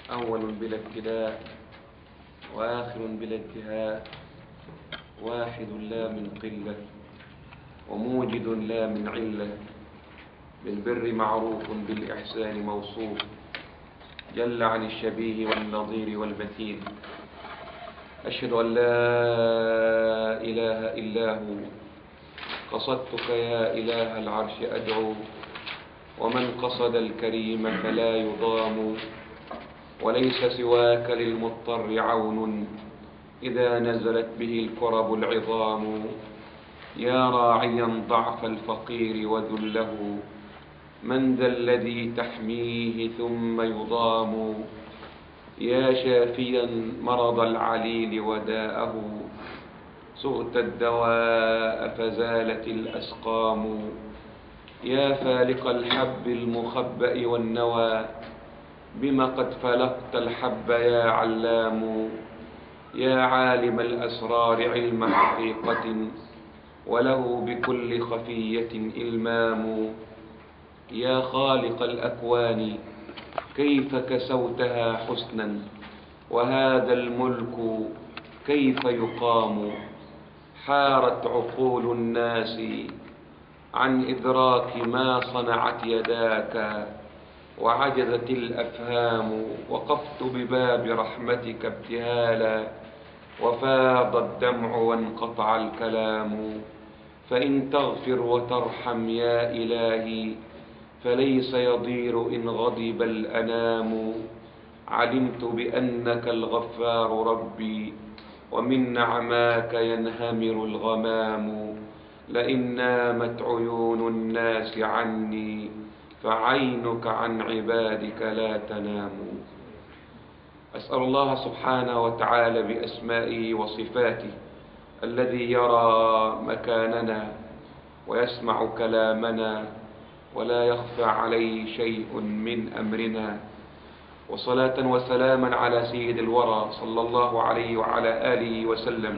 أول بلا ابتداء وآخر بلا انتهاء واحد لا من قلة وموجد لا من علة بالبر معروف بالإحسان موصوف جل عن الشبيه والنظير والمثيل أشهد أن لا إله إلا هو قصدتك يا إله العرش أدعو ومن قصد الكريم فلا يضام وليس سواك للمضطر عون إذا نزلت به الكرب العظام يا راعيا ضعف الفقير وذله من ذا الذي تحميه ثم يضام يا شافيا مرض العليل وداءه سغت الدواء فزالت الأسقام يا فالق الحب المخبأ والنوى بم قد فلقت الحب يا علام يا عالم الأسرار علم حقيقة وله بكل خفية إلمام يا خالق الأكوان كيف كسوتها حسنا وهذا الملك كيف يقام حارت عقول الناس عن إدراك ما صنعت يداك وعجزت الأفهام وقفت بباب رحمتك ابتهالا وفاض الدمع وانقطع الكلام فإن تغفر وترحم يا إلهي فليس يضير إن غضب الأنام علمت بأنك الغفار ربي ومن نعماك ينهمر الغمام لئن نامت عيون الناس عني فعينك عن عبادك لا تنام أسأل الله سبحانه وتعالى بأسمائه وصفاته الذي يرى مكاننا ويسمع كلامنا ولا يخفى عليه شيء من أمرنا وصلاة وسلاما على سيد الورى صلى الله عليه وعلى آله وسلم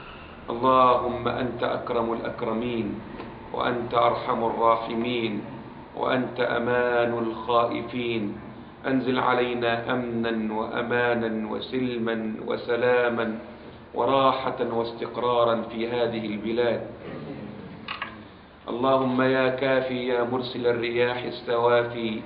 اللهم أنت أكرم الأكرمين وأنت أرحم الراحمين وأنت أمان الخائفين أنزل علينا أمنا وأمانا وسلما وسلاما وراحة واستقرارا في هذه البلاد اللهم يا كافي يا مرسل الرياح السوافي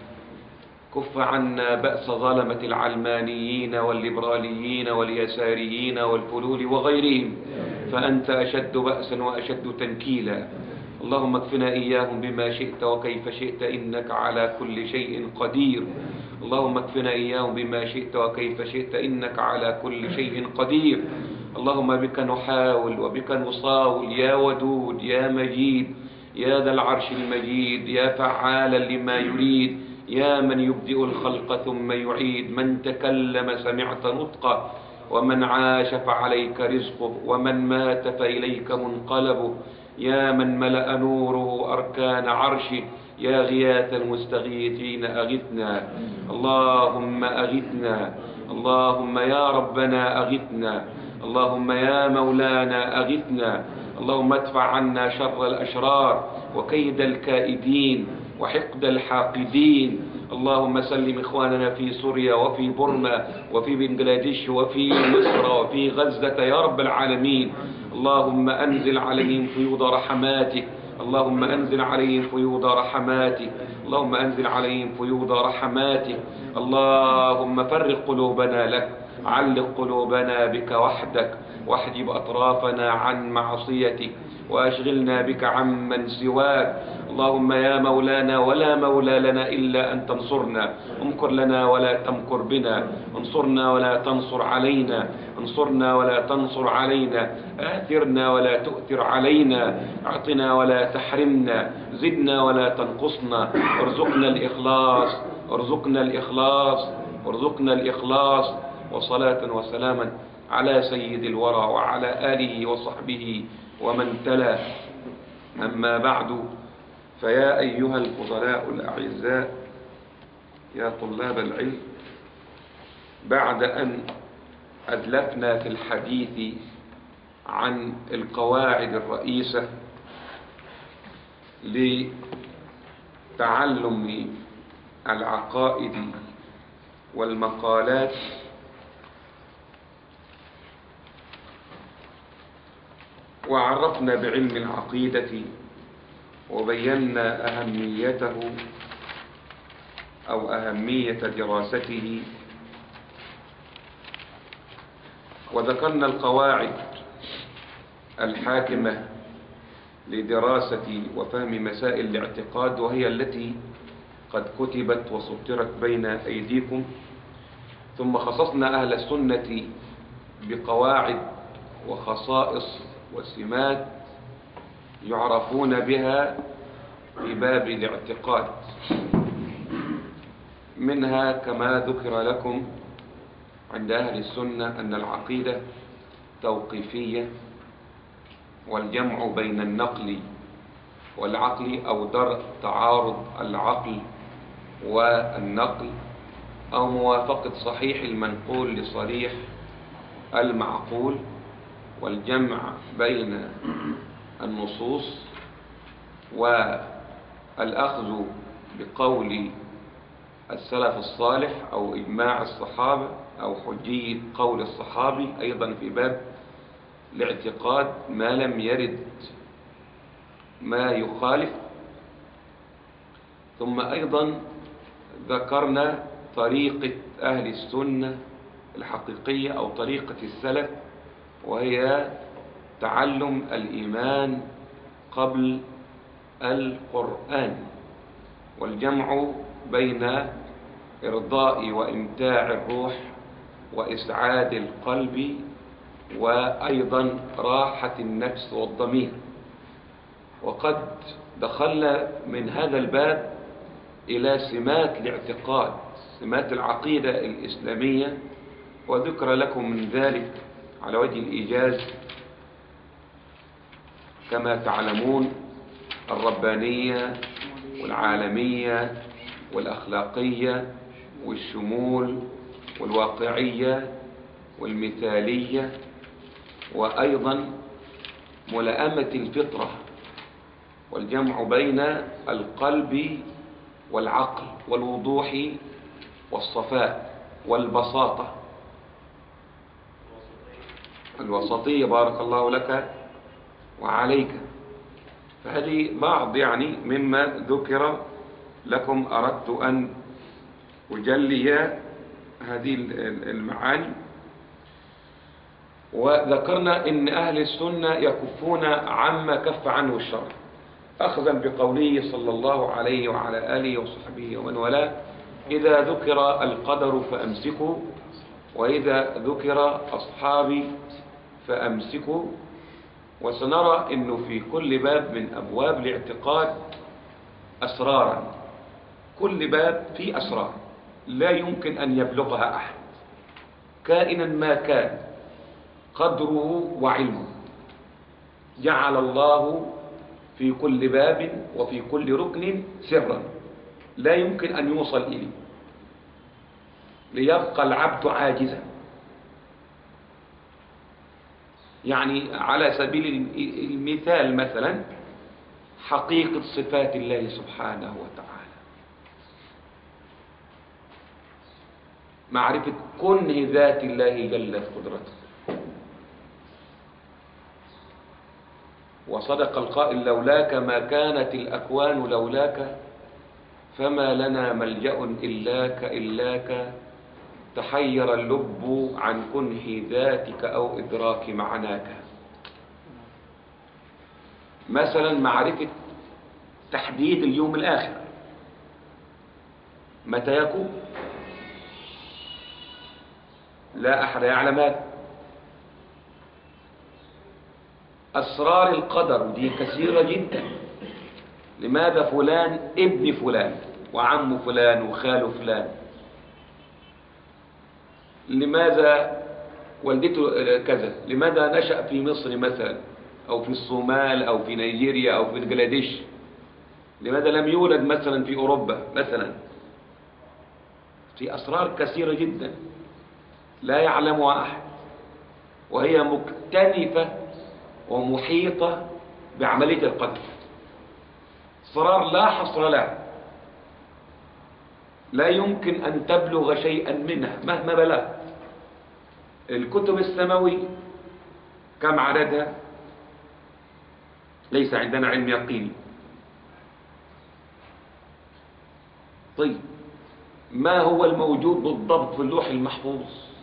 كف عنا بأس ظلمة العلمانيين والليبراليين واليساريين والفلول وغيرهم فأنت أشد بأسا وأشد تنكيلا اللهم اكفنا إياهم بما شئت وكيف شئت إنك على كل شيء قدير اللهم اكفنا إياهم بما شئت وكيف شئت إنك على كل شيء قدير اللهم بك نحاول وبك نصاول يا ودود يا مجيد يا ذا العرش المجيد يا فعالا لما يريد يا من يبدئ الخلق ثم يعيد من تكلم سمعت نطقه ومن عاش فعليك رزقه ومن مات فإليك منقلبه يا من ملأ نوره أركان عرشه يا غياث المستغيثين أغثنا اللهم أغثنا اللهم يا ربنا أغثنا اللهم يا مولانا أغثنا اللهم ادفع عنا شر الأشرار وكيد الكائدين وحقد الحاقدين اللهم سلم إخواننا في سوريا وفي برما وفي بنجلاديش وفي مصر وفي غزة يا رب العالمين اللهم أنزل عليهم فيوض رحماتك اللهم أنزل عليهم فيوض رحماتك اللهم أنزل عليهم فيوض رحماتك اللهم فرق قلوبنا لك علق قلوبنا بك وحدك واحجب أطرافنا عن معصيتك وأشغلنا بك عمن سواك اللهم يا مولانا ولا مولى لنا إلا أن تنصرنا امكر لنا ولا تمكر بنا انصرنا ولا تنصر علينا انصرنا ولا تنصر علينا آثرنا ولا تؤثر علينا اعطنا ولا تحرمنا زدنا ولا تنقصنا ارزقنا الإخلاص ارزقنا الإخلاص ارزقنا الإخلاص وصلاة وسلاما على سيد الورى وعلى آله وصحبه ومن تلا أما بعد فيا أيها الفضلاء الأعزاء يا طلاب العلم بعد أن أدلفنا في الحديث عن القواعد الرئيسة لتعلم العقائد والمقالات وعرفنا بعلم العقيدة وبينا أهميته أو أهمية دراسته وذكرنا القواعد الحاكمة لدراسة وفهم مسائل الاعتقاد وهي التي قد كتبت وسطرت بين أيديكم ثم خصصنا أهل السنة بقواعد وخصائص وسمات يعرفون بها في باب الاعتقاد منها كما ذكر لكم عند أهل السنة أن العقيدة توقيفية والجمع بين النقل والعقل أو درء تعارض العقل والنقل أو موافقة صحيح المنقول لصريح المعقول والجمع بين النصوص والأخذ بقول السلف الصالح أو إجماع الصحابة أو حجية قول الصحابي أيضا في باب الاعتقاد ما لم يرد ما يخالف ثم أيضا ذكرنا طريقة أهل السنة الحقيقية أو طريقة السلف وهي تعلم الإيمان قبل القرآن والجمع بين إرضاء وإمتاع الروح وإسعاد القلب وأيضا راحة النفس والضمير وقد دخلنا من هذا الباب إلى سمات الاعتقاد سمات العقيدة الإسلامية وذكر لكم من ذلك على وجه الإيجاز كما تعلمون الربانية والعالمية والأخلاقية والشمول والواقعية والمثالية وأيضا ملائمة الفطرة والجمع بين القلب والعقل والوضوح والصفاء والبساطة الوسطية بارك الله لك وعليك فهذه بعض يعني مما ذكر لكم أردت أن أجلي هذه المعاني وذكرنا ان اهل السنة يكفون عما كف عنه الشرع اخذا بقوله صلى الله عليه وعلى اله وصحبه ومن والاه اذا ذكر القدر فامسكوا واذا ذكر اصحابي فامسكوا وسنرى انه في كل باب من ابواب الاعتقاد اسرارا كل باب فيه اسرار لا يمكن ان يبلغها احد كائنا ما كان قدره وعلمه جعل الله في كل باب وفي كل ركن سرا لا يمكن أن يوصل إليه ليبقى العبد عاجزا يعني على سبيل المثال مثلا حقيقة صفات الله سبحانه وتعالى معرفة كنه ذات الله جلت قدرته وصدق القائل لولاك ما كانت الأكوان لولاك فما لنا ملجأ إلاك إلاك تحير اللب عن كنه ذاتك أو إدراك معناك مثلا معرفة تحديد اليوم الآخر متى يكون لا أحد يعلم هذا أسرار القدر دي كثيرة جدا لماذا فلان ابن فلان وعم فلان وخال فلان لماذا والدته كذا لماذا نشأ في مصر مثلا أو في الصومال أو في نيجيريا أو في بنجلاديش لماذا لم يولد مثلا في أوروبا مثلا في أسرار كثيرة جدا لا يعلمها أحد وهي مكتنفة ومحيطة بعملية القتل صرار لا حصر له لا يمكن أن تبلغ شيئا منها مهما بلغت الكتب السماوي كم عددها ليس عندنا علم يقيني طيب ما هو الموجود بالضبط في اللوح المحفوظ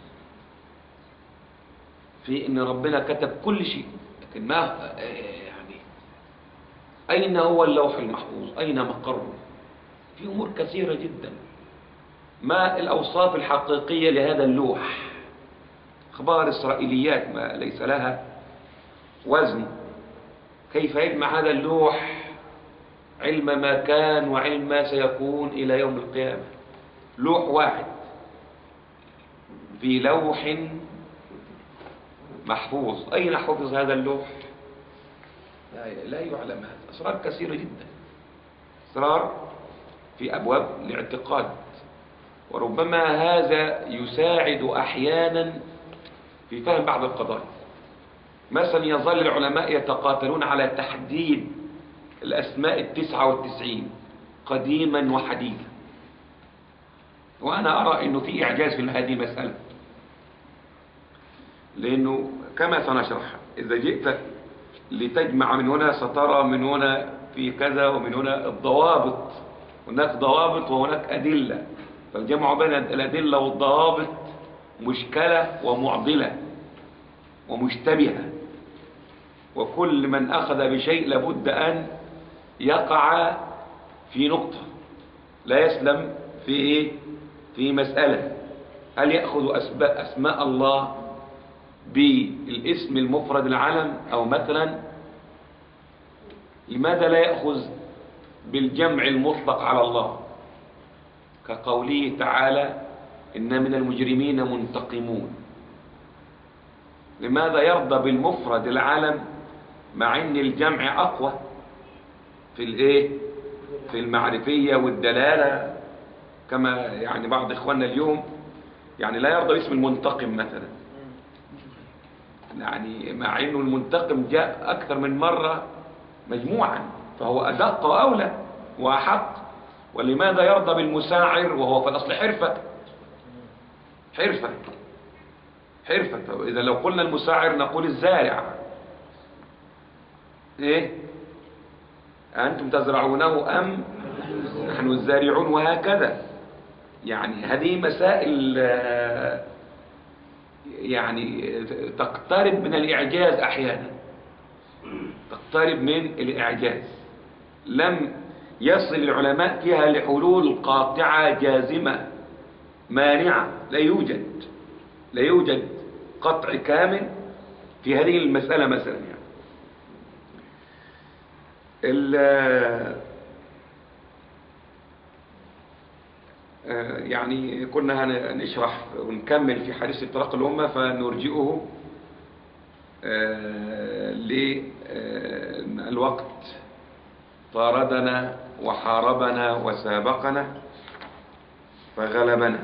في ان ربنا كتب كل شيء لكن ما يعني اين هو اللوح المحفوظ اين مقره في امور كثيره جدا ما الاوصاف الحقيقيه لهذا اللوح اخبار اسرائيليات ما ليس لها وزن كيف يجمع هذا اللوح علم ما كان وعلم ما سيكون إلى يوم القيامة لوح واحد في لوح محفوظ أين حفظ هذا اللوح لا, لا يعلم هذا أسرار كثيرة جدا أسرار في أبواب الاعتقاد وربما هذا يساعد أحيانا في فهم بعض القضايا مثلا يظل العلماء يتقاتلون على تحديد الأسماء التسعة والتسعين قديما وحديثا وأنا أرى أنه في إعجاز في هذه المسألة لأنه كما سنشرح إذا جئت لتجمع من هنا سترى من هنا في كذا ومن هنا الضوابط هناك ضوابط وهناك أدلة فالجمع بين الأدلة والضوابط مشكلة ومعضلة ومشتبهة وكل من أخذ بشيء لابد أن يقع في نقطة لا يسلم في إيه؟ في مسألة هل يأخذ أسماء الله بالاسم المفرد العلم أو مثلا لماذا لا يأخذ بالجمع المطلق على الله كقوله تعالى إن من المجرمين منتقمون لماذا يرضى بالمفرد العلم مع ان الجمع اقوى في الايه في المعرفية والدلالة كما يعني بعض اخواننا اليوم يعني لا يرضى اسم المنتقم مثلا يعني مع انه المنتقم جاء اكثر من مرة مجموعا فهو ادق واولى واحق ولماذا يرضى بالمساعر وهو في الاصل حرفة حرفة حرفة اذا لو قلنا المساعر نقول الزارع ايه أنتم تزرعونه أم نحن الزارعون وهكذا يعني هذه مسائل يعني تقترب من الإعجاز أحيانا تقترب من الإعجاز لم يصل العلماء فيها لحلول قاطعة جازمة مانعة لا يوجد لا يوجد قطع كامل في هذه المسألة مثلا يعني يعني كنا هنشرح ونكمل في حديث افتراق الأمة فنرجئه للوقت طاردنا وحاربنا وسابقنا فغلبنا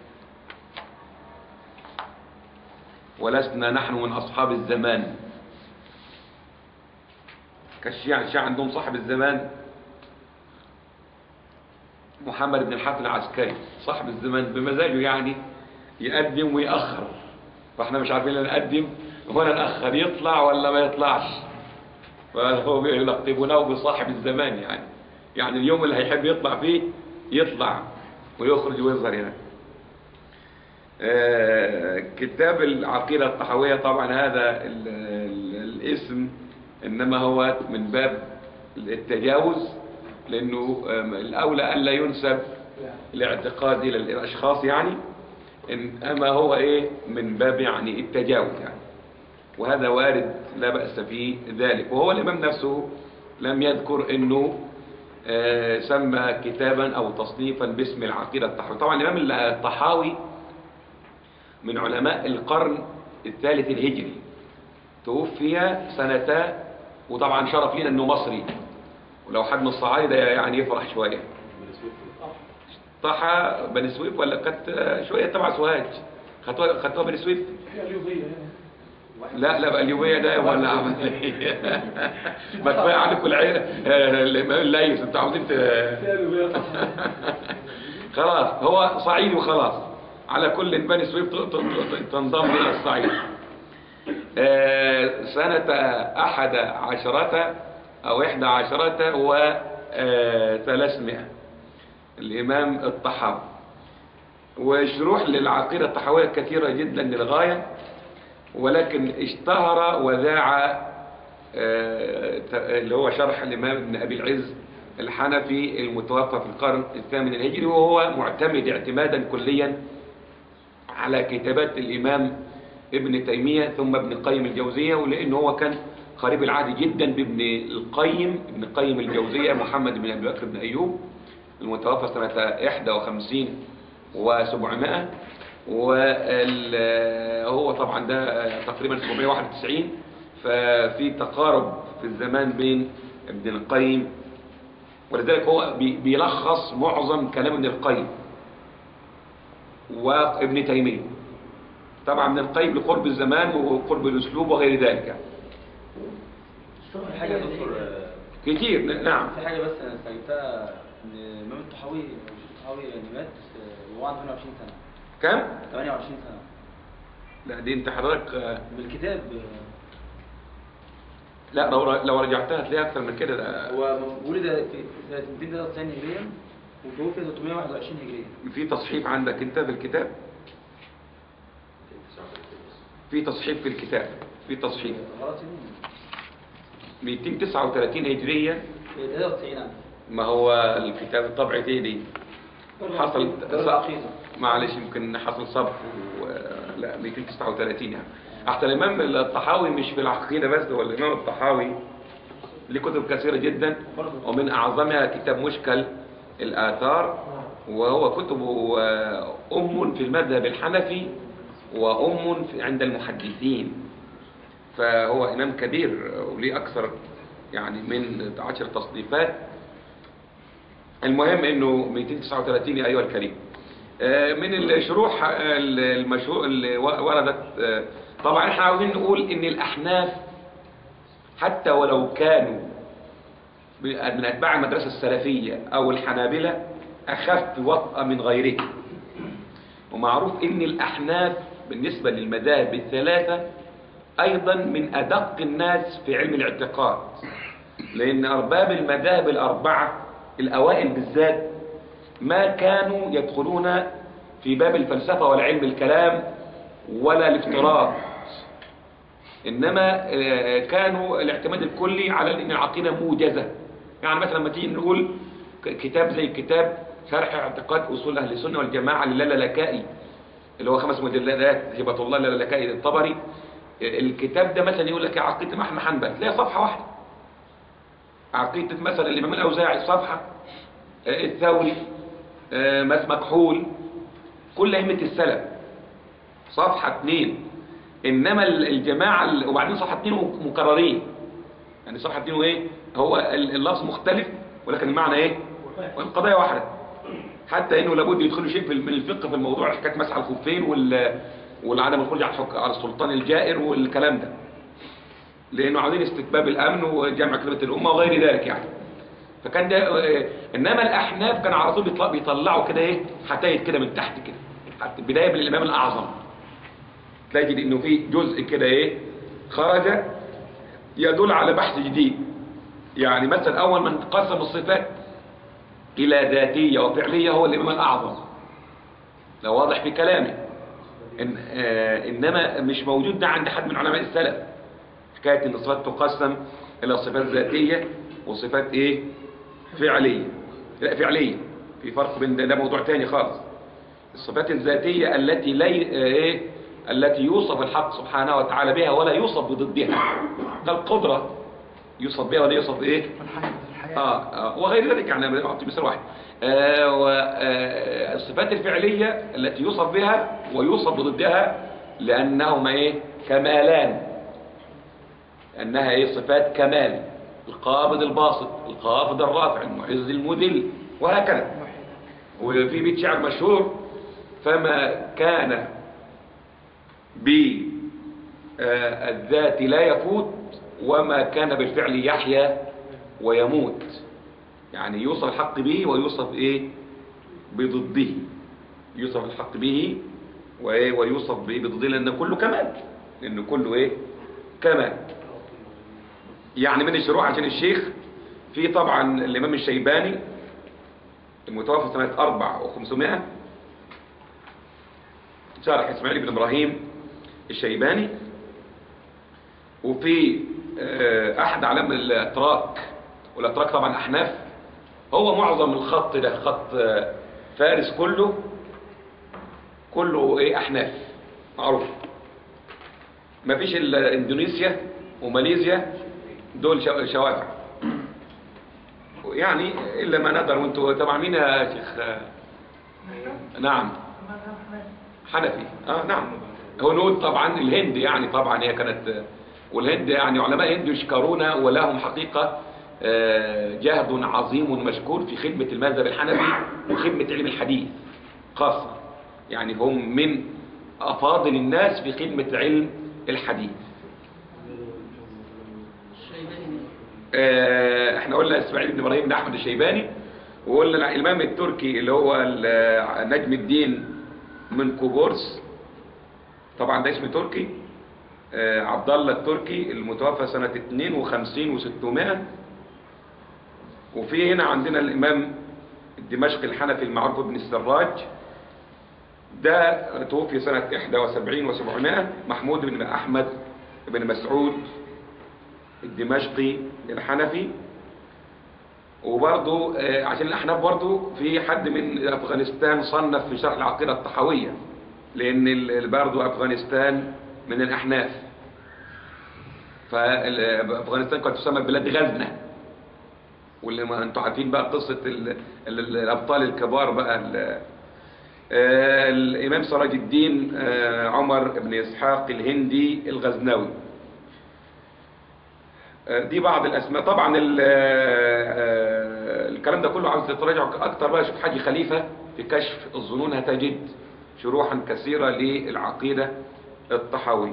ولسنا نحن من أصحاب الزمان كالشيعة الشيعة عندهم صاحب الزمان محمد بن الحسن العسكري صاحب الزمان بمزاجه يعني يقدم ويأخر فاحنا مش عارفين نقدم ولا نأخر يطلع ولا ما يطلعش فهو يلقبونه بصاحب الزمان يعني يعني اليوم اللي هيحب يطلع فيه يطلع ويخرج ويظهر هنا آه كتاب العقيدة الطحوية طبعا هذا ال ال الاسم إنما هو من باب التجاوز لأنه الأولى ألا ينسب الاعتقاد إلى الأشخاص يعني إنما هو إيه من باب يعني التجاوز يعني وهذا وارد لا بأس في ذلك وهو الإمام نفسه لم يذكر أنه سمى كتابا أو تصنيفا باسم العقيدة الطحاوي طبعا الإمام الطحاوي من علماء القرن الثالث الهجري توفي سنة وطبعا شرف لنا انه مصري ولو حد من الصعايدة يعني يفرح شوية طحا بني سويف ولا كانت شوية تبع سوهاج خدتوها خدتوها بني سويف لا لا بقى اليوبية ده ولا عمل ما كفايه عليكم العيله الامام الليث انتوا عاوزين خلاص هو صعيدي وخلاص على كل بني سويف ت- ت- ت- تنضم إلى الصعيد آه، سنة أحد عشرة أو إحدى عشرة وثلاثمائة الإمام الطحاوي وشروح للعقيدة الطحاوية كثيرة جدا للغاية ولكن اشتهر وذاع آه، ت- اللي هو شرح الإمام ابن أبي العز الحنفي المتوفى في القرن الثامن الهجري وهو معتمد اعتمادا كليا على كتابات الإمام ابن تيمية ثم ابن القيم الجوزية ولأن هو كان قريب العهد جدا بابن القيم ابن القيم الجوزية محمد بن أبي بكر بن أيوب المتوفى سنة 51 و700 وهو طبعا ده تقريبا 791 ففي تقارب في الزمان بين ابن القيم ولذلك هو بي- بيلخص معظم كلام ابن القيم وابن تيمية طبعا ابن القيم لقرب الزمان وقرب الأسلوب وغير ذلك في حاجة يا دكتور آه، كتير ن- نعم في حاجة بس أنا استجبتها إن الإمام الطحاوي الشيخ الطحاوي يعني مات آه، وهو عنده 28 سنة كم؟ 28 سنة لا دي انت حضرتك آه، بالكتاب آه، لا لو لو رجعتها هتلاقيها اكتر من كده ده هو ولد في سنة 293 هجريا وتوفي 321 هجريا في تصحيف عندك انت في الكتاب في تصحيف في الكتاب في تصحيف خلاص يعني 239 هجرية 93 عام ما هو الكتاب طبعة ايه دي حصل دار العقيدة معلش يمكن حصل صبح و... لا 239 يعني حتى الامام الطحاوي مش في العقيدة بس هو الامام الطحاوي ليه كتب كثيرة جدا ومن اعظمها كتاب مشكل الاثار وهو كتبه آه، ام في المذهب الحنفي وام في عند المحدثين فهو امام كبير وليه اكثر يعني من عشر تصنيفات المهم انه 239 يا ايها الكريم آه، من الشروح آه، المشهور اللي وردت آه، طبعا احنا عاوزين نقول ان الاحناف حتى ولو كانوا من اتباع المدرسه السلفيه او الحنابلة اخف وطأ من غيرهم ومعروف ان الاحناف بالنسبه للمذاهب الثلاثه ايضا من ادق الناس في علم الاعتقاد لان ارباب المذاهب الاربعه الاوائل بالذات ما كانوا يدخلون في باب الفلسفه ولا علم الكلام ولا الافتراض انما آه، كانوا الاعتماد الكلي على ان العقيده موجزه يعني مثلا لما تيجي نقول ك- كتاب زي كتاب شرح اعتقاد اصول اهل السنه والجماعه للالكائي اللي هو خمس مجلدات هبه الله للالكائي الطبري آه، الكتاب ده مثلا يقول لك عقيده احمد حنبل تلاقي صفحه واحده عقيده مثلا الامام الاوزاعي صفحه آه، الثوري آه، مس مكحول كل ائمه السلف صفحه اثنين انما ال- الجماعه ال- وبعدين صفحه اثنين مكررين يعني صفحه اثنين وايه هو ال- اللفظ مختلف ولكن المعنى ايه والقضايا واحده حتى انه لابد يدخلوا شيء في ال- من الفقه في الموضوع حكايه مسح الخفين وال والعدم الخروج على الحك- على السلطان الجائر والكلام ده لانه عاوزين استتباب الامن وجمع كلمه الامه وغير ذلك يعني فكان ده آه، انما الاحناف كان على طول بيطلع- بيطلعوا كده ايه حتايت كده من تحت كده حتى بدايه من الامام الاعظم تجد انه في جزء كده ايه خرج يدل على بحث جديد يعني مثلا اول من قسم الصفات الى ذاتيه وفعليه هو الامام الاعظم ده واضح في كلامه إن آه انما مش موجود ده عند حد من علماء السلف حكايه ان الصفات تقسم الى صفات ذاتيه وصفات ايه فعليه لا فعليه في فرق بين ده, ده موضوع تاني خالص الصفات الذاتية التي لا ايه التي يوصف الحق سبحانه وتعالى بها ولا يوصف بضدها كالقدرة يوصف بها ولا يوصف ايه آه آه وغير ذلك يعني أنا أعطي مثال واحد آه والصفات الفعلية التي يوصف بها ويوصف بضدها لأنهما ايه كمالان أنها ايه صفات كمال القابض الباسط الخافض الرافع المعز المذل وهكذا وفي بيت شعر مشهور فما كان بالذات لا يفوت وما كان بالفعل يحيا ويموت يعني يوصف الحق به ويوصف ايه بضده يوصف الحق به وإيه ويوصف به بضده لأن كله كمال لأن كله إيه كمال يعني من الشروح عشان الشيخ في طبعا الإمام الشيباني المتوفى سنة أربع وخمسمائة شارح إسماعيل بن إبراهيم الشيباني وفي آه، أحد علام الأتراك والأتراك طبعا أحناف هو معظم الخط ده خط آه، فارس كله كله إيه أحناف معروف ما فيش إلا إندونيسيا وماليزيا دول شو- شوافع يعني إلا ما نقدر وانتوا طبعا مين يا شيخ آه، نعم حنفي اه نعم هنود طبعا الهند يعني طبعا هي كانت والهند يعني علماء الهند يشكرون ولهم حقيقة آه، جهد عظيم مشكور في خدمة المذهب الحنفي وخدمة علم الحديث خاصة يعني هم من أفاضل الناس في خدمة علم الحديث آه، احنا قلنا اسماعيل بن ابراهيم بن احمد الشيباني وقلنا الامام التركي اللي هو ال- نجم الدين من كوبورس طبعا ده اسم تركي آه، عبد الله التركي المتوفى سنة 52 و600 وفي هنا عندنا الامام الدمشقي الحنفي المعروف بن السراج ده توفي سنة 71 و700 محمود بن احمد بن مسعود الدمشقي الحنفي وبرضه آه، عشان الأحناف برضه في حد من أفغانستان صنف في شرح العقيدة الطحاوية لأن ال- برضه أفغانستان من الأحناف فأفغانستان قد تسمى بلاد غزنة واللي ما انتوا عارفين بقى قصة ال ال الأبطال الكبار بقى ال- آه، الإمام سراج الدين آه، عمر بن إسحاق الهندي الغزنوي دي بعض الاسماء طبعا ال- آه، الكلام ده كله عاوز تتراجع اكتر بقى شوف حاجي خليفه في كشف الظنون هتجد شروحا كثيره للعقيده الطحاويه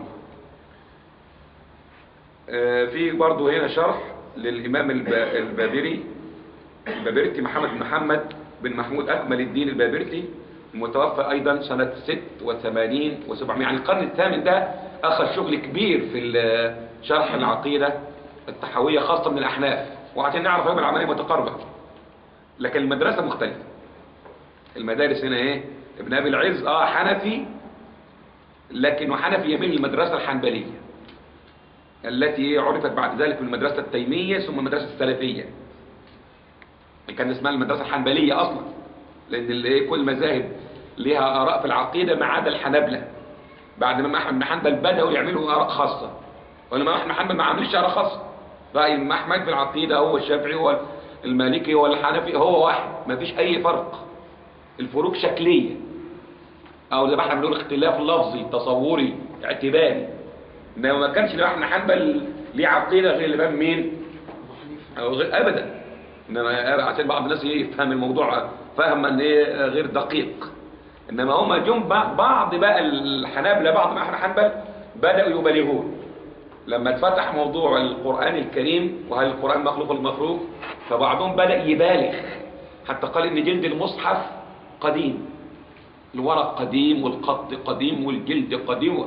آه، في برضو هنا شرح للامام الب- البابري البابرتي محمد بن محمد بن محمود اكمل الدين البابرتي المتوفى ايضا سنه 86 و700 يعني القرن الثامن ده اخذ شغل كبير في ال- شرح العقيده الطحاويه خاصه من الاحناف وعشان نعرف يوم العمليه متقاربه لكن المدرسه مختلفه المدارس هنا ايه ابن ابي العز اه حنفي لكنه حنفي يميل للمدرسه الحنبليه التي عرفت بعد ذلك بالمدرسه التيميه ثم المدرسه السلفيه كان اسمها المدرسة الحنبلية أصلا لأن ال- إيه كل مذاهب ليها آراء في العقيدة ما عدا الحنابلة بعد ما أحمد بن حنبل بدأوا يعملوا آراء خاصة والإمام أحمد بن حنبل ما عملش آراء خاصة رأي الإمام أحمد في العقيدة هو الشافعي هو المالكي هو الحنفي هو واحد ما فيش أي فرق الفروق شكلية أو زي ما احنا بنقول اختلاف لفظي تصوري اعتباري إنما ما كانش الإمام أحمد بن حنبل ليه عقيدة غير الإمام مين؟ أو غير ابدا انما عشان بعض الناس يفهم الموضوع فهما ايه غير دقيق انما هم جم بع- بعض بقى الحنابلة بعض ما احنا حنبل بدأوا يبالغون لما اتفتح موضوع القرآن الكريم وهل القرآن مخلوق ولا مخلوق فبعضهم بدأ يبالغ حتى قال ان جلد المصحف قديم الورق قديم والخط قديم والجلد قديم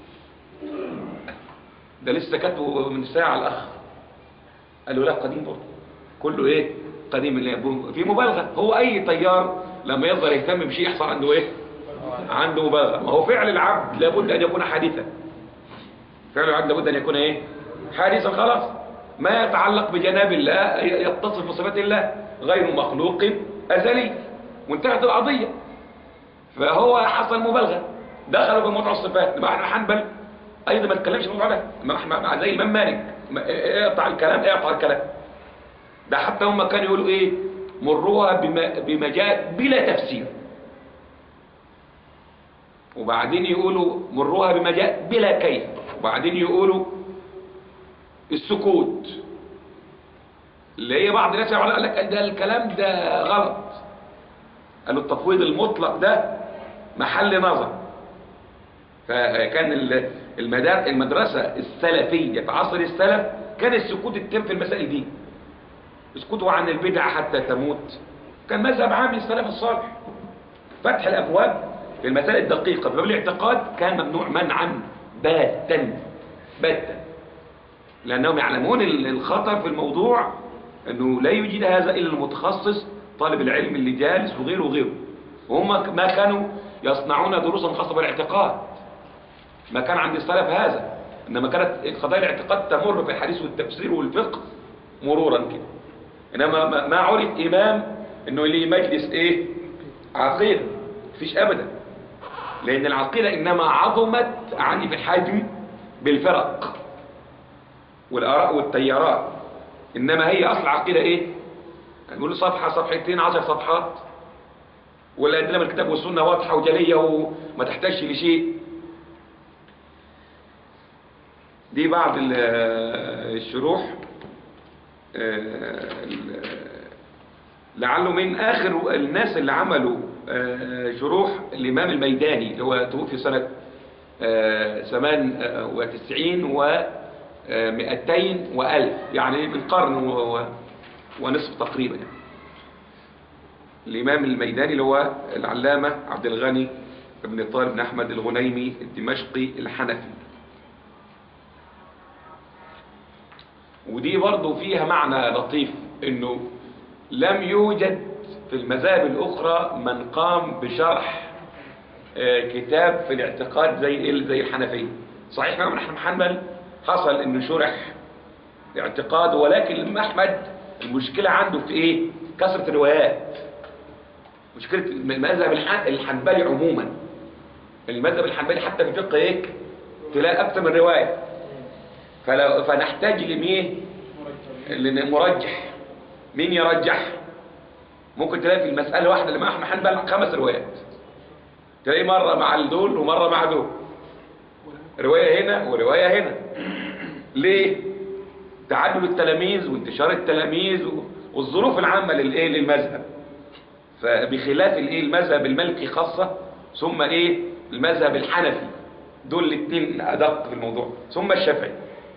ده لسه كاتبه من ساعة الأخ قال له لا قديم برضه كله ايه قديم اللي يبون- في مبالغه هو اي طيار لما يظهر يهتم بشيء يحصل عنده ايه عنده مبالغه ما هو فعل العبد لابد ان يكون حادثا فعل العبد لابد ان يكون ايه حادثا خلاص ما يتعلق بجناب الله ي- يتصف بصفات الله غير مخلوق ازلي وانتهت القضيه فهو حصل مبالغه دخلوا في موضوع الصفات ما احنا حنبل ايضا ما تكلمش في الموضوع ده ما احنا زي الامام مالك ما- اقطع الكلام اقطع الكلام ده حتى هم كانوا يقولوا ايه مروها بما, بما جاء بلا تفسير وبعدين يقولوا مروها بما جاء بلا كيف وبعدين يقولوا السكوت اللي هي بعض الناس يقول لك ده الكلام ده غلط قالوا التفويض المطلق ده محل نظر فكان ال- المدار المدرسة السلفية في عصر السلف كان السكوت التام في المسائل دي اسكتوا عن البدع حتى تموت كان مذهب عام للسلف الصالح فتح الابواب في المسائل الدقيقه باب الاعتقاد كان ممنوع منعا باتا باتا لانهم يعلمون ال- الخطر في الموضوع انه لا يجيد هذا الا المتخصص طالب العلم اللي جالس وغيره وغيره وهم ما كانوا يصنعون دروسا خاصه بالاعتقاد ما كان عند السلف هذا انما كانت قضايا الاعتقاد تمر في الحديث والتفسير والفقه مرورا كده انما ما- ما عرف امام انه ليه مجلس ايه عقيده مفيش ابدا لان العقيده انما عظمت عني في الحجم بالفرق والاراء والتيارات انما هي اصل العقيده ايه نقول صفحه صفحتين عشر صفحات والادله من الكتاب والسنه واضحه وجليه وما تحتاجش لشيء دي بعض ال- الشروح آه، ال- لعله من آخر الناس اللي عملوا آه، شروح الإمام الميداني اللي هو توفي سنة آه، ثمان آه، وتسعين ومئتين وألف يعني من قرن و- و- ونصف تقريبا يعني. الإمام الميداني اللي هو العلامة عبد الغني بن طالب بن أحمد الغنيمي الدمشقي الحنفي ودي برضو فيها معنى لطيف انه لم يوجد في المذاهب الاخرى من قام بشرح آه، كتاب في الاعتقاد زي ال- زي الحنفيه صحيح الامام احمد بن حنبل حصل انه شرح اعتقاد ولكن الامام احمد المشكله عنده في ايه كثره الروايات مشكله المذهب الح- الحنبلي عموما المذهب الحنبلي حتى في الفقه ايه تلاقي اكثر من روايه فلو فنحتاج لمين لمرجح مين يرجح ممكن تلاقي في المسألة الواحدة اللي مع أحمد حنبل خمس روايات تلاقي مرة مع دول ومرة مع دول رواية هنا ورواية هنا ليه تعدد التلاميذ وانتشار التلاميذ و- والظروف العامة للايه للمذهب فبخلاف الايه المذهب المالكي خاصة ثم ايه المذهب الحنفي دول الاثنين ادق في الموضوع ثم الشافعي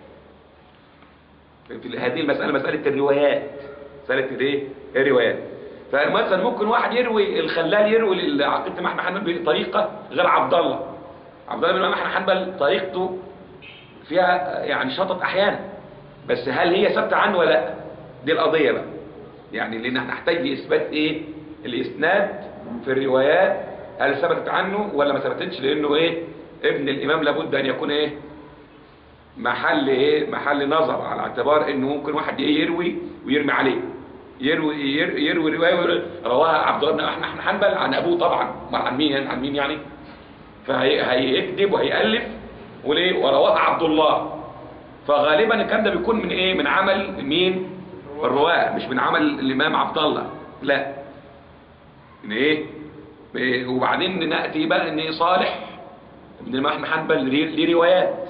في هذه المسألة مسألة الروايات مسألة الايه الروايات فمثلا ممكن واحد يروي الخلال يروي عقيدة احمد حنبل بطريقة غير عبد الله عبد الله بن احمد حنبل طريقته فيها يعني شطط احيانا بس هل هي ثابته عنه ولا لا دي القضية بقى يعني لان احنا نحتاج لاثبات ايه الاسناد في الروايات هل ثبتت عنه ولا ما ثبتتش لانه ايه ابن الامام لابد ان يكون ايه محل ايه محل نظر على اعتبار انه ممكن واحد ايه يروي ويرمي عليه يروي ير- يروي روايه ويقول رواها عبد الله بن احمد بن حنبل عن ابوه طبعا ما عن مين عن مين يعني فهيكذب وهيالف وليه ورواه عبد الله فغالبا الكلام ده بيكون من ايه من عمل مين الرواه مش من عمل الامام عبد الله لا من ايه ب- وبعدين ناتي بقى ان إيه صالح ابن الامام احمد حنبل ليه ليه روايات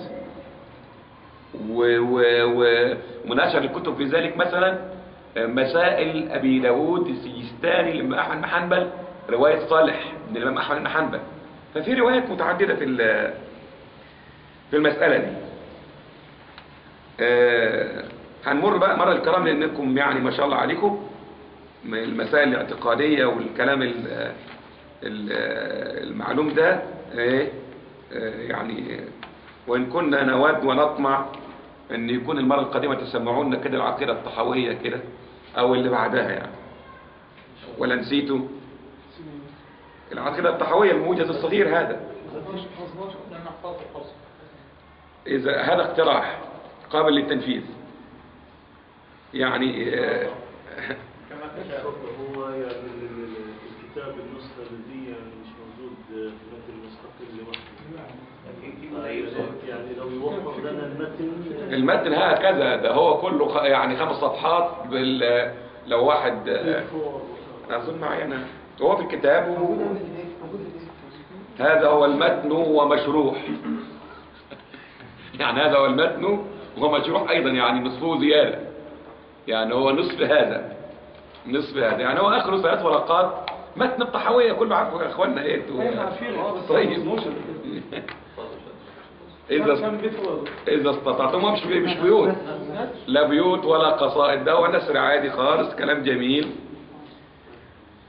و- و- و- ومناشر الكتب في ذلك مثلا مسائل ابي داود السجستاني للامام احمد بن حنبل روايه صالح من الامام احمد بن حنبل ففي روايات متعدده في ال- في المساله دي آه، هنمر بقى مرة الكرام لأنكم يعني ما شاء الله عليكم من المسائل الاعتقادية والكلام ال- ال- المعلوم ده إيه، آه، يعني وإن كنا نود ونطمع أن يكون المرة القادمة تسمعونا كده العقيدة الطحاوية كده أو اللي بعدها يعني ولا نسيتوا العقيدة الطحاوية الموجز الصغير هذا إذا هذا اقتراح قابل للتنفيذ يعني آه، هو يعني ال- ال- الكتاب النسخة الذي يعني مش موجود في متن مستقل لوحده يعني لو يوفر لنا المتن المتن هكذا ده هو كله خ- يعني خمس صفحات بال لو واحد آه، أظن معي أنا هو في الكتاب و... هذا هو المتن ومشروح يعني هذا هو المتن ومشروح أيضا يعني نصفه زيادة يعني هو نصف هذا نصف هذا يعني هو آخره ثلاث ورقات متن الطحاوية كله عارفه يا إخواننا إيه انتوا؟ طيب إذا إذا استطعتم مش مش بيوت لا بيوت ولا قصائد ده هو نسر عادي خالص كلام جميل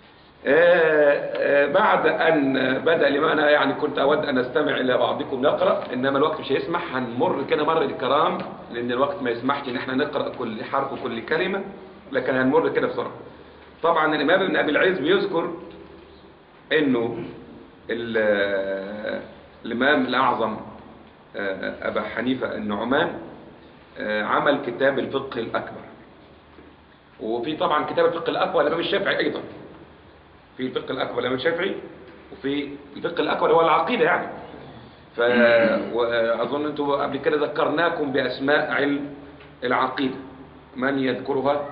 آه، آه، بعد أن بدأ لما أنا يعني كنت أود أن أستمع إلى بعضكم يقرأ إنما الوقت مش هيسمح هنمر كده مر الكرام لأن الوقت ما يسمحش إن احنا نقرأ كل حرف وكل كلمة لكن هنمر كده بسرعة طبعا الإمام ابن أبي العز بيذكر إنه ال- الإمام الأعظم آه، أبا حنيفة النعمان آه، عمل كتاب الفقه الأكبر وفي طبعا كتاب الفقه الأكبر للإمام الشافعي أيضا في الفقه الأكبر للإمام الشافعي وفي الفقه الأكبر هو العقيدة يعني ف وأظن أنتم قبل كده ذكرناكم بأسماء علم العقيدة من يذكرها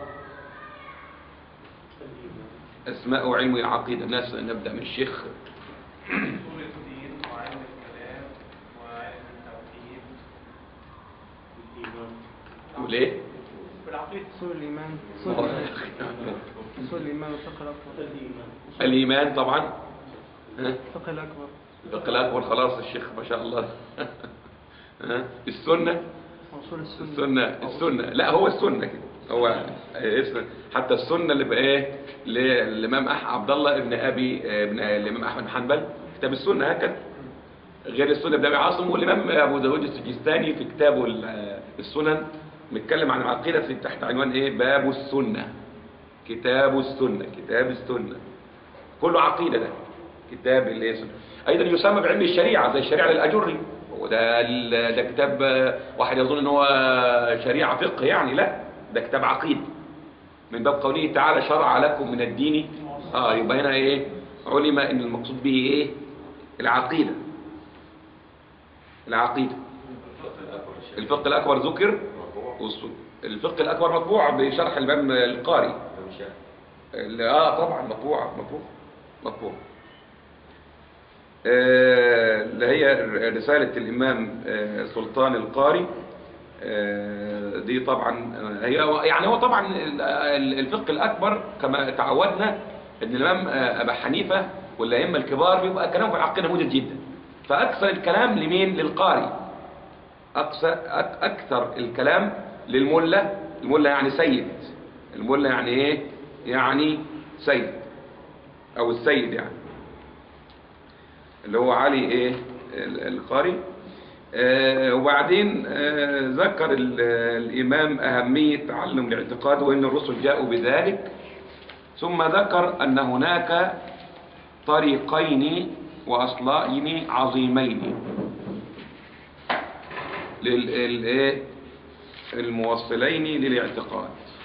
أسماء علم العقيدة الناس نبدأ من الشيخ أصول الدين وعلم الكلام وعلم التوحيد الإيمان وليه؟ بالعقيدة أصول الإيمان أصول الإيمان أصول الإيمان والفقه الأكبر الإيمان الإيمان طبعا ها؟ الفقه الأكبر الفقه الأكبر خلاص الشيخ ما شاء الله ها؟ السنة أصول السنة السنة السنة لا هو السنة كده هو اسم حتى السنة اللي بقى ايه للإمام أح عبد الله ابن أبي ابن الإمام أحمد بن حنبل كتاب السنة هكذا غير السنة ابن أبي عاصم والإمام أبو داود السجستاني في كتابه ال- السنن متكلم عن العقيدة في تحت عنوان ايه باب السنة كتاب السنة كتاب السنة كله عقيدة ده كتاب اللي اسمه ايضا يسمى بعلم الشريعة زي الشريعة للأجري وده ال- ده كتاب آه، واحد يظن ان هو شريعة فقه يعني لا ده كتاب عقيدة من باب قوله تعالى شرع لكم من الدين اه يبقى هنا ايه علم ان المقصود به ايه العقيدة العقيدة الفقه الأكبر ذكر والس- الفقه الأكبر مطبوع بشرح الإمام القاري ال- اه طبعا مطبوع مطبوع مطبوع آه، اللي هي رسالة الإمام آه، سلطان القاري آه، دي طبعا آه، هي يعني هو طبعا ال- ال- الفقه الأكبر كما تعودنا أن الإمام آه، أبا حنيفة والأئمة الكبار بيبقى كلامهم في العقيدة موجود جدا فأكثر الكلام لمين للقاري أكثر أك- أكثر الكلام للملة الملة يعني سيد الملة يعني إيه يعني سيد أو السيد يعني اللي هو علي إيه ال- القاري آه وبعدين آه ذكر ال- الإمام أهمية تعلم الاعتقاد وأن الرسل جاءوا بذلك ثم ذكر أن هناك طريقين وأصلين عظيمين للإيه الموصلين للاعتقاد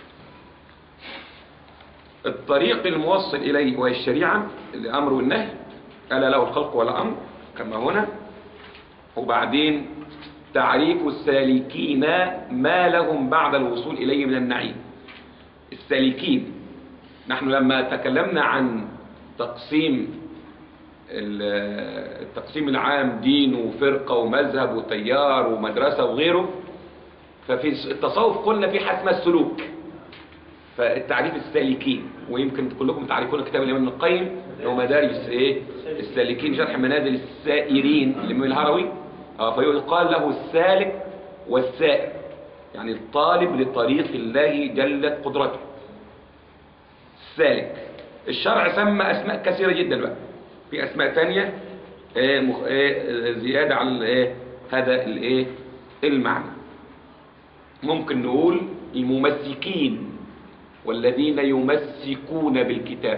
الطريق الموصل إليه وهي الشريعة الأمر والنهي ألا له الخلق والأمر كما هنا وبعدين تعريف السالكين ما لهم بعد الوصول إليه من النعيم السالكين نحن لما تكلمنا عن تقسيم ال- التقسيم العام دين وفرقة ومذهب وتيار ومدرسة وغيره ففي التصوف قلنا في حاجة اسمها السلوك فالتعريف السالكين ويمكن كلكم تعرفون كتاب الإمام ابن القيم اللي هو مدارج ايه السالكين شرح منازل السائرين للإمام الهروي اه فيقال له السالك والسائر يعني الطالب لطريق الله جلت قدرته السالك الشرع سمى أسماء كثيرة جدا بقى في أسماء تانية آه، مخ- آه، زيادة على الإيه؟ هذا الإيه؟ المعنى ممكن نقول الممسكين والذين يمسكون بالكتاب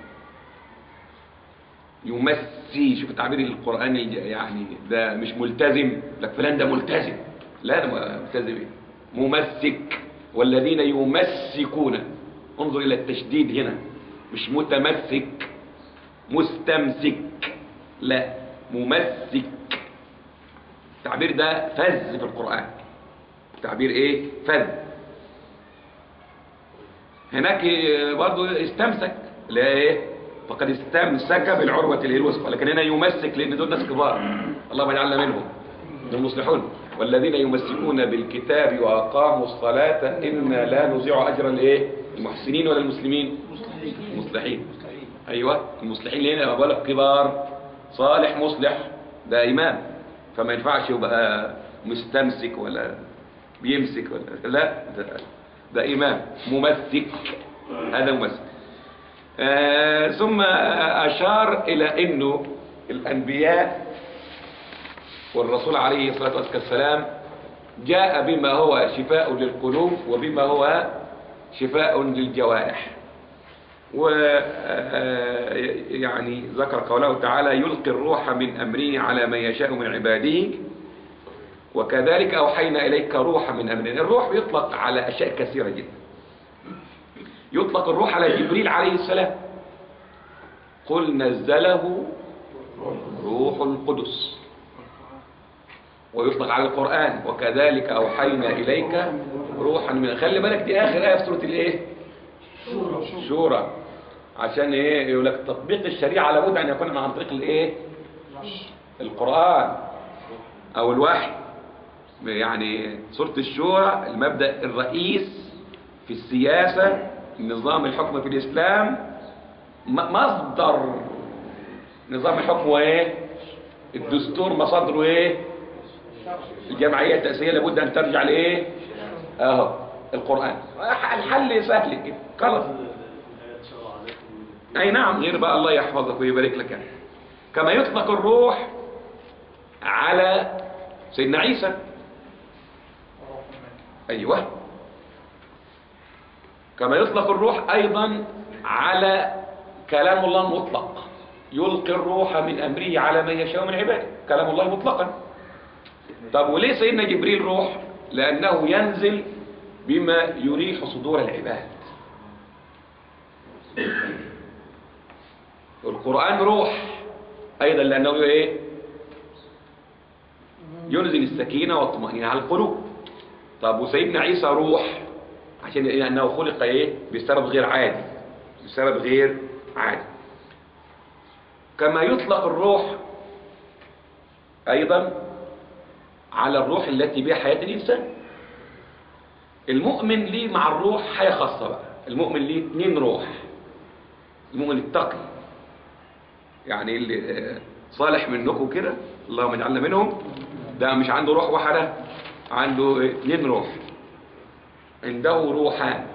يمسي شوف التعبير القرآني الج- يعني ده مش ملتزم لك فلان ده ملتزم لا ده ملتزم إيه؟ ممسك والذين يمسكون انظر إلى التشديد هنا مش متمسك مستمسك لا ممسك التعبير ده فز في القرآن تعبير ايه فز هناك برضو استمسك لا ايه فقد استمسك بالعروة اللي هي الوثقى لكن هنا يمسك لان دول ناس كبار اللهم اجعلنا منهم دول المصلحون والذين يمسكون بالكتاب واقاموا الصلاة انا لا نضيع اجر الايه المحسنين ولا المسلمين المصلحين ايوه المصلحين اللي هنا بقول لك كبار صالح مصلح ده امام فما ينفعش يبقى مستمسك ولا بيمسك ولا لا ده, ده امام ممسك هذا ممسك آه ثم أشار إلى أنه الأنبياء والرسول عليه الصلاة والسلام جاء بما هو شفاء للقلوب وبما هو شفاء للجوارح و آه، يعني ذكر قوله تعالى يلقي الروح من أمره على من يشاء من عباده وكذلك أوحينا إليك روحا من أمرنا الروح يطلق على أشياء كثيرة جدا يطلق الروح على جبريل عليه السلام قل نزله روح القدس ويطلق على القرآن وكذلك أوحينا إليك روحا من خلي بالك دي آخر آية في سورة الإيه شورى عشان إيه يقول لك تطبيق الشريعة لابد أن يكون عن طريق الإيه القرآن أو الوحي يعني سورة الشورى المبدأ الرئيس في السياسة نظام الحكم في الإسلام م- مصدر نظام الحكم هو ايه الدستور مصادره ايه الجمعية التأسيسية لابد أن ترجع لإيه اهو القرآن الحل سهل كده خلاص الآيات شرع عليكم أي نعم غير بقى الله يحفظك ويبارك لك يعني. كما يطلق الروح على سيدنا عيسى أيوه كما يطلق الروح أيضا على كلام الله مطلق يلقي الروح من أمره على من يشاء من عباده كلام الله مطلقا طب وليه سيدنا جبريل روح لأنه ينزل بما يريح صدور العباد والقرآن روح أيضا لأنه إيه ينزل السكينة والطمأنينة على القلوب طب وسيدنا عيسى روح عشان لأنه خلق إيه بسبب غير عادي بسبب غير عادي كما يطلق الروح أيضا على الروح التي بها حياة الإنسان المؤمن ليه مع الروح حياة خاصة بقى المؤمن ليه اتنين روح المؤمن التقي يعني اللي آه، صالح منكم كده اللهم اجعلنا منهم ده مش عنده روح واحدة عنده اتنين روح عنده روحان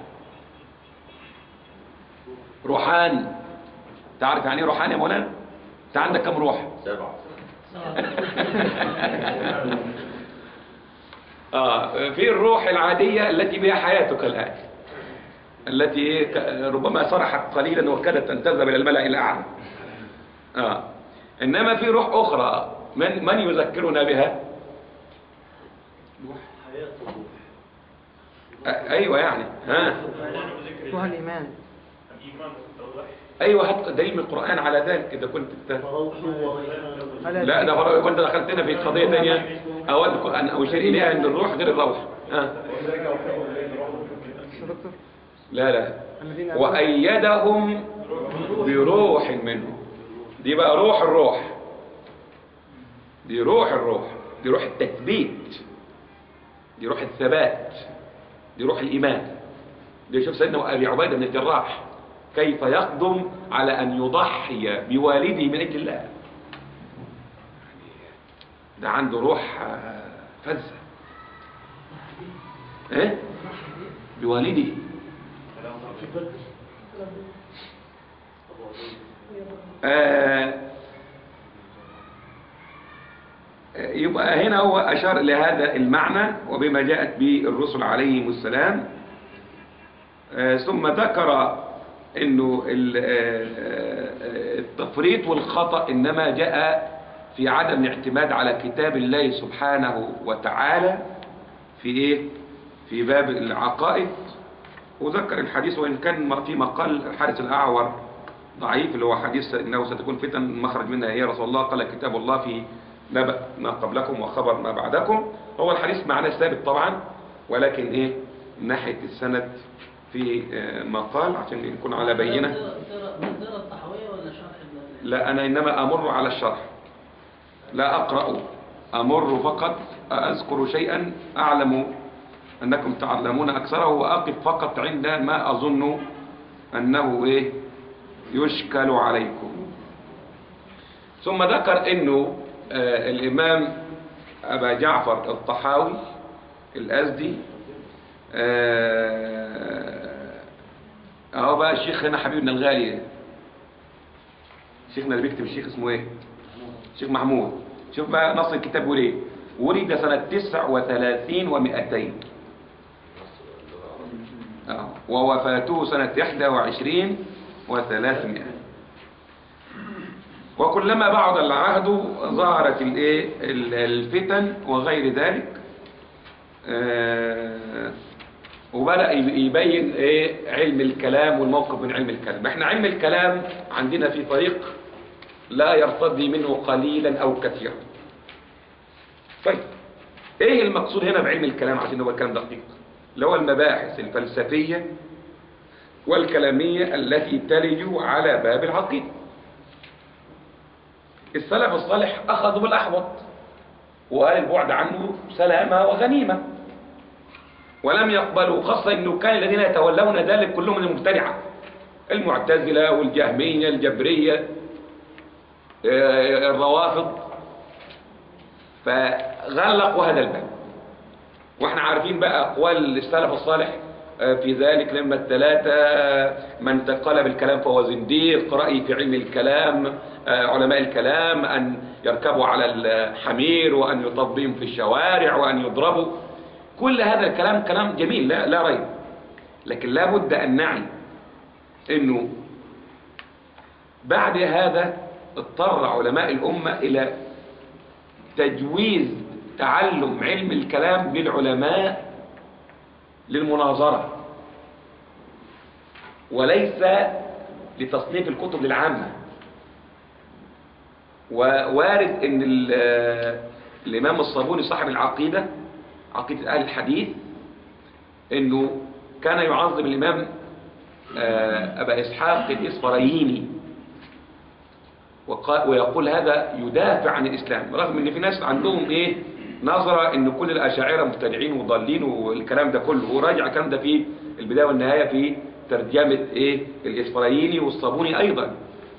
روحان تعرف يعني ايه روحان يا مولانا انت عندك كم روح سبعة آه في الروح العادية التي بها حياتك الآن التي إيه ك- ربما صرحت قليلا وكادت أن تذهب إلى الملأ الأعلى آه. إنما في روح أخرى من, من يذكرنا بها حياة الروح آه أيوة يعني ها روح الإيمان الإيمان والتوضيح أيوة هات دليل من القرآن على ذلك إذا كنت انت فروح وريحان ألا لا ده فرق كنت دخلتنا في قضية ثانية أود أن أشير إليها أن الروح غير الروح آه. دكتور لا لا الذين وأيدهم بروح منه دي بقى روح الروح دي روح الروح دي روح التثبيت دي روح الثبات دي روح الإيمان دي شوف سيدنا أبي عبيدة بن الجراح كيف يقدم على أن يضحي بوالده من أجل الله ده عنده روح آه، فزة ايه بوالده آه، يبقى هنا هو أشار لهذا المعنى وبما جاءت به الرسل عليهم السلام آه، ثم ذكر انه ال- آه، آه، التفريط والخطأ انما جاء في عدم الاعتماد على كتاب الله سبحانه وتعالى في ايه في باب العقائد وذكر الحديث وان كان في مقال الحارث الاعور ضعيف اللي هو حديث انه ستكون فتن مخرج منها يا رسول الله قال كتاب الله في نبأ ما قبلكم وخبر ما بعدكم هو الحديث معناه ثابت طبعا ولكن ايه من ناحيه السند في آه، مقال عشان يكون على بينه ترى الطحاوية ولا شرح ال- لا أنا إنما أمر على الشرح لا أقرأ أمر فقط أذكر شيئا أعلم أنكم تعلمون أكثره وأقف فقط عند ما أظن أنه إيه يشكل عليكم ثم ذكر أنه آه الإمام أبا جعفر الطحاوي الأزدي آه اهو بقى الشيخ هنا حبيبنا الغالي شيخنا اللي بيكتب الشيخ اسمه ايه الشيخ محمود شوف بقى نص الكتاب بيقول ايه ولد سنة 39 و200 اه ووفاته سنة 21 و300 وكلما بعد العهد ظهرت الايه ال- الفتن وغير ذلك آه، وبدأ يب- يبين ايه علم الكلام والموقف من علم الكلام احنا علم الكلام عندنا في طريق لا يرتضي منه قليلا او كثيرا طيب ايه المقصود هنا بعلم الكلام عشان هو الكلام دقيق اللي هو المباحث الفلسفية والكلامية التي تلج على باب العقيدة السلف الصالح أخذوا بالأحوط وقال البعد عنه سلامة وغنيمة ولم يقبلوا خاصة أنه كان الذين يتولون ذلك كلهم من المبتدعة المعتزلة والجهمية الجبرية آه، الروافض فغلقوا هذا الباب واحنا عارفين بقى أقوال السلف الصالح آه، في ذلك لما الثلاثة من تقال بالكلام فهو زنديق رأي في علم الكلام آه، علماء الكلام أن يركبوا على الحمير وأن يطبهم في الشوارع وأن يضربوا كل هذا الكلام كلام جميل لا, لا ريب لكن لا بد أن نعي أنه بعد هذا اضطر علماء الأمة إلى تجويز تعلم علم الكلام للعلماء للمناظرة وليس لتصنيف الكتب للعامة ووارد ان ال- الامام الصابوني صاحب العقيدة عقيدة اهل الحديث انه كان يعظم الامام آه، ابا اسحاق الاسفرايني وقا- ويقول هذا يدافع عن الإسلام رغم ان في ناس عندهم ايه نظرة ان كل الأشاعرة مبتدعين وضالين والكلام ده كله وراجع الكلام ده في البداية والنهاية في ترجمة ايه الإسفرايني والصابوني أيضا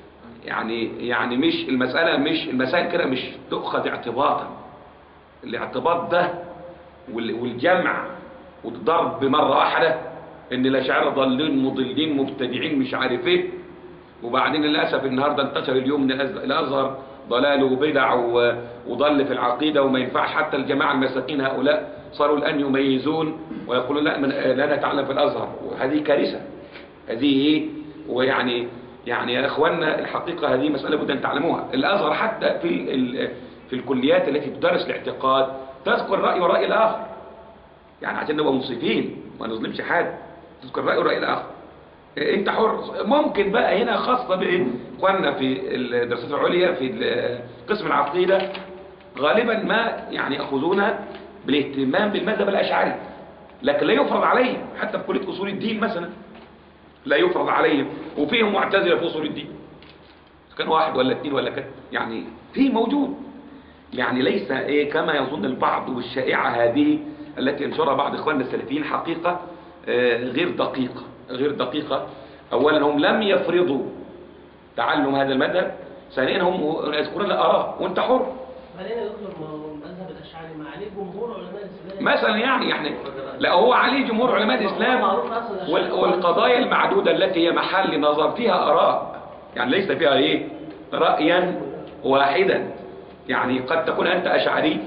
يعني يعني مش المسألة مش المسائل كده مش تؤخذ اعتباطا الاعتباط ده وال- والجمع والضرب مرة واحدة ان الأشاعرة ضالين مضلين مبتدعين مش عارف ايه وبعدين للأسف النهاردة انتشر اليوم من الأز- الأزهر ضلال وبدع و- وضل في العقيدة وما ينفعش حتى الجماعة المساكين هؤلاء صاروا الآن يميزون ويقولون لا من لا نتعلم في الأزهر وهذه كارثة هذه ايه ويعني يعني يا اخواننا الحقيقة هذه مسألة بد أن تعلموها الأزهر حتى في ال- ال- في الكليات التي تدرس الاعتقاد تذكر رأي ورأي الآخر يعني عشان نبقى منصفين ما نظلمش حد تذكر رأي ورأي الآخر إيه، انت حر ممكن بقى هنا خاصة بإخواننا في الدراسات العليا في ال- قسم العقيدة غالبا ما يعني يأخذون بالاهتمام بالمذهب الأشعري لكن لا يفرض عليهم حتى في كلية أصول الدين مثلا لا يفرض عليهم وفيهم معتزلة في أصول الدين كان واحد ولا اثنين ولا كده يعني في موجود يعني ليس ايه كما يظن البعض والشائعة هذه التي انشرها بعض اخواننا السلفيين حقيقة آه، غير دقيقة غير دقيقة اولا هم لم يفرضوا تعلم هذا المذهب ثانيا هم يذكرون الاراء وانت حر بعدين يا دكتور ما هو المذهب الاشعري ما عليه جمهور علماء الاسلام مثلا يعني يعني لا هو عليه جمهور علماء الاسلام وال- والقضايا المعدودة التي هي محل نظر فيها اراء يعني ليس فيها ايه رايا واحدا يعني قد تكون انت اشعري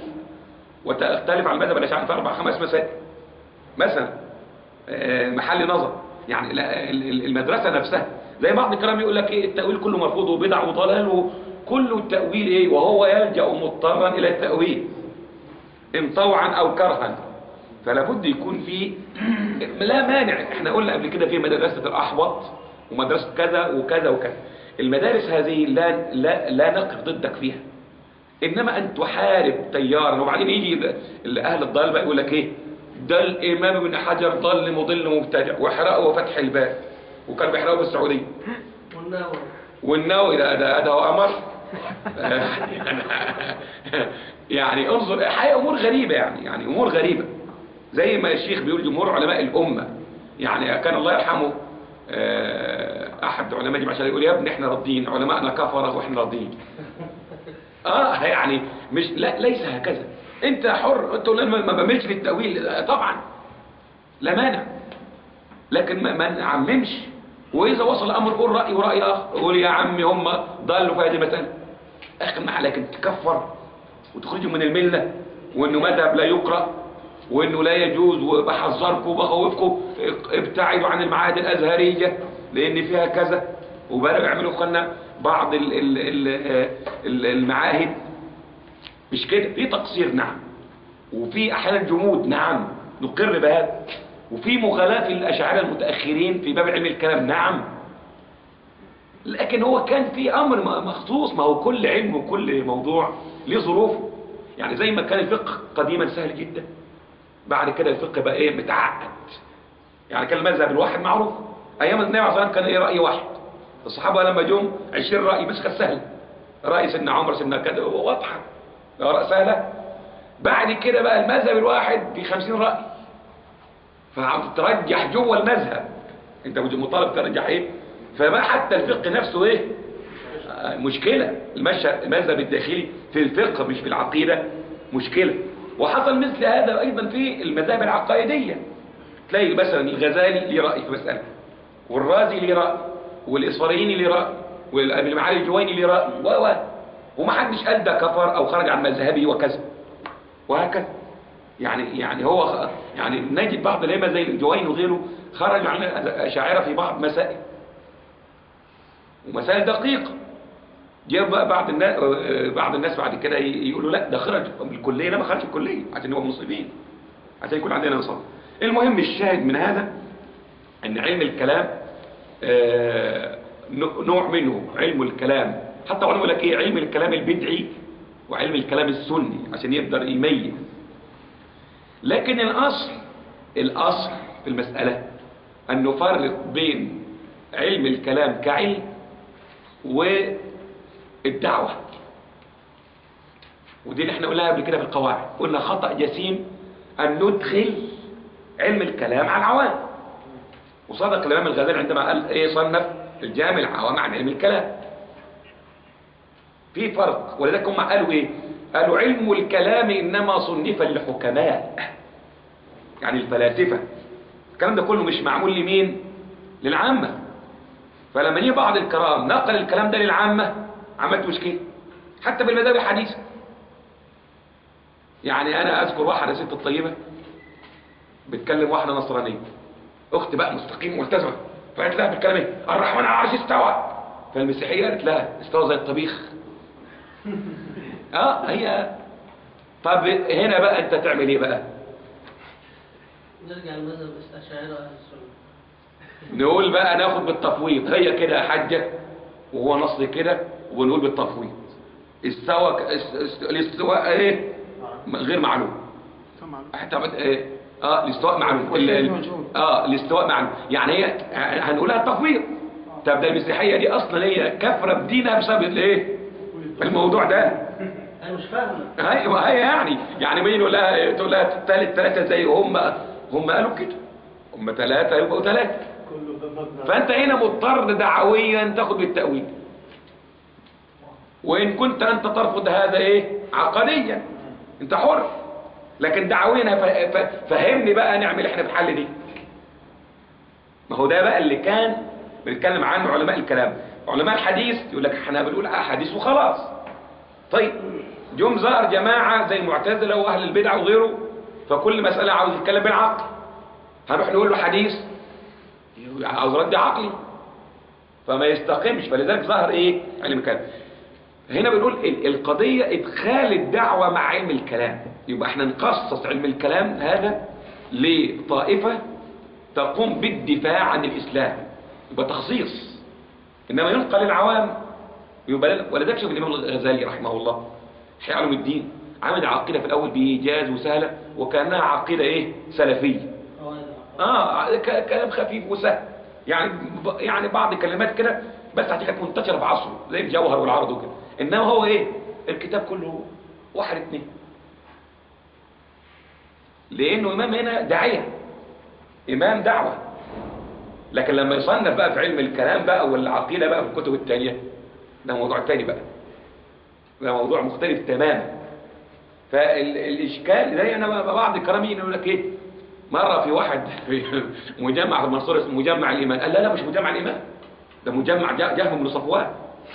وتختلف عن المذهب الاشعري في اربع خمس مسائل مثلا آه، محل نظر يعني لا، ال- ال- المدرسة نفسها زي بعض الكلام يقول لك ايه التأويل كله مرفوض وبدع وضلال وكل التأويل ايه وهو يلجأ مضطرا الى التأويل ان طوعا او كرها فلا بد يكون في لا مانع احنا قلنا قبل كده في مدرسة الاحوط ومدرسة كذا وكذا وكذا المدارس هذه لا لا لا نقف ضدك فيها انما ان تحارب تيارا وبعدين يجي ال- ال- اهل الضلال بقى يقول لك ايه ده الامام ابن حجر ضل مضل مبتدع واحرقه وفتح الباب وكان بيحرقه بالسعوديه والنووي والنووي ده ده ده هو امر يعني انظر حقيقة امور غريبة يعني يعني امور غريبة زي ما الشيخ بيقول جمهور علماء الامة يعني كان الله يرحمه آه، احد علماء جماعة عشان يقول يا ابني احنا راضيين علماءنا كفرة واحنا راضيين اه يعني مش لا ليس هكذا انت حر انت تقول انا ما بعملش للتأويل آه، طبعا لا مانع لكن ما ما نعممش واذا وصل الامر قول راي وراي اخر قول يا عمي هم ضلوا في هذه المساله اخر معاه لكن تكفر وتخرجهم من المله وانه مذهب لا يقرا وانه لا يجوز وبحذركم وبخوفكم ابتعدوا عن المعاهد الازهريه لان فيها كذا وبداوا يعملوا خلنا بعض ال ال ال ال المعاهد مش كده في تقصير نعم وفي احيانا جمود نعم نقر بهذا وفي مغالاة في الاشاعره المتاخرين في باب علم الكلام نعم لكن هو كان في امر م- مخصوص ما هو كل علم وكل موضوع ليه ظروفه يعني زي ما كان الفقه قديما سهل جدا بعد كده الفقه بقى ايه متعقد يعني كان المذهب الواحد معروف ايام النبي عليه الصلاه والسلام كان ايه راي واحد الصحابه لما جم 20 راي بس كانت سهله راي سيدنا عمر سيدنا كذا واضحه اراء سهله بعد كده بقى المذهب الواحد في 50 راي فعم ترجح جوه المذهب انت مطالب ترجح ايه فبقى حتى الفقه نفسه ايه آه، مشكلة المشهد المذهب الداخلي في الفقه مش في العقيدة مشكلة وحصل مثل هذا أيضا في المذاهب العقائدية تلاقي مثلا الغزالي ليه رأي في مسألة والرازي ليه رأي والإصفريني ليه رأي والأبي المعالي الجويني ليه رأي و و ومحدش قال ده كفر أو خرج عن مذهبه وكذا وهكذا يعني يعني هو خ- يعني نجد بعض الأئمة زي الجويني وغيره خرج عن الأشاعرة في بعض مسائل ومسائل دقيقة جاء بقى بعض الناس بعض الناس بعد كده ي- يقولوا لا ده خرج من الكلية لا ما خرج الكلية عشان هو منصفين عشان يكون عندنا نصاب المهم الشاهد من هذا ان علم الكلام آه، ن- نوع منه علم الكلام حتى علماء يقول لك ايه علم الكلام البدعي وعلم الكلام السني عشان يقدر يميز لكن الاصل الاصل في المسألة ان نفرق بين علم الكلام كعلم والدعوة ودي اللي احنا قلناها قبل كده في القواعد قلنا خطأ جسيم ان ندخل علم الكلام على العوام وصدق الامام الغزالي عندما قال ايه صنف الجامع العوام عن علم الكلام في فرق ولذلك هم قالوا ايه قالوا علم الكلام انما صنف للحكماء يعني الفلاسفة الكلام ده كله مش معمول لمين للعامة فلما يجي بعض الكرام نقل الكلام ده للعامة عملت مشكلة حتى بالمذاهب الحديثة يعني انا اذكر واحدة ست الطيبة بتكلم واحدة نصرانية اخت بقى مستقيم ملتزمة فقالت لها بالكلام ايه الرحمن على العرش استوى فالمسيحية قالت لها استوى زي الطبيخ اه هي طب هنا بقى انت تعمل ايه بقى نرجع لمذهب الأشاعرة أهل السنة نقول بقى ناخد بالتفويض هي كده يا حاجة وهو نص كده ونقول بالتفويض استوى ك- است- است- الاستواء ايه م- غير معلوم حتى بد- ايه اه الاستواء معلوم ال- ال- اه الاستواء معلوم يعني هي هنقولها التفويض طب ده المسيحية دي اصلا هي كافرة بدينها بسبب الايه الموضوع ده أنا مش فاهمة ايوه هي يعني يعني مين يقول لها تقول لها ثالث ثلاثة زي هم هم قالوا كده هم ثلاثة يبقوا ثلاثة كله ده مبنى فانت هنا مضطر دعويا تاخد بالتأويل وان كنت انت ترفض هذا ايه عقديا انت حر لكن دعويا ف- ف- فهمني بقى نعمل احنا في الحل دي ما هو ده بقى اللي كان بنتكلم عنه علماء الكلام علماء الحديث يقول لك احنا بنقول احاديث وخلاص طيب جم ظهر جماعة زي المعتزلة واهل البدع وغيره فكل مسألة عاوز يتكلم بالعقل هنروح نقول له حديث عاوز رد عقلي فما يستقيمش فلذلك ظهر ايه علم الكلام هنا بنقول ال- القضية ادخال الدعوة مع علم الكلام يبقى احنا نخصص علم الكلام هذا لطائفة تقوم بالدفاع عن الإسلام يبقى تخصيص إنما ينقل للعوام يبقى لا- ولذلك شوف الإمام الغزالي رحمه الله إحياء علوم الدين عامل عقيدة في الأول بإيجاز وسهلة وكأنها عقيدة إيه سلفية قواعد اه ك- كلام خفيف وسهل يعني ب- يعني بعض الكلمات كده بس هتلاقيها كانت منتشره في عصره زي الجوهر والعرض وكده انما هو ايه الكتاب كله واحد اتنين لانه امام هنا داعيه امام دعوه لكن لما يصنف بقى في علم الكلام بقى والعقيده بقى في الكتب التانية ده موضوع تاني بقى ده موضوع مختلف تماما فالاشكال زي انا بعض الكرامين يقول لك ايه مرة في واحد في مجمع منصور اسمه مجمع الإيمان قال لا لا مش مجمع الإيمان ده مجمع جه- جهم بن صفوان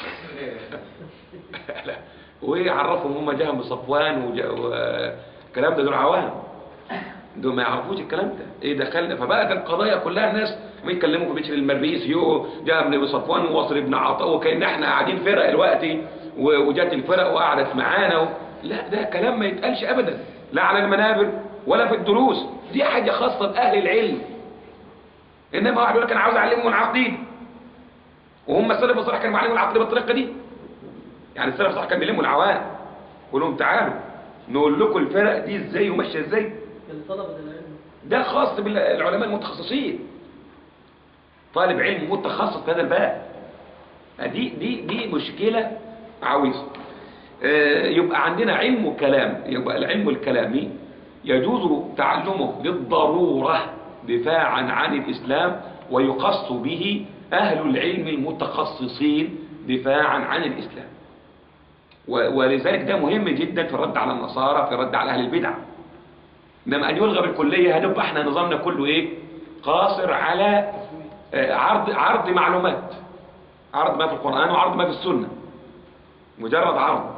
لا ويعرفهم هم جهم بن صفوان والكلام ده دول عوام دول ما يعرفوش الكلام ده ايه دخلنا فبقت القضايا كلها الناس ما يتكلموا في بشر المريسي وجاء ابن ابي صفوان وواصل ابن عطاء وكان احنا قاعدين فرق دلوقتي و- وجات الفرق وقعدت معانا و... لا ده كلام ما يتقالش ابدا لا على المنابر ولا في الدروس دي حاجه خاصه باهل العلم انما واحد يقول لك انا عاوز اعلمهم العقيده وهم السلف الصالح كانوا بيعلموا العقيده بالطريقه دي يعني السلف الصالح كان بيلموا العوام يقول لهم تعالوا نقول لكم الفرق دي ازاي وماشيه ازاي لطلبة العلم ده خاص بالعلماء المتخصصين طالب علم متخصص في هذا الباب دي دي دي مشكلة عويصة آه، يبقى عندنا علم كلام يبقى العلم الكلامي يجوز تعلمه للضرورة دفاعا عن الإسلام ويخص به أهل العلم المتخصصين دفاعا عن الإسلام و- ولذلك ده مهم جدا في الرد على النصارى في الرد على أهل البدع انما ان يلغى بالكليه هنبقى احنا نظامنا كله ايه قاصر على آه، عرض عرض معلومات عرض ما في القران وعرض ما في السنه مجرد عرض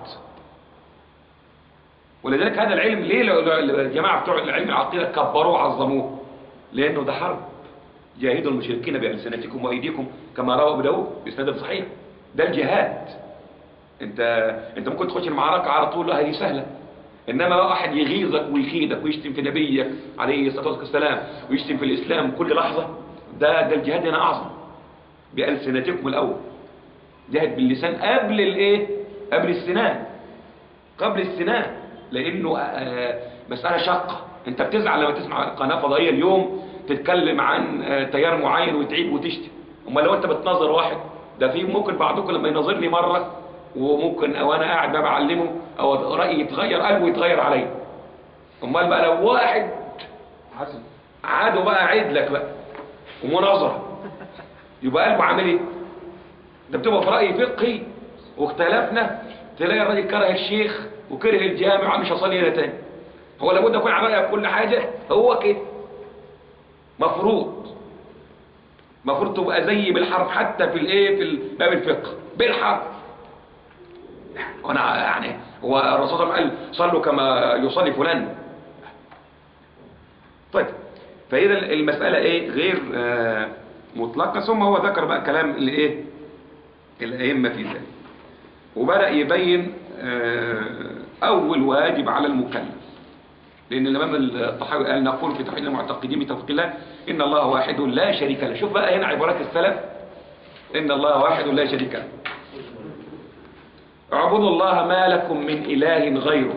ولذلك هذا العلم ليه ل- ل- الجماعه بتوع العلم العقيده كبروه وعظموه لانه ده حرب جاهدوا المشركين بألسنتكم وأيديكم كما روى أبو داود بإسناد صحيح ده الجهاد انت انت ممكن تخش المعركة على طول لا هذه سهلة انما واحد يغيظك ويكيدك ويشتم في نبيك عليه الصلاة والسلام ويشتم في الاسلام كل لحظة ده ده الجهاد هنا اعظم بألسنتكم الاول جهد باللسان قبل الايه قبل السنان قبل السنان لانه آه، مسألة شاقة انت بتزعل لما تسمع قناة فضائية اليوم تتكلم عن آه، تيار معين وتعيب وتشتم اما لو انت بتنظر واحد ده في ممكن بعضكم لما ينظرني مرة وممكن او انا قاعد بقى بعلمه او رأيي يتغير قلبه يتغير عليا امال بقى لو واحد عاده بقى عيد لك بقى ومناظرة يبقى قلبه عامل ايه ده بتبقى في رأي فقهي واختلفنا تلاقي الراجل كره الشيخ وكره الجامع مش هصلي هنا تاني هو لابد يكون على رأيه في كل حاجة هو كده مفروض مفروض تبقى زي بالحرف حتى في الايه في باب الفقه بالحرف وانا يعني هو الرسول صلى الله عليه وسلم قال صلوا كما يصلي فلان طيب فاذا المساله ايه غير آه مطلقه ثم هو ذكر بقى كلام الايه الائمه في ذلك وبدا يبين آه اول واجب على المكلف لان الامام الطحاوي قال نقول في توحيد المعتقدين بتوفيق الله ان الله واحد لا شريك له شوف بقى هنا عبارات السلف ان الله واحد لا شريك له اعبدوا الله ما لكم من اله غيره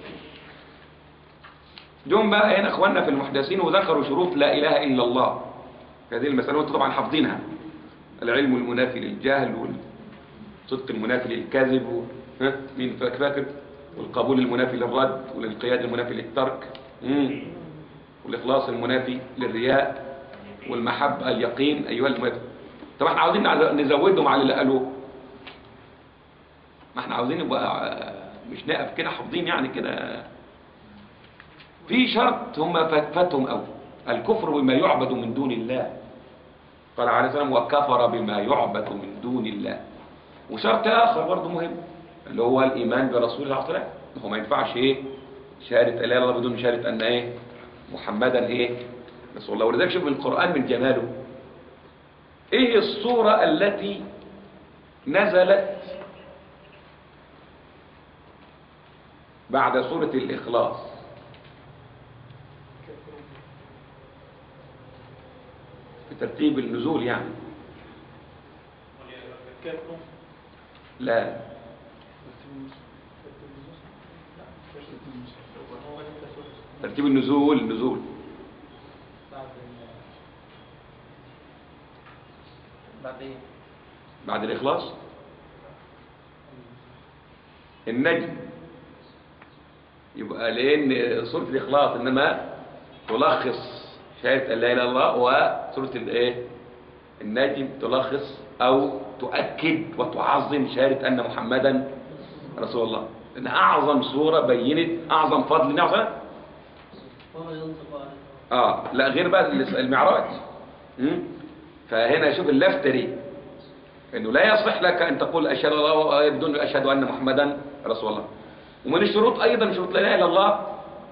جم بقى هنا اخواننا في المحدثين وذكروا شروط لا اله الا الله هذه المساله وانتم طبعا حافظينها العلم المنافي للجهل والصدق المنافي للكذب و... ها مين فاك- فاكر والقبول المنافي للرد والانقياد المنافي للترك مم. والاخلاص المنافي للرياء والمحبه اليقين ايها المنافي طب احنا عاوزين نعز- نزودهم على اللي قالوه ما احنا عاوزين نبقى مش نقف كده حافظين يعني كده في شرط هم فات- فاتهم قوي الكفر بما يعبد من دون الله قال عليه السلام وكفر بما يعبد من دون الله وشرط اخر برضه مهم اللي هو الايمان برسول الله صلى الله عليه وسلم هو ما ينفعش ايه شهاده لا اله الا الله بدون شهاده ان ايه محمدا ايه رسول الله ولذلك شوف القران من جماله ايه الصوره التي نزلت بعد سورة الإخلاص في ترتيب النزول يعني لا ترتيب النزول النزول بعد بعد ايه؟ بعد الإخلاص النجم يبقى لأن سورة الإخلاص إنما تلخص شهادة أن لا إله إلا الله وسورة الإيه النجم تلخص أو تؤكد وتعظم شهادة أن محمدا رسول الله لأن أعظم سورة بينت أعظم فضل النبي صلى الله عليه وسلم وما ينطق عن الهوى اه لا غير بقى المعراج مم؟ فهنا شوف اللفتة دي انه لا يصح لك ان تقول اشهد ان الله بدون اشهد ان محمدا رسول الله ومن الشروط ايضا شروط لا اله الا الله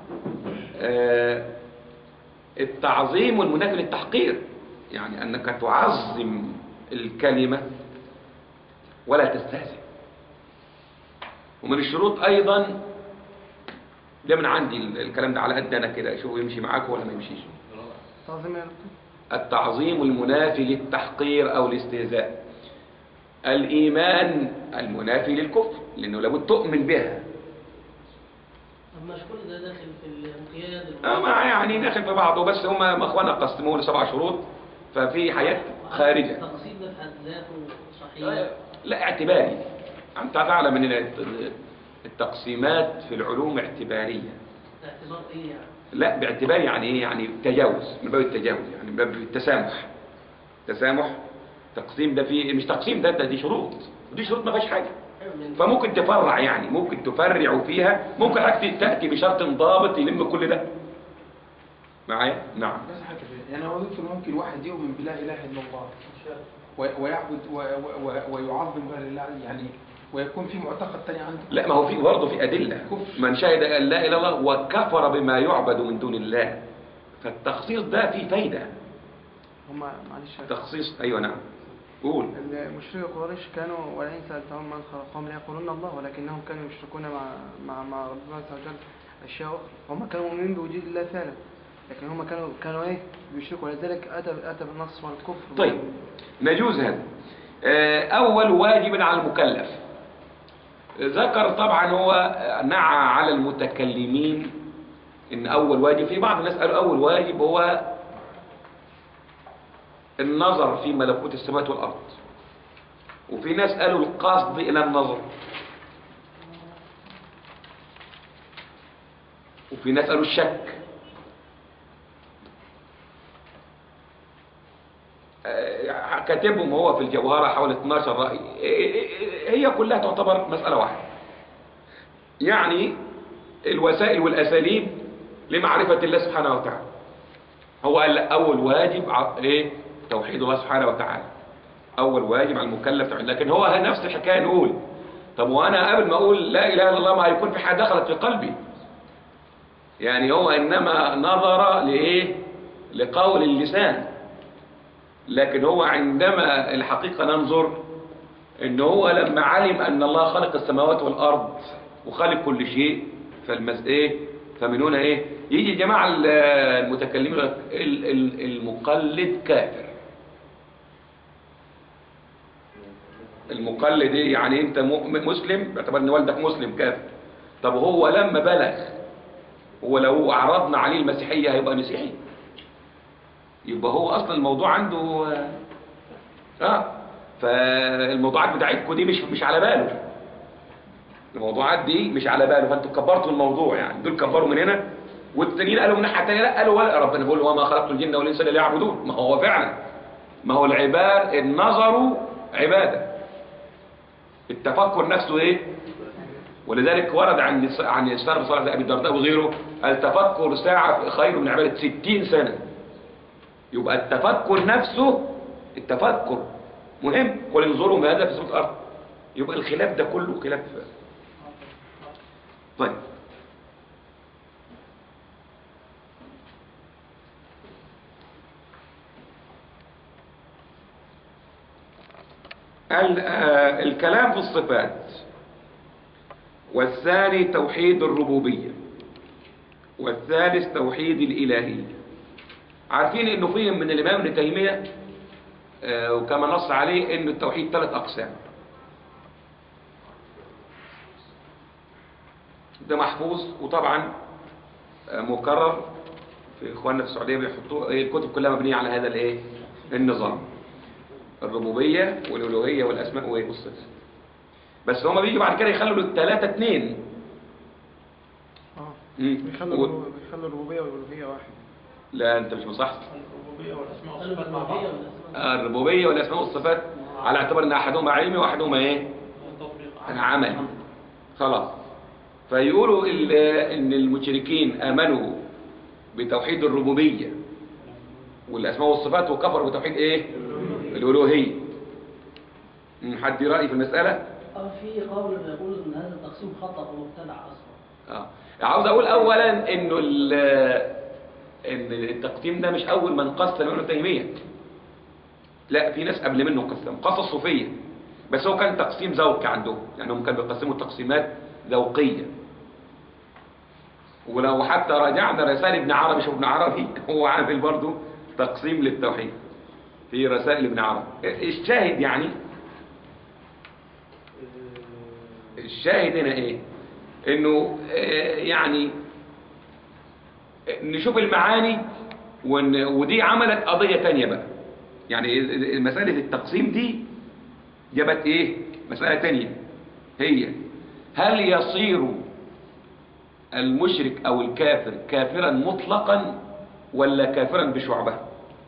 آه التعظيم والمنافي للتحقير يعني انك تعظم الكلمة ولا تستهزئ ومن الشروط ايضا ده من عندي الكلام ده على قد انا كده اشوفه يمشي معاك ولا ما يمشيش تعظيم يا دكتور التعظيم المنافي للتحقير او الاستهزاء الايمان المنافي للكفر لانه لابد تؤمن بها طب مش كل ده داخل في الانقياد آه ما يعني داخل في بعضه بس هم اخوانا قسموه لسبع شروط ففي حياة خارجة التقسيم ده في حد ذاته صحيح لا اعتباري انت تعلم ان التقسيمات في العلوم اعتبارية اعتبار ايه يعني لا باعتبار يعني ايه يعني تجاوز من باب التجاوز يعني من باب التسامح تسامح تقسيم ده فيه مش تقسيم ده, ده دي شروط ودي شروط ما فيهاش حاجه أيوة، من- فممكن تفرع يعني ممكن تفرع فيها ممكن حضرتك تاتي بشرط ضابط يلم كل ده معايا نعم بس حاجة يعني هو دكتور ممكن واحد يؤمن بلا إله إلا الله و- ويعبد و- و- و- ويعظم غير الله يعني ويكون في معتقد تاني عنده لا ما هو في برضه في ادله من شهد ان لا اله الا الله وكفر بما يعبد من دون الله فالتخصيص ده فيه فايده هم معلش يا تخصيص ايوه نعم قول المشركي قريش كانوا ولئن سألتهم من خلقهم ليقولون الله ولكنهم كانوا يشركون مع مع مع ربنا عز وجل أشياء أخرى هم كانوا مؤمنين بوجود الله فعلا لكن هم كانوا كانوا إيه بيشركوا ولذلك أتى أتى بالنص والكفر طيب نجوز هذا آه، أول واجب على المكلف ذكر طبعا هو نعى على المتكلمين إن أول واجب في بعض الناس قالوا أول واجب هو النظر في ملكوت السماوات والأرض وفي ناس قالوا القصد إلى النظر وفي ناس قالوا الشك آه، كاتبهم هو في الجوهرة حوالي 12 رأي هي كلها تعتبر مسألة واحدة يعني الوسائل والأساليب لمعرفة الله سبحانه وتعالى هو قال لا، أول واجب ع- إيه توحيد الله سبحانه وتعالى أول واجب على المكلف توحيد لكن هو نفس الحكاية نقول طب وأنا قبل ما أقول لا إله إلا الله ما هيكون في حاجة دخلت في قلبي يعني هو إنما نظر لإيه لقول اللسان لكن هو عندما الحقيقة ننظر ان هو لما علم ان الله خلق السماوات والارض وخلق كل شيء فالمس ايه فمن هنا ايه يجي الجماعة ال- المتكلمين يقول لك ال- ال- المقلد كافر المقلد ايه يعني انت مؤمن- مسلم باعتبار ان والدك مسلم كافر طب هو لما بلغ هو لو عرضنا عليه المسيحية هيبقى مسيحي يبقى هو اصلا الموضوع عنده آه، اه فالموضوعات بتاعتكم دي مش مش على باله الموضوعات دي مش على باله فانتوا كبرتوا الموضوع يعني دول كبروا من هنا والتانيين قالوا من ناحيه ثانيه لا قالوا ولا ربنا بيقول وما خلقت الجن والانس الا ليعبدون ما هو فعلا ما هو العباد النظر عباده التفكر نفسه ايه ولذلك ورد عن عن السلف صالح ابي الدرداء وغيره التفكر ساعه خير من عباده 60 سنه يبقى التفكر نفسه التفكر مهم قل انظروا ماذا في سورة الأرض يبقى الخلاف ده كله خلاف طيب ال- آه، الكلام في الصفات والثاني توحيد الربوبية والثالث توحيد الإلهية عارفين انه فيهم من الامام ابن تيميه آه، وكما نص عليه ان التوحيد ثلاث اقسام ده محفوظ وطبعا آه، مكرر في اخواننا في السعوديه بيحطوا إيه، الكتب كلها مبنيه على هذا الايه النظام الربوبيه والالوهيه والاسماء وايه والصفات بس هما بيجي بعد كده يخلوا الثلاثه اثنين اه مم. بيخلوا و- الربو- بيخلوا الربوبية والألوهية واحد لا انت مش مصحصح الربوبية والأسماء قالوا والصفات مع بعض بالربوبية والأسماء. آه، الربوبيه والاسماء والصفات على اعتبار ان احدهما علمي واحدهما ايه التطبيق عملي خلاص فيقولوا ال- ان المشركين امنوا بتوحيد الربوبية والأسماء والصفات وكفروا بتوحيد إيه الألوهية مم، حد رأي في المسألة أو في قول يقول ان هذا التقسيم خطأ ومبتدع اصلا آه. عاوز أقول أولا إنه ال- إن التقسيم ده مش أول من قسم ابن تيمية لا في ناس قبل منه قسم قصة الصوفية بس هو كان تقسيم ذوقي عندهم يعني هم كانوا بيقسموا تقسيمات ذوقية ولو حتى راجعنا رسائل ابن عربي شوف ابن عربي هو عامل برضه تقسيم للتوحيد في رسائل ابن عربي الشاهد يعني الشاهد هنا ايه انه آه، يعني نشوف المعاني ون- ودي عملت قضية تانية بقى يعني ال- ال- مسألة التقسيم دي جابت ايه مسألة تانية هي هل يصير المشرك او الكافر كافرا مطلقا ولا كافرا بشعبة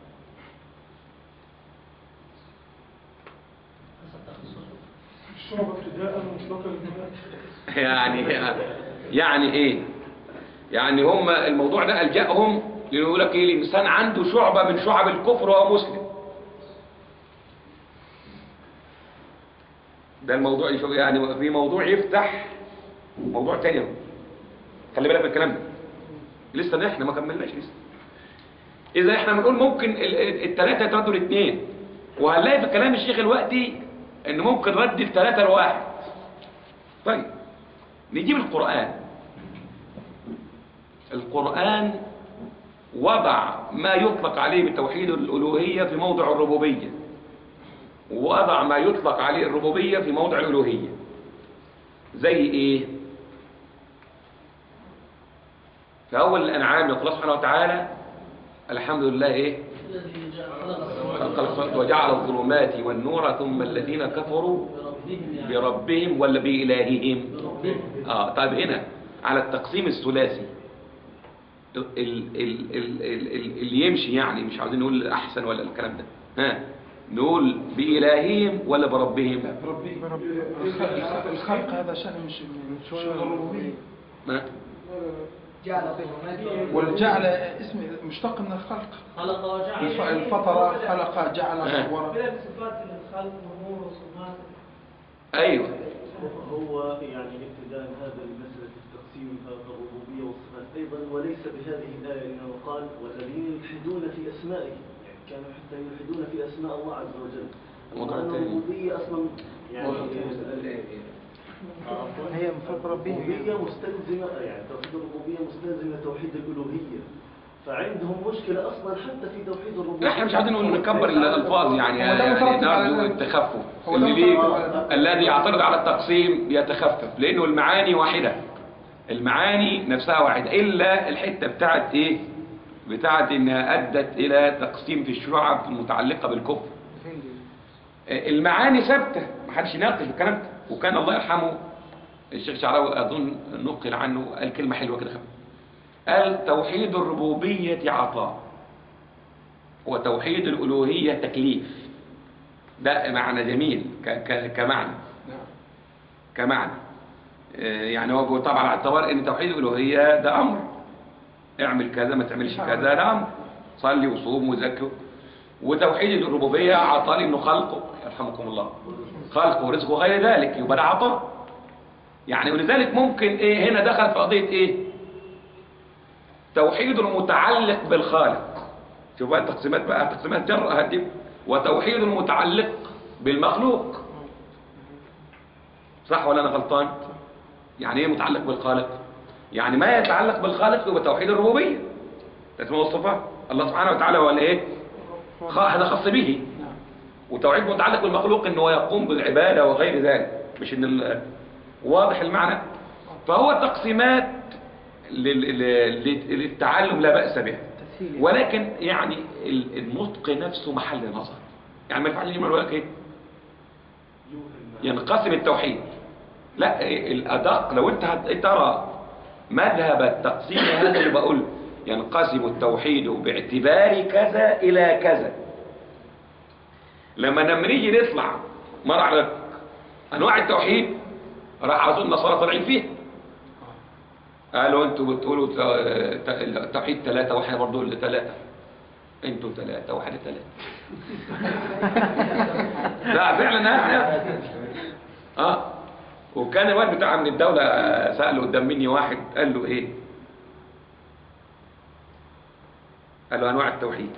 حسب تخصصه الشعب ابتداء مطلقا للنهاية يعني يعني ايه يعني هم الموضوع ده ألجأهم لأنه يقول لك ايه الإنسان عنده شعبة من شعب الكفر وهو مسلم ده الموضوع يشوف يعني في موضوع يفتح موضوع تاني اهو خلي بالك من الكلام ده لسه ده احنا ما كملناش لسه اذا احنا بنقول ممكن الثلاثه يتردوا الاثنين وهنلاقي في كلام الشيخ الوقتي ان ممكن رد الثلاثه لواحد طيب نجيب القران القران وضع ما يطلق عليه بتوحيد الالوهيه في موضع الربوبيه ووضع ما يطلق عليه الربوبيه في موضع الالوهيه زي ايه في اول الانعام يقول الله سبحانه وتعالى الحمد لله ايه الذي جعل خلق السماوات خلق السماوات وجعل الظلمات والنور ثم الذين كفروا بربهم يعني بربهم ولا بإلههم بربهم اه طيب هنا على التقسيم الثلاثي ال ال ال ال ال ال اللي يمشي يعني مش عاوزين نقول احسن ولا الكلام ده ها نقول بإلههم ولا بربهم بربي بربي الخ- الخلق هذا شأن مش من شؤون الربوبية ما جعل الظلمات والجعل اسم مشتق من الخلق خلق وجعل الف- الفطر خلق جعل آه. صور بلا بصفات الخلق والنور والصفات ايوه هو يعني ابتداء هذا المسألة التقسيم الربوبية والصفات أيضا وليس بهذه الآية لأنه قال والذين يلحدون في أسمائه يعني كانوا حتى يلحدون في أسماء الله عز وجل موضوع وأن تاني. الربوبية أصلا يعني هي من فوق ربهم الربوبية مستلزمة يعني توحيد الربوبية مستلزمة توحيد الألوهية فعندهم مشكلة أصلا حتى في توحيد الربوبية احنا مش عايزين نقول نكبر الالفاظ يعني هو ده يعني مترتب على نرجو ذلك. التخفف هو ده اللي ليه مترتب على ذلك. الذي يعترض على التقسيم يتخفف لانه المعاني واحده المعاني نفسها واحده الا الحته بتاعت ايه بتاعت انها ادت الى تقسيم في الشعب المتعلقه بالكفر فين دي؟ المعاني ثابته محدش يناقش الكلام ده وكان الله يرحمه الشيخ شعراوي اظن نقل عنه قال كلمه حلوه كده خفيفة. قال توحيد الربوبيه عطاء وتوحيد الالوهيه تكليف ده معنى جميل ك ك كمعنى نعم كمعنى آه، يعني هو بيقول طبعا على اعتبار ان توحيد الالوهيه ده امر اعمل كذا ما تعملش كذا ده امر صلي وصوم وزكي وتوحيد الربوبيه عطاء انه خلقه يرحمكم الله خلقه ورزقه وغير ذلك يبقى ده عطاء يعني ولذلك ممكن ايه هنا دخل في قضيه ايه توحيد المتعلق بالخالق شوف بقى التقسيمات بقى تقسيمات جر هدي وتوحيد المتعلق بالمخلوق صح ولا انا غلطان يعني ايه متعلق بالخالق يعني ما يتعلق بالخالق يبقى توحيد الربوبيه اسمه الصفات الله سبحانه وتعالى هو اللي ايه خ- هذا خاص به نعم وتوحيد متعلق بالمخلوق انه هو يقوم بالعباده وغير ذلك مش ان ال- واضح المعنى فهو تقسيمات لل- لل- للتعلم لا باس بها تسهيل ولكن يعني ال- النطق نفسه محل نظر يعني ما ينفعش يقول لك ايه ينقسم التوحيد لا إيه الادق لو انت هت- ترى مذهب التقسيم هذا اللي بقول ينقسم التوحيد باعتبار كذا الى كذا لما لما نيجي نطلع مر على انواع التوحيد راح اظن النصارى طالعين فيه قالوا انتوا بتقولوا ت- ت- توحيد ثلاثة واحنا برضو اللي ثلاثة انتوا ثلاثة واحنا ثلاثة لا فعلا يعني اه وكان الواد بتاع من الدولة سأله قدام مني واحد قال له ايه قال له انواع التوحيد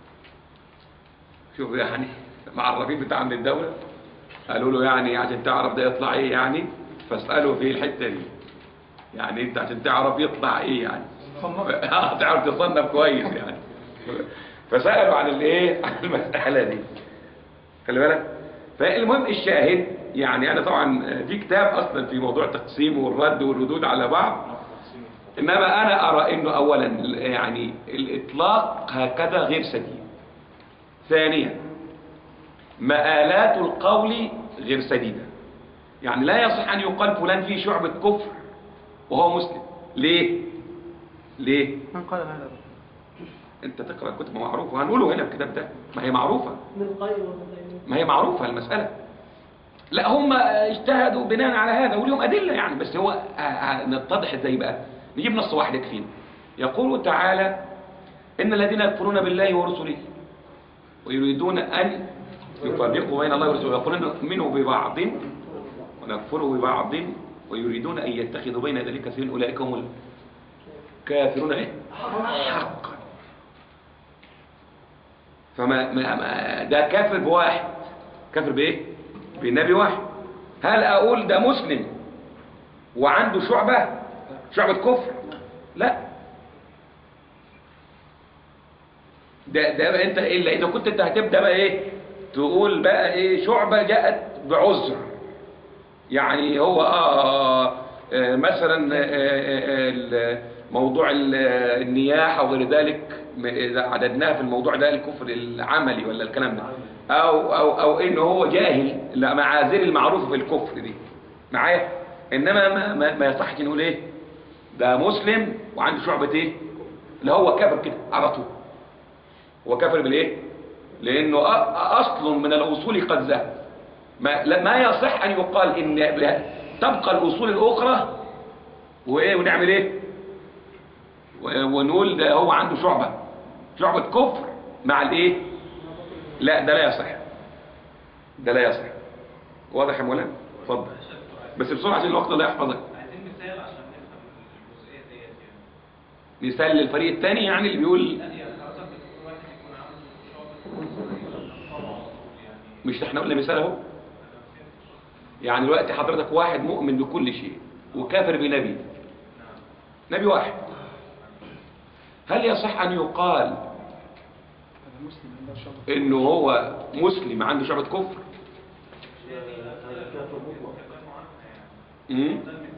شوف يعني معرفين بتاع من الدولة قالوا له يعني عشان تعرف ده يطلع ايه يعني فاسأله في الحتة دي يعني انت عشان تعرف يطلع ايه يعني اه تعرف تصنف كويس يعني فسألوا عن الايه عن المسألة دي خلي بالك فالمهم الشاهد يعني انا طبعا في كتاب اصلا في موضوع التقسيم والرد والردود على بعض انما انا ارى انه اولا يعني الاطلاق هكذا غير سديد ثانيا مآلات القول غير سديدة يعني لا يصح ان يقال فلان فيه شعبة كفر وهو مسلم ليه ليه من قال هذا انت تقرا كتب معروفه وهنقوله هنا في الكتاب ده ما هي معروفه من القيم ومن تيمية ما هي معروفة المسألة لا هم اجتهدوا بناء على هذا وليهم أدلة يعني بس هو ه- ه- نتضح ازاي بقى نجيب نص واحد يكفينا يقول تعالى إن الذين يكفرون بالله ورسله ويريدون أن يفرقوا بين الله ورسوله يقولون نؤمن ببعض ونكفر ببعض ويريدون أن يتخذوا بين ذلك سبيلا أولئك هم الكافرون إيه؟ حقا فما ما ما ده كافر بواحد كافر بايه بنبي واحد هل اقول ده مسلم وعنده شعبة شعبة كفر لا ده ده بقى انت الا اذا كنت انت هتبدا بقى ايه تقول بقى ايه شعبة جاءت بعذر يعني هو آه آه، مثلا آه، آه، آه، موضوع ال- آه، النياحة وغير ذلك م- إذا عددناها في الموضوع ده الكفر العملي ولا الكلام ده أو, أو, أو إنه هو جاهل لا معاذير المعروفة في الكفر دي معايا إنما ما, ما, ما يصحش نقول إيه ده مسلم وعنده شعبة إيه اللي هو كافر كده على طول هو كافر بالإيه لأنه أ- أصل من الأصول قد ذهب ما, لا- ما يصح أن يقال إن تبقى الأصول الأخرى وإيه ونعمل إيه و- ونقول ده هو عنده شعبة شعبة كفر مع الإيه لا ده لا يصح ده لا يصح واضح يا مولانا اتفضل بس بسرعة عشان الوقت لا يحفظك عايزين مثال عشان نفهم الجزئيه ديت يعني مثال للفريق الثاني يعني اللي بيقول لا يعني حضرتك بتقول واحد يكون عنده شعبة طبعا يعني مش احنا قلنا مثال اهو يعني دلوقتي حضرتك واحد مؤمن بكل شيء وكافر بنبي نبي واحد هل يصح ان يقال هذا مسلم عنده شعبة انه هو مسلم عنده شعبة كفر هذا كافر مطلق مم؟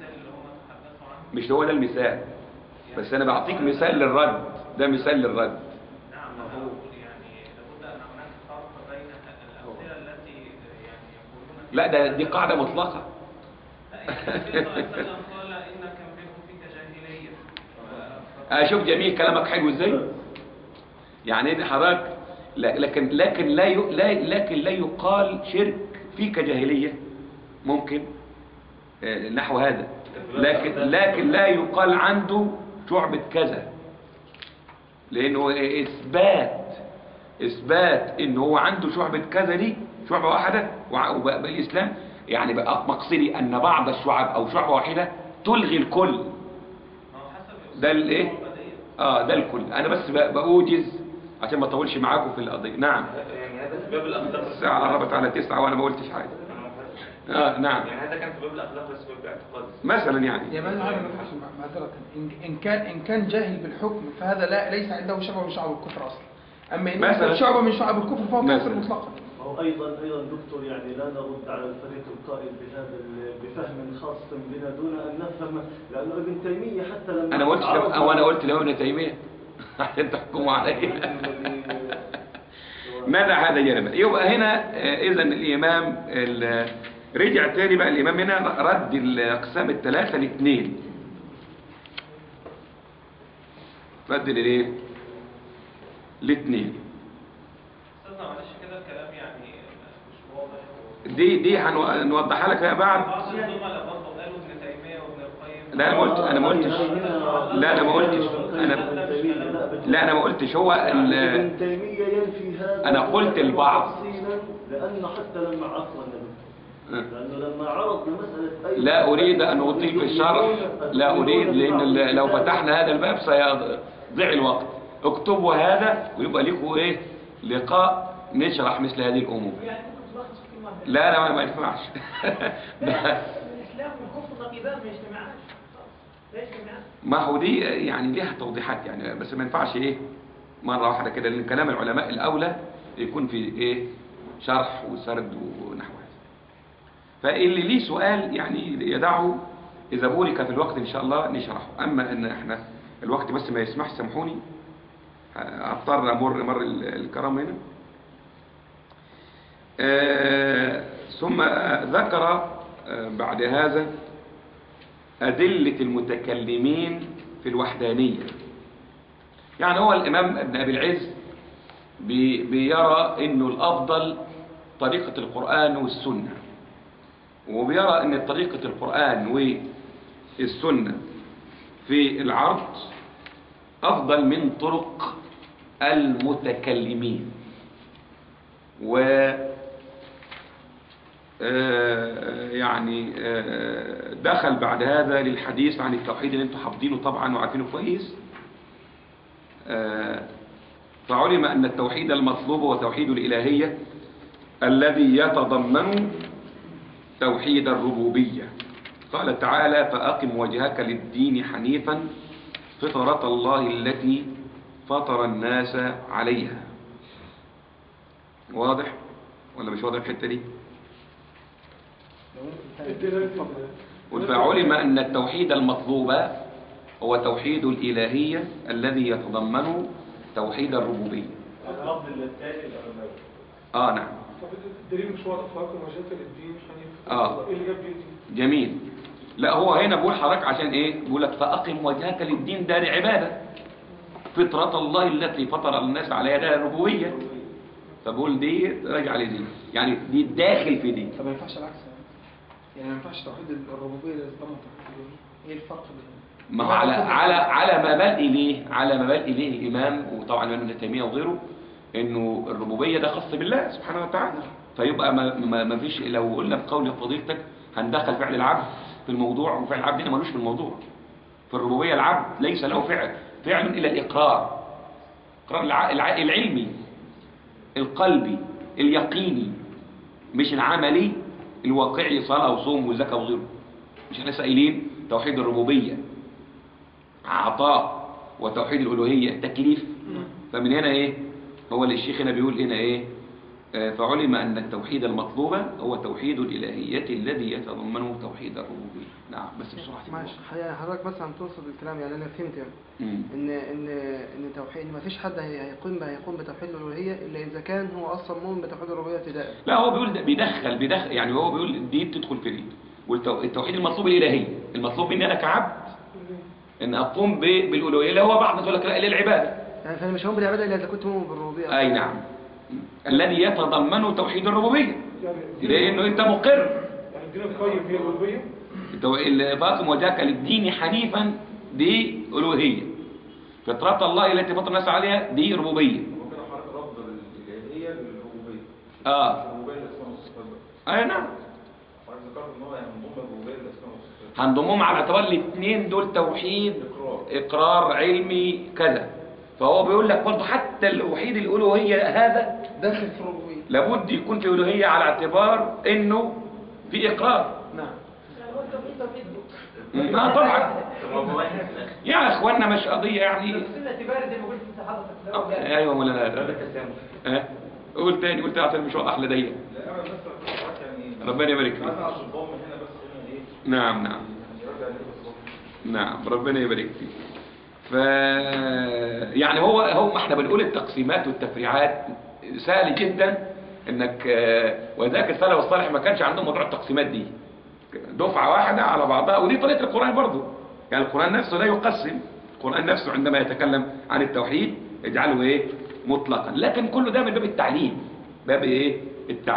مش هو ده المثال بس انا بعطيك مثال للرد ده مثال للرد نعم أنا أقول يعني لابد أن هناك فرق بين الأمثلة التي يعني يقولون لا ده دي قاعدة مطلقة لا النبي صلى الله عليه وسلم قال إنك امرئ فيك جاهلية اشوف جميل كلامك حلو ازاي يعني إيه حضرتك لا- لكن لكن لا ي- لا لكن لا يقال شرك فيك جاهلية ممكن آه، نحو هذا لكن لكن لا يقال عنده شعبة كذا لانه اثبات اثبات ان هو عنده شعبة كذا دي شعبة واحدة وع- وبقى بقى الاسلام يعني بقى مقصدي ان بعض الشعب او شعبة واحدة تلغي الكل ما هو حسب ده الايه اه ده الكل انا بس ب- بأوجز عشان ما اطولش معاكم في القضيه نعم يعني هذا في باب الاخلاق بس الساعه قربت على تسعة وانا ما قلتش حاجه اه نعم يعني هذا كان في باب الاخلاق بس في باب الاعتقاد مثلا يعني يا من هذا نفحص معذرة إن- إن كان إن كان جاهل بالحكم فهذا لا ليس عنده شعبة من شعب الكفر أصلا أما إن مثلاً. كان شعبة من شعب الكفر فهو كافر مثلاً. مطلقا وهو أيضا أيضا دكتور يعني لا نرد على الفريق القائل بهذا ال- بفهم خاص بنا دون أن نفهم لأن ابن تيمية حتى لما انا ما قلتش عرض- او انا قلت لابن تيميه عشان تحكموا عليا ماذا هذا يا يبقى هنا اذا الامام ال- رجع تاني بقى الامام هنا رد الاقسام الثلاثه لاثنين رد لايه لاثنين أستاذنا معلش كده الكلام يعني مش واضح دي دي هنوضحها لك بقى بعد بعض الزملاء برضه قالوا ابن تيمية وابن القيم لا انا ما قلت انا ما قلتش لا انا ما قلتش انا لا انا ما قلتش هو ال- ابن تيمية ينفي هذا أنا قلت البعض. تفصيلا لأنه حتى لما عفوا النبي لأنه لما عرض مسألة أي لا أريد أن أطيل في الشرح لا أريد لأن ال- لو فتحنا هذا الباب سيضيع الوقت اكتبوا هذا ويبقى لكم إيه لقاء نشرح مثل هذه الأمور يعني ممكن تلخص في كلمة واحدة. لا لا ما ينفعش الإسلام والكفر نقيضان ما يجتمعانش لا يجتمعان ما هو دي يعني ليها توضيحات يعني بس ما ينفعش ايه مرة واحدة كده لأن كلام العلماء الأولى يكون في ايه شرح وسرد ونحو هذا فاللي ليه سؤال يعني يدعه إذا بورك في الوقت إن شاء الله نشرحه أما أن احنا الوقت بس ما يسمح سامحوني أضطر أمر مر ال- الكرام هنا آه، ثم ذكر آه، بعد هذا أدلة المتكلمين في الوحدانية يعني هو الإمام ابن أبي العز بي- بيرى أنه الأفضل طريقة القرآن والسنة وبيرى أن طريقة القرآن والسنة في العرض أفضل من طرق المتكلمين و آه، يعني آه، دخل بعد هذا للحديث عن التوحيد اللي انتم حافظينه طبعا وعارفينه كويس آه، فعلم أن التوحيد المطلوب هو توحيد الإلهية الذي يتضمن توحيد الربوبية قال تعالى فأقم وجهك للدين حنيفا فطرة الله التي فطر الناس عليها واضح ولا مش واضح الحتة دي قل فعلم أن التوحيد المطلوب هو توحيد الإلهية الذي يتضمن توحيد الربوبية الرفض الثاني الأولوي آه نعم طب الدليل مش واضح فاكر وجهك للدين حنيف آه. ايه اللي جاب دي جميل لا هو هنا بيقول حضرتك عشان ايه بيقول لك فأقم وجهك للدين ده عبادة فطرة الله التي فطر الناس عليها ده الربوبية فبقول دي راجع لدي يعني دي داخل في دي طب ما ينفعش العكس يعني يعني ما ينفعش توحيد الربوبيه اللي يتضمن توحيد الالوهيه ايه الفرق بين ما هو على على على ما بال اليه على ما بال اليه الامام وطبعا الامام ابن تيميه وغيره انه الربوبيه ده خاص بالله سبحانه وتعالى فيبقى ما, ما, ما فيش لو قلنا بقول فضيلتك هندخل فعل العبد في الموضوع وفعل العبد هنا ملوش في الموضوع في الربوبيه العبد ليس له فعل فعل الى الاقرار اقرار الع- الع- العلمي القلبي اليقيني مش العملي الواقعي صلاه وصوم وزكاه وغيره مش احنا سائلين توحيد الربوبيه عطاء وتوحيد الألوهية تكليف فمن هنا ايه هو اللي الشيخ هنا بيقول هنا ايه آه، فعلم أن التوحيد المطلوب هو توحيد الإلهية الذي يتضمنه توحيد الربوبية نعم بس بسرعة معلش يعني حضرتك بس عم تقصد الكلام يعني انا فهمت يعني مم. ان ان ان توحيد ما فيش حد هي- هيقوم هيقوم بتوحيد الالوهيه الا اذا كان هو اصلا مؤمن بتوحيد الربوبيه ابتداء لا هو بيقول ده بيدخل بيدخل يعني هو بيقول دي بتدخل في دي والتوحيد المطلوب الإلهي المطلوب مني أنا كعبد ان اقوم ب- بالالوهيه اللي هو بعض يقول لك لا للعباده يعني فانا مش هقوم بالعباده الا اذا كنت مؤمن بالربوبيه اي نعم الذي يتضمن توحيد الربوبيه يعني لانه انت مقر يعني الدين القيم هي الالوهيه التو- ال- فاطم وجهك للدين حنيفا دي الوهيه فطرة الله التي فطر الناس عليها دي ربوبيه ممكن حضرتك رفض الإلهية للربوبية اه الربوبية للأسماء والصفات بقى اي نعم حضرتك ذكرت إن هو ينضم الربوبية للأسماء والصفات هنضمهم على اعتبار الاثنين دول توحيد إقرار اقرار علمي كذا فهو بيقول لك برضه حتى الوحيد الالوهيه هذا داخل في الربوبيه لابد يكون في الوهيه على اعتبار انه في اقرار نعم يعني هو التوحيد توحيد ما طبعا يا اخوانا مش قضيه يعني السنة اعتباري زي ما قلت انت حضرتك في آه، الأول. ايوه مولانا ها قول تاني قلت عشان مش واضح لدي لا أنا بس حضرتك يعني ربنا يبارك فيك مثلا عشان الضم هنا بس هنا إيه نعم نعم يعني يرجع ليه بس الضم. نعم ربنا يبارك فيك ف يعني هو هو ما احنا بنقول التقسيمات والتفريعات سهل جدا انك آه، ولذلك السلف الصالح ما كانش عندهم موضوع التقسيمات دي دفعه واحده على بعضها ودي طريقه القران برضو يعني القران نفسه لا يقسم القران نفسه عندما يتكلم عن التوحيد يجعله ايه مطلقا لكن كله ده من باب التعليم باب ايه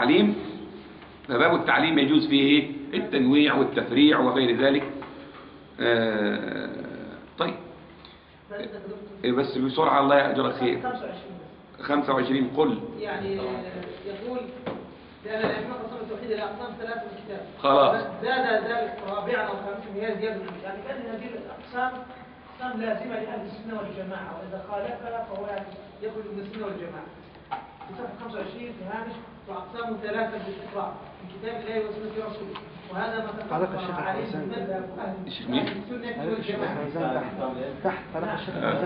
التعليم فباب التعليم يجوز فيه ايه التنويع والتفريع وغير ذلك آه طيب فأنت دكتور إيه بس بسرعة الله يأجرك خير 25 بس 25 قل يعني يقول لأن الأئمة قسموا التوحيد إلى أقسام ثلاثة في الكتاب خلاص. زاد ذلك رابعا أو خامسا هي زيادة يعني كأن هذه الأقسام أقسام لازمة لأهل السنة والجماعة وإذا خالفها فهو يعني يخرج من السنة والجماعة في صفحة 25 في هامش وأقسام ثلاثة بالإطلاق من كتاب الله وسنة رسوله وهذا ما تعليق تفق الشيخ عليه الحسين. مذهب أهل الشيخ مين؟ أهل السنة تعليق الشيخ والجماعة الحسين تحت تحت تعليق الشيخ آه.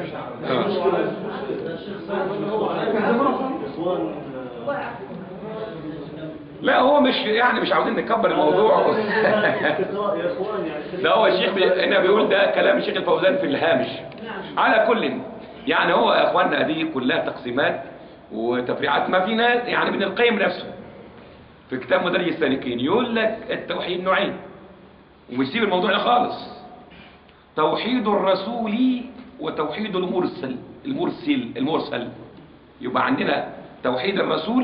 الحسين آه. الشيخ سعد هو إخوان الله يعافيكم لا هو مش يعني مش عاوزين نكبر الموضوع استقراء يا إخوان يعني ده هو الشيخ بي- هنا بيقول ده كلام الشيخ الفوزان في الهامش على كل يعني هو يا اخواننا دي كلها تقسيمات وتفريعات ما في ناس يعني ابن القيم نفسه في كتاب مدرج السالكين يقول لك التوحيد نوعين ويسيب الموضوع ده خالص توحيد الرسول وتوحيد المرسل المرسل المرسل يبقى عندنا توحيد الرسول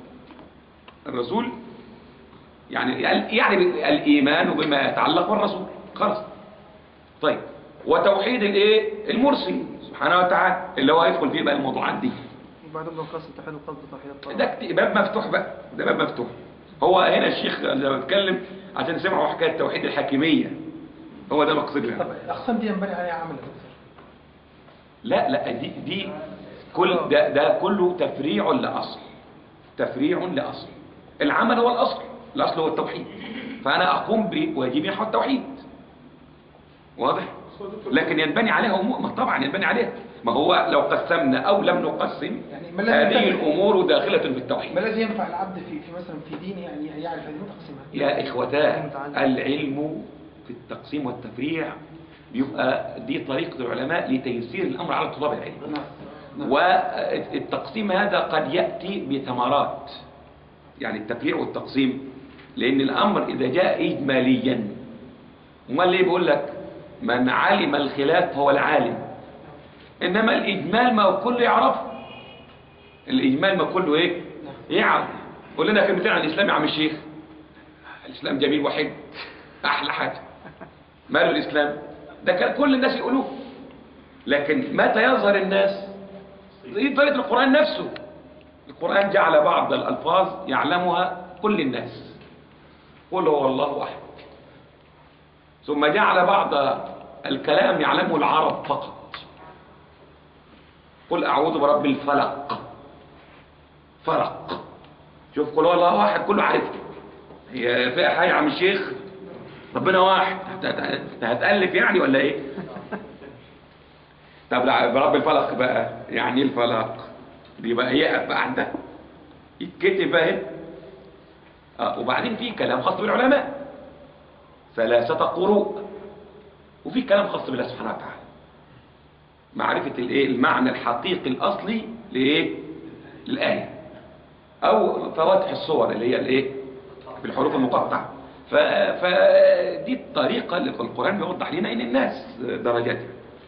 الرسول يعني يعني الايمان بما يتعلق بالرسول خلاص طيب وتوحيد الايه المرسل سبحانه وتعالى اللي هو يدخل فيه بقى الموضوعات دي وبعدين بنقسم توحيد القصد وتوحيد الطلب ده كت- باب مفتوح بقى ده باب مفتوح هو هنا الشيخ لما بيتكلم عشان سمعوا حكايه توحيد الحاكميه هو ده مقصدنا طب الأقسام دي ينبني عليها عمل يا دكتور لا لا دي دي كل ده ده كله تفريع لاصل تفريع لاصل العمل هو الاصل الاصل هو التوحيد فانا اقوم بواجبي نحو التوحيد واضح لكن ينبني عليها امور ما طبعا ينبني عليها ما هو لو قسمنا او لم نقسم يعني ما الذي هذه ينتفع؟ الامور داخله في التوحيد ما الذي ينفع العبد في في مثلا في دينه يعني أن يعرف هذه التقسيمات يا إخوتاه العلم في التقسيم والتفريع بيبقى دي طريقة العلماء لتيسير الأمر على طلاب العلم والتقسيم هذا قد يأتي بثمرات يعني التفريع والتقسيم لأن الأمر إذا جاء إجماليا امال ليه بيقول لك من علم الخلاف هو العالم إنما الإجمال ما هو كله يعرفه الإجمال ما كله إيه يعرف قول لنا كلمتين عن الإسلام يا عم الشيخ الإسلام جميل وحلو أحلى حاجة ماله الإسلام ده كان كل الناس يقولوه لكن متى يظهر الناس دي طريقة القرآن نفسه القرآن جعل بعض الألفاظ يعلمها كل الناس قل هو الله أحد ثم جعل بعض الكلام يعلمه العرب فقط قل أعوذ برب الفلق فرق شوف قل هو الله أحد كله عارفه هي فيها حاجة يا عم الشيخ ربنا واحد هت- هت- هتألف يعني ولا ايه طب لا برب الفلق بقى يعني ايه الفلق دي بقى يقف بقى عندها يتكتب اهي اه وبعدين في كلام خاص بالعلماء ثلاثة قروء وفي كلام خاص بالله سبحانه وتعالى معرفة الايه المعنى الحقيقي الأصلي لإيه للآية أو فواتح الصور اللي هي الايه في الحروف المقطعة ف... فدي الطريقة اللي القرآن بيوضح لنا إن الناس درجات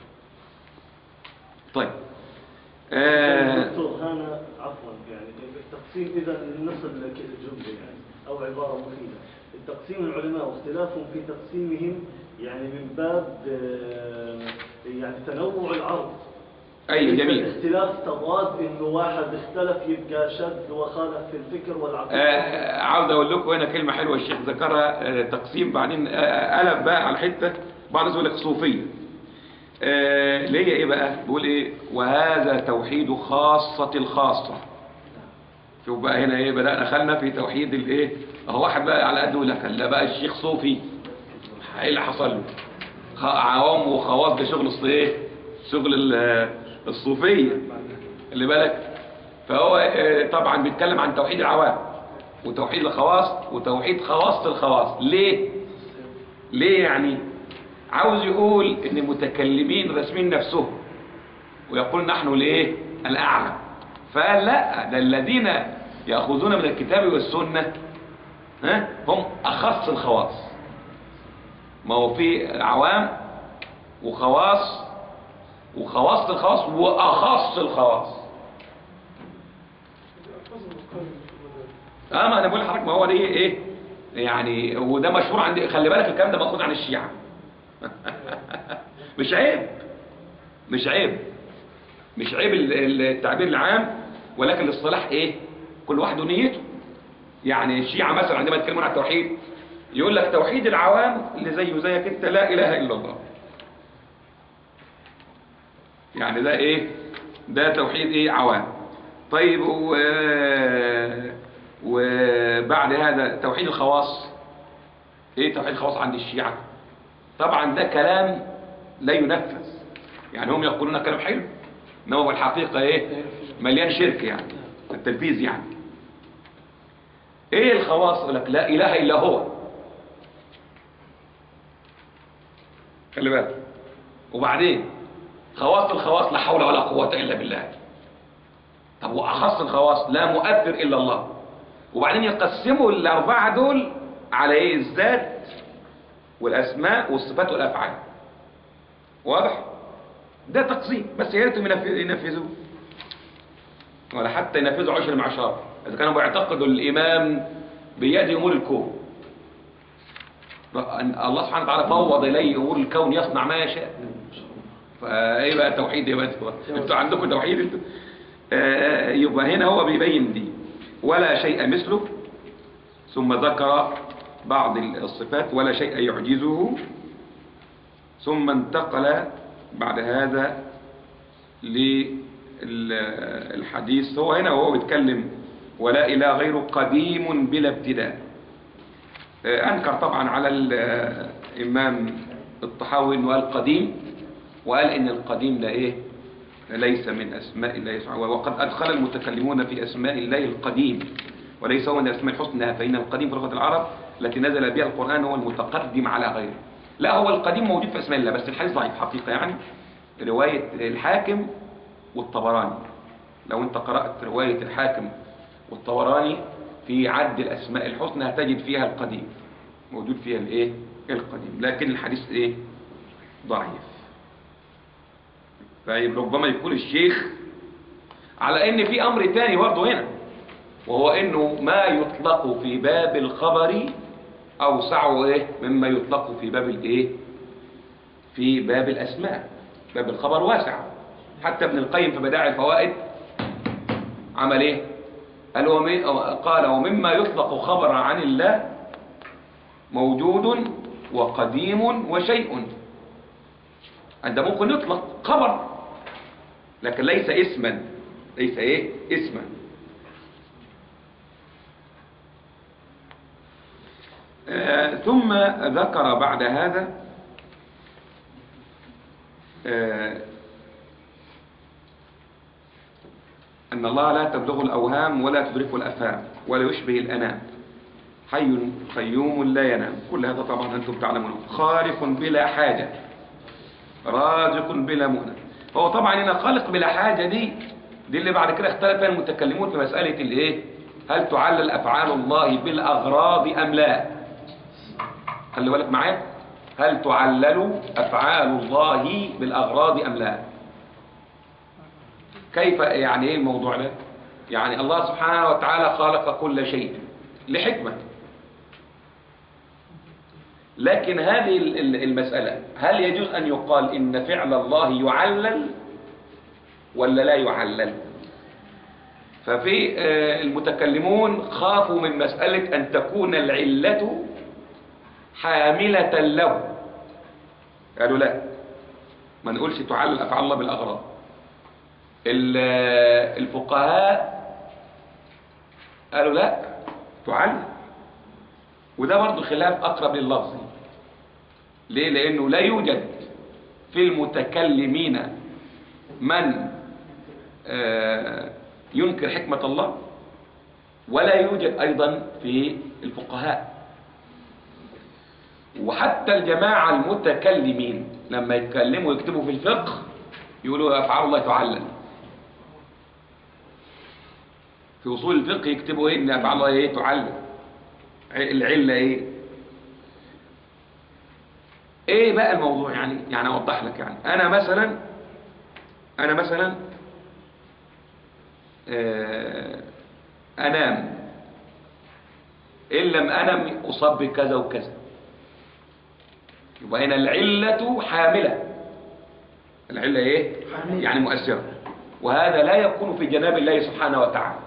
طيب آه دكتور هانا عفوا يعني التقسيم اذا نصل لجمله يعني او عباره مفيده التقسيم العلماء واختلافهم في تقسيمهم يعني من باب آه، يعني تنوع العرض أي ليس جميل الاختلاف تضاد انه واحد اختلف يبقى شد وخالف في الفكر والعقيده آه عاوز أقول لكم هنا كلمة حلوة الشيخ ذكرها آه تقسيم بعدين آه قلب بقى على حتة بعض الناس يقول لك صوفية آه اللي هي إيه بقى بيقول إيه وهذا توحيد خاصة الخاصة شوف بقى هنا ايه بدأنا دخلنا في توحيد الايه اهو واحد بقى على قده يقول لك لا بقى الشيخ صوفي ايه اللي حصل له خ- عوام وخواص ده شغل الص- ايه شغل ال- الصوفيه اللي بالك فهو آه، طبعا بيتكلم عن توحيد العوام وتوحيد الخواص وتوحيد خواص الخواص ليه ليه يعني عاوز يقول ان المتكلمين راسمين نفسهم ويقول نحن الايه الاعلى فقال لا ده الذين ياخذون من الكتاب والسنه ها هم اخص الخواص ما هو في عوام وخواص وخواص الخواص واخص الخواص اه ما انا بقول لحضرتك ما هو دي ايه يعني وده مشهور عندي خلي بالك الكلام ده ماخوذ عن الشيعه مش عيب مش عيب مش عيب ال- ال- التعبير العام ولكن الاصطلاح ايه كل واحد ونيته يعني الشيعة مثلا عندما يتكلمون عن التوحيد يقول لك توحيد العوام اللي زيه زيك انت لا اله الا الله يعني ده ايه ده توحيد ايه عوام طيب و... وبعد هذا توحيد الخواص ايه توحيد الخواص عند الشيعة طبعا ده كلام لا ينفذ يعني هم يقولون كلام حلو انما هو الحقيقة ايه مليان شرك يعني التلبيز يعني ايه الخواص يقول لك لا اله الا هو خلي بالك وبعدين خواص الخواص لا حول ولا قوة الا بالله طب واخص الخواص لا مؤثر الا الله وبعدين يقسموا الاربعة دول على ايه الذات والاسماء والصفات والافعال واضح ده تقسيم بس يا ريتهم ينفذ- ينفذوه ولا حتى ينفذوا عشر معشار اذا كانوا بيعتقدوا الامام بيد امور الكون أن الله سبحانه وتعالى فوض اليه امور الكون يصنع ما يشاء فايه بقى التوحيد يا بقى انتوا عندكم توحيد انتوا آه، يبقى هنا هو بيبين دي ولا شيء مثله ثم ذكر بعض الصفات ولا شيء يعجزه ثم انتقل بعد هذا للحديث هو هنا وهو بيتكلم ولا إله غيره قديم بلا ابتداء آه، أنكر طبعا على الإمام الطحاوي أنه قال قديم وقال إن القديم ده إيه ليس من أسماء الله سبحانه وقد أدخل المتكلمون في أسماء الله القديم وليس هو من أسماء الحسنى فإن القديم في لغة العرب التي نزل بها القرآن هو المتقدم على غيره لا هو القديم موجود في أسماء الله بس الحديث ضعيف حقيقة يعني رواية الحاكم والطبراني لو انت قرأت رواية الحاكم والطبراني في عد الأسماء الحسنى هتجد فيها القديم موجود فيها الايه القديم لكن الحديث ايه ضعيف طيب ربما يكون الشيخ على ان في امر تاني برضه هنا وهو انه ما يطلق في باب الخبر اوسع ايه مما يطلق في باب الايه في باب الاسماء باب الخبر واسع حتى ابن القيم في بدائع الفوائد عمل ايه قال ومن قال ومما يطلق خبرا عن الله موجود وقديم وشيء ده ممكن يطلق خبر لكن ليس اسما ليس ايه اسما آه ثم ذكر بعد هذا آه أن الله لا تبلغ الأوهام ولا تدركه الأفهام ولا يشبه الأنام حي قيوم لا ينام كل هذا طبعا أنتم تعلمونه خالق بلا حاجة رازق بلا مؤنة هو طبعا هنا خالق بلا حاجة دي دي اللي بعد كده اختلف فيها المتكلمون في مسألة الايه هل تعلل أفعال الله بالأغراض أم لا خلي بالك معايا هل تعلل أفعال الله بالأغراض أم لا كيف يعني ايه الموضوع ده يعني الله سبحانه وتعالى خلق كل شيء لحكمة لكن هذه ال- ال- المسألة هل يجوز أن يقال إن فعل الله يعلل ولا لا يعلل ففي آه، المتكلمون خافوا من مسألة أن تكون العلة حاملة له قالوا لا ما نقولش تعلل أفعال الله بالأغراض ال- الفقهاء قالوا لا تعلل وده برضه خلاف أقرب لللفظ ليه؟ لأنه لا يوجد في المتكلمين من آه، ينكر حكمة الله ولا يوجد أيضا في الفقهاء وحتى الجماعة المتكلمين لما يتكلموا يكتبوا في الفقه يقولوا أفعال الله تعلل في أصول الفقه يكتبوا إيه إن أفعال الله إيه تعلل العلة إيه إيه بقى الموضوع يعني يعني أوضح لك يعني أنا مثلا أنا مثلا آه، أنام إن لم أنم أصاب بكذا وكذا يبقى هنا العلة حاملة العلة ايه يعني مؤثرة وهذا لا يكون في جناب الله سبحانه وتعالى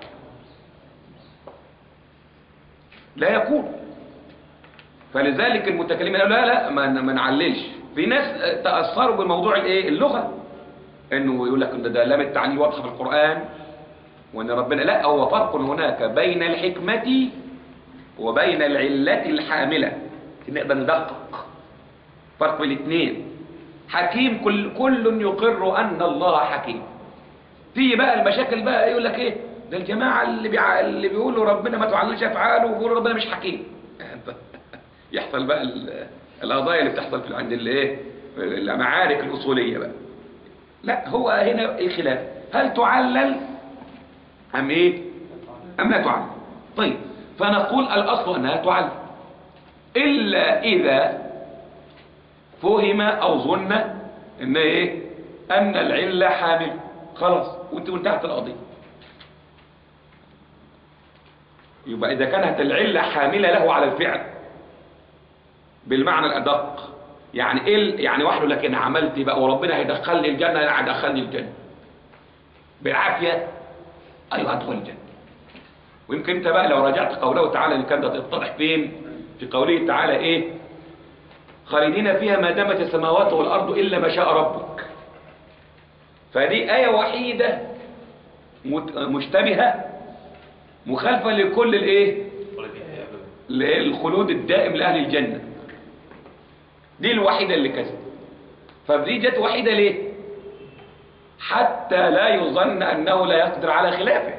لا يكون فلذلك المتكلمين قالوا لا لا ما ما نعللش في ناس تأثروا بموضوع الايه اللغة انه يقول لك إن ده لام التعليل واضحة في القرآن وان ربنا لا هو فرق هناك بين الحكمة وبين العلة الحاملة نقدر ندقق فرق بين الاثنين حكيم كل كل يقر ان الله حكيم في بقى المشاكل بقى يقول لك ايه ده الجماعه اللي بيع... اللي بيقولوا ربنا ما تعللش افعاله وبيقولوا ربنا مش حكيم يحصل بقى ال- القضايا اللي بتحصل في عند الايه المعارك الاصوليه بقى لا هو هنا الخلاف هل تعلل ام ايه ام لا تعلل طيب فنقول الاصل انها تعلل الا اذا فهم او ظن ان ايه ان العله حامل خلاص وانت انتهت القضيه يبقى اذا كانت العله حامله له على الفعل بالمعنى الادق يعني ايه ال- يعني واحد يقول لك انا عملت بقى وربنا هيدخلني الجنه انا هيدخلني الجنه بالعافيه ايوه هدخل الجنه ويمكن انت بقى لو رجعت قوله تعالى اللي كان ده تتضح فين في قوله تعالى ايه خالدين فيها ما دامت السماوات والارض الا ما شاء ربك فدي ايه وحيده مت- مشتبهه مخالفه لكل الايه الخلود الدائم لاهل الجنه دي الوحيده اللي كذب فدي جت وحيده ليه حتى لا يظن انه لا يقدر على خلافه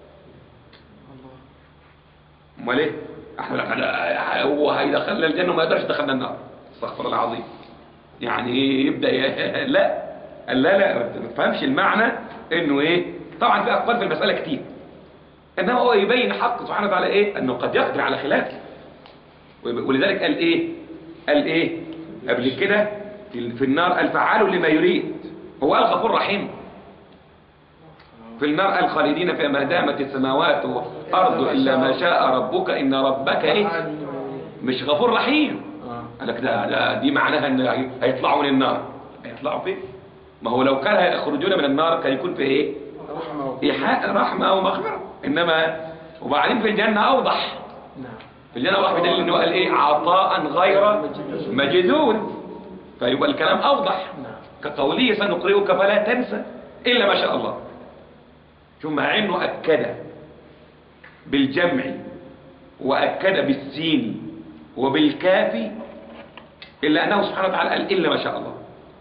امال ايه احنا لا- هو هيدخلنا الجنه وما يقدرش يدخلنا النار استغفر الله العظيم يعني يبدا ي- لا قال لا لا ما تفهمش المعنى انه ايه طبعا في اقوال في المساله كتير انما هو يبين حق سبحانه وتعالى ايه انه قد يقدر على خلافه ولذلك قال ايه قال ايه قبل كده في في النار قال فعال لما يريد هو قال غفور رحيم في النار قال خالدين فيها ما دامت السماوات والارض الا ما شاء ربك ان ربك ايه مش غفور رحيم قال لك ده, ده دي معناها ان هي- هيطلعوا من النار هيطلعوا فين ما هو لو كان هيخرجون من النار كان يكون في ايه رحمة إيحاء رحمة ومغفرة إنما وبعدين في الجنة أوضح نعم في الجنة أوضح بدليل إنه قال إيه عطاء غير مجدود فيبقى الكلام أوضح كقوله سنقرئك فلا تنسى إلا ما شاء الله ثم مع إنه أكد بالجمع وأكد بالسين وبالكاف إلا أنه سبحانه وتعالى قال إلا ما شاء الله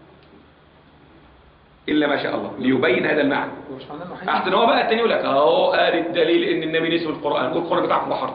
إلا ما شاء الله ليبين هذا المعنى ومش معناه انه حي احسن هو بقى التاني يقول لك اهو قال الدليل ان النبي نسوا القران والقران بتاعكم محرف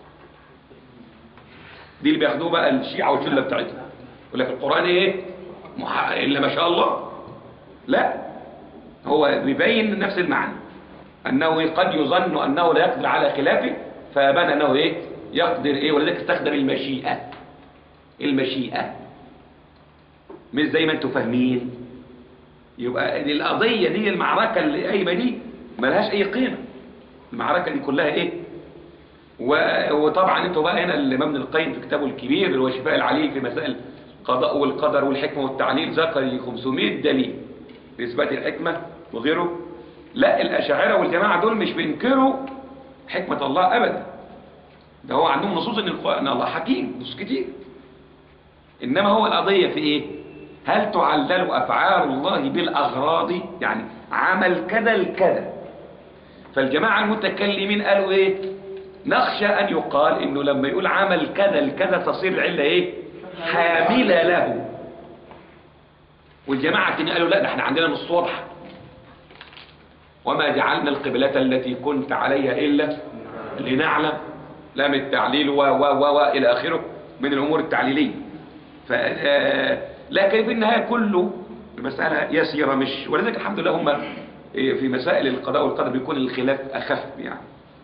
دي اللي بياخدوه بقى الشيعه والشله بتاعتهم يقول لك القران ايه مح... الا ما شاء الله لا هو بيبين نفس المعنى انه قد يظن انه لا يقدر على خلافه فبان انه ايه يقدر ايه ولذلك استخدم المشيئه المشيئه مش زي ما انتم فاهمين يبقى دي القضية دي المعركة اللي قايمة دي ملهاش أي قيمة المعركة دي كلها إيه و- وطبعا انتوا بقى هنا الإمام ابن القيم في كتابه الكبير اللي هو شفاء العليل في مسائل القضاء والقدر والحكمة والتعليل ذكر 500 دليل في إثبات الحكمة وغيره لا الأشاعرة والجماعة دول مش بينكروا حكمة الله أبدا ده هو عندهم نصوص إن الق- إن الله حكيم نصوص كتير إنما هو القضية في إيه هل تعلل أفعال الله بالأغراض يعني عمل كذا لكذا فالجماعة المتكلمين قالوا إيه نخشى أن يقال إنه لما يقول عمل كذا لكذا تصير العلة إيه حاملة له والجماعة التانيين قالوا لا ده احنا عندنا نص واضحة وما جعلنا القبلة التي كنت عليها إلا لنعلم لام التعليل و و و و إلى آخره من الأمور التعليلية ف آه، لكن في النهاية كله المسألة يسيرة مش ولذلك الحمد لله هم في مسائل القضاء والقدر بيكون الخلاف أخف يعني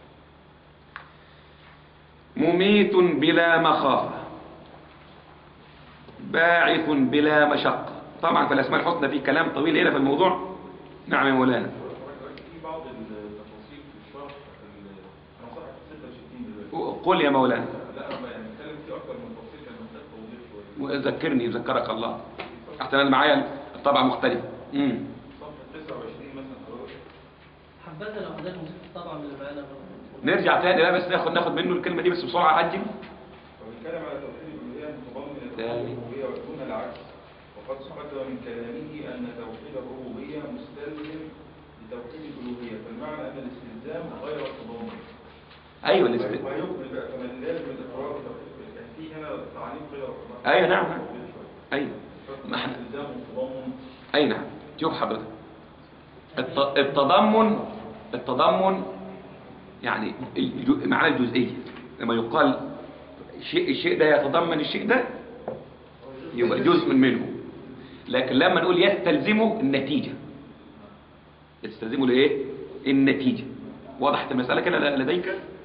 مميت بلا مخافة باعث بلا مشقة طبعا في الأسماء الحسنى في كلام طويل هنا في الموضوع نعم يا مولانا في بعض التفاصيل في الشرح ال- انا صح 66 دلوقتي قل يا مولانا لا انا يعني بتكلم فيه اكتر من تفصيل كان محتاج توضيح شويه وذكرني ذكرك الله حتى انا معايا الطبعة مختلفة امم صفحة 29 مثلا حضرتك حبذا لو حضرتك مسكت طبعا من اللي معانا نرجع تاني لا بس ناخد ناخد منه الكلمة دي بس بسرعة عجل وبيتكلم على توحيد الألوهية المتضمن تاني. الربوبية ودون العكس وقد تقدم من كلامه أن توحيد الربوبية مستلزم لتوحيد الألوهية فالمعنى أن الاستلزام غير التضمن ايوه الاست- ويقبل بقى كمان لازم الإقرار بتوحيد يعني في هنا تعليق كده ايوه نعم نعم. ايوه ما احنا الاستلزام والتضمن اي نعم شوف حضرتك الت- التضمن التضمن يعني الج- معنى الجزئية لما يقال الشيء الشيء ده يتضمن الشيء ده يبقى جزء منه لكن لما نقول يستلزمه النتيجة يستلزمه الايه النتيجة وضحت المسألة كده لديك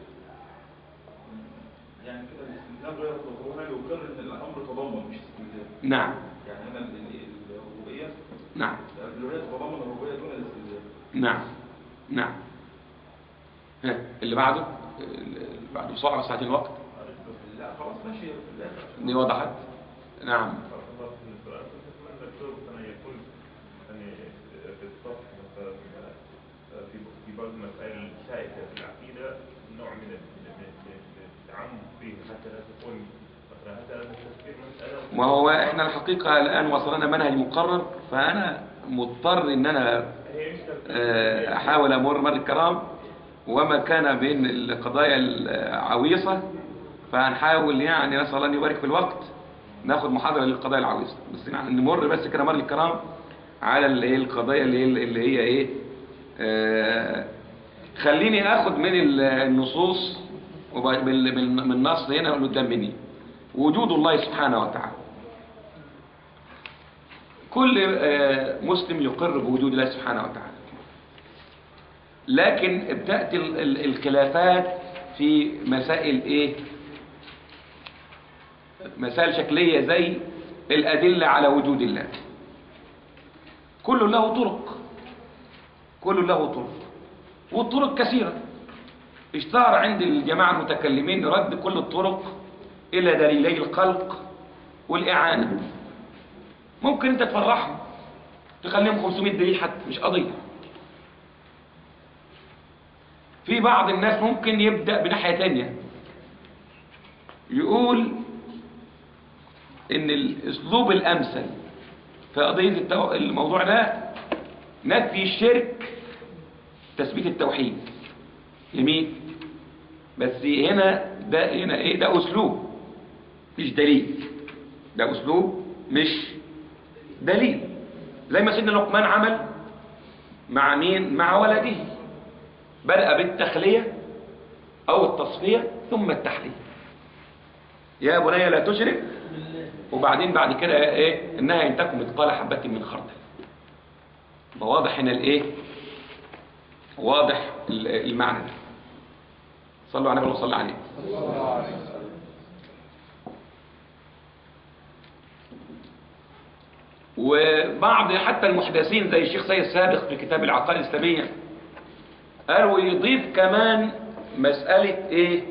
يعني كده الاستلزام غير التضمن هنا يقر أن الأمر تضمن مش استلزام نعم يعني هنا ال- ال- الربوبية نعم الألوهية تتضمن الربوبية دون الاستلزام نعم نعم ها اللي بعده اللي بعده بسرعة بس عشان الوقت لا خلاص ماشي في الآخر دي وضحت نعم الدكتور كان يقول يعني في الصف مثلا في في بعض المسائل الشائكة في العقيدة نوع من ال- من- من التعمق فيه حتى لا تكون مثلا حتى لا تستثير مسألة ما هو احنا الحقيقة الآن وصلنا منهج مقرر فأنا مضطر ان انا هي مشكلة آه، احاول امر مر الكرام وما كان بين القضايا العويصة فهنحاول يعني نسأل الله ان يبارك في الوقت ناخد محاضرة للقضايا العويصة بس يعني نمر بس كده مر الكرام على اللي هي القضايا اللي هي, اللي هي ايه آه خليني اخد من ال- النصوص وب- بال- بال- من النص هنا اللي قدام مني وجود الله سبحانه وتعالى كل آه، مسلم يقر بوجود الله سبحانه وتعالى لكن بتأتي ال- ال- الخلافات في مسائل ايه مسائل شكلية زي الأدلة على وجود الله كل له طرق كل له طرق والطرق كثيرة اشتهر عند الجماعة المتكلمين رد كل الطرق إلى دليلي الخلق والإعانة ممكن انت تفرحهم تخليهم 500 دليل حتى مش قضية في بعض الناس ممكن يبدأ بناحية تانية يقول ان الاسلوب الامثل في قضية التو... الموضوع ده نفي الشرك تثبيت التوحيد جميل بس هنا ده هنا ايه ده اسلوب مش دليل ده اسلوب مش دليل زي ما سيدنا لقمان عمل مع مين مع ولده بدأ بالتخلية او التصفية ثم التحلية يا بني لا تشرك وبعدين بعد كده ايه انها ان تكن مثقال حبة من خردل يبقى واضح هنا الايه واضح ال- المعنى ده صلوا على النبي وصلى عليه وبعض حتى المحدثين زي الشيخ سيد سابق في كتاب العقائد الإسلامية قالوا يضيف كمان مسألة ايه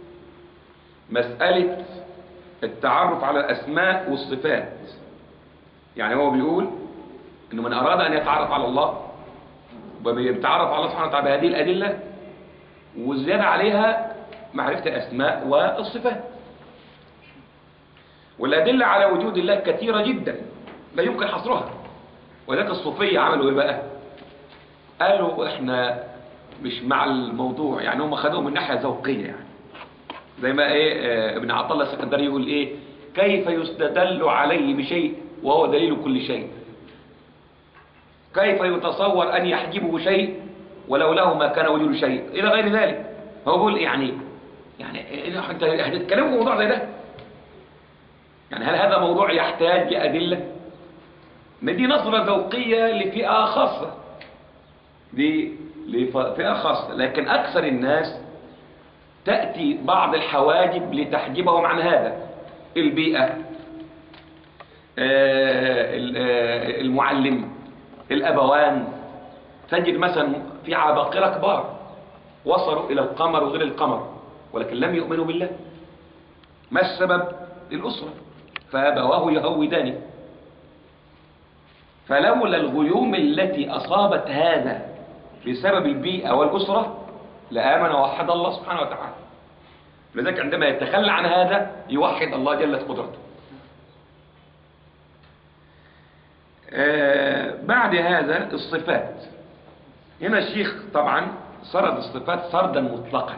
مسألة التعرف على الأسماء والصفات يعني هو بيقول انه من أراد أن يتعرف على الله وبيتعرف على الله سبحانه وتعالى بهذه الأدلة وزيادة عليها معرفة الأسماء والصفات والأدلة على وجود الله كثيرة جدا لا يمكن حصرها ولذلك الصوفية عملوا ايه بقى قالوا احنا مش مع الموضوع يعني هم خدوه من ناحية ذوقية يعني زي ما ايه آه، ابن عطا الله السكندري يقول ايه كيف يستدل عليه بشيء وهو دليل كل شيء كيف يتصور ان يحجبه شيء ولو له ما كان وجود شيء الى غير ذلك هو بيقول يعني يعني إيه- انت هتتكلموا في موضوع زي ده يعني هل هذا موضوع يحتاج لأدلة ما دي نظرة ذوقية لفئة خاصة دي لفئة خاصة لكن أكثر الناس تأتي بعض الحواجب لتحجبهم عن هذا البيئة آه، ال- آه، المعلم الأبوان تجد مثلا في عباقرة كبار وصلوا إلى القمر وغير القمر ولكن لم يؤمنوا بالله ما السبب الأسرة فأبواه يهودانه فلولا الغيوم التي أصابت هذا بسبب البيئة والأسرة لآمن ووحد الله سبحانه وتعالى لذلك عندما يتخلى عن هذا يوحد الله جلت قدرته آه بعد هذا الصفات هنا الشيخ طبعا سرد الصفات سردا مطلقا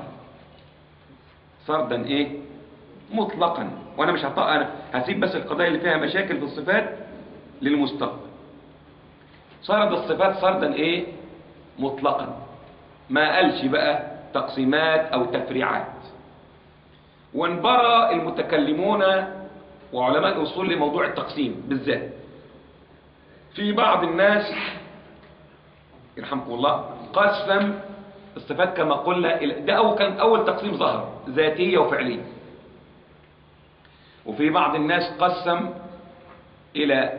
سردا ايه مطلقا وانا مش هطق انا هسيب بس القضايا اللي فيها مشاكل في الصفات للمستقبل سرد الصفات سردا ايه مطلقا ما قالش بقى تقسيمات او تفريعات وانبرى المتكلمون وعلماء الاصول لموضوع التقسيم بالذات في بعض الناس يرحمكم الله قسم الصفات كما قلنا إلى- ده أول كان أول تقسيم ظهر ذاتية وفعلية وفي بعض الناس قسم إلى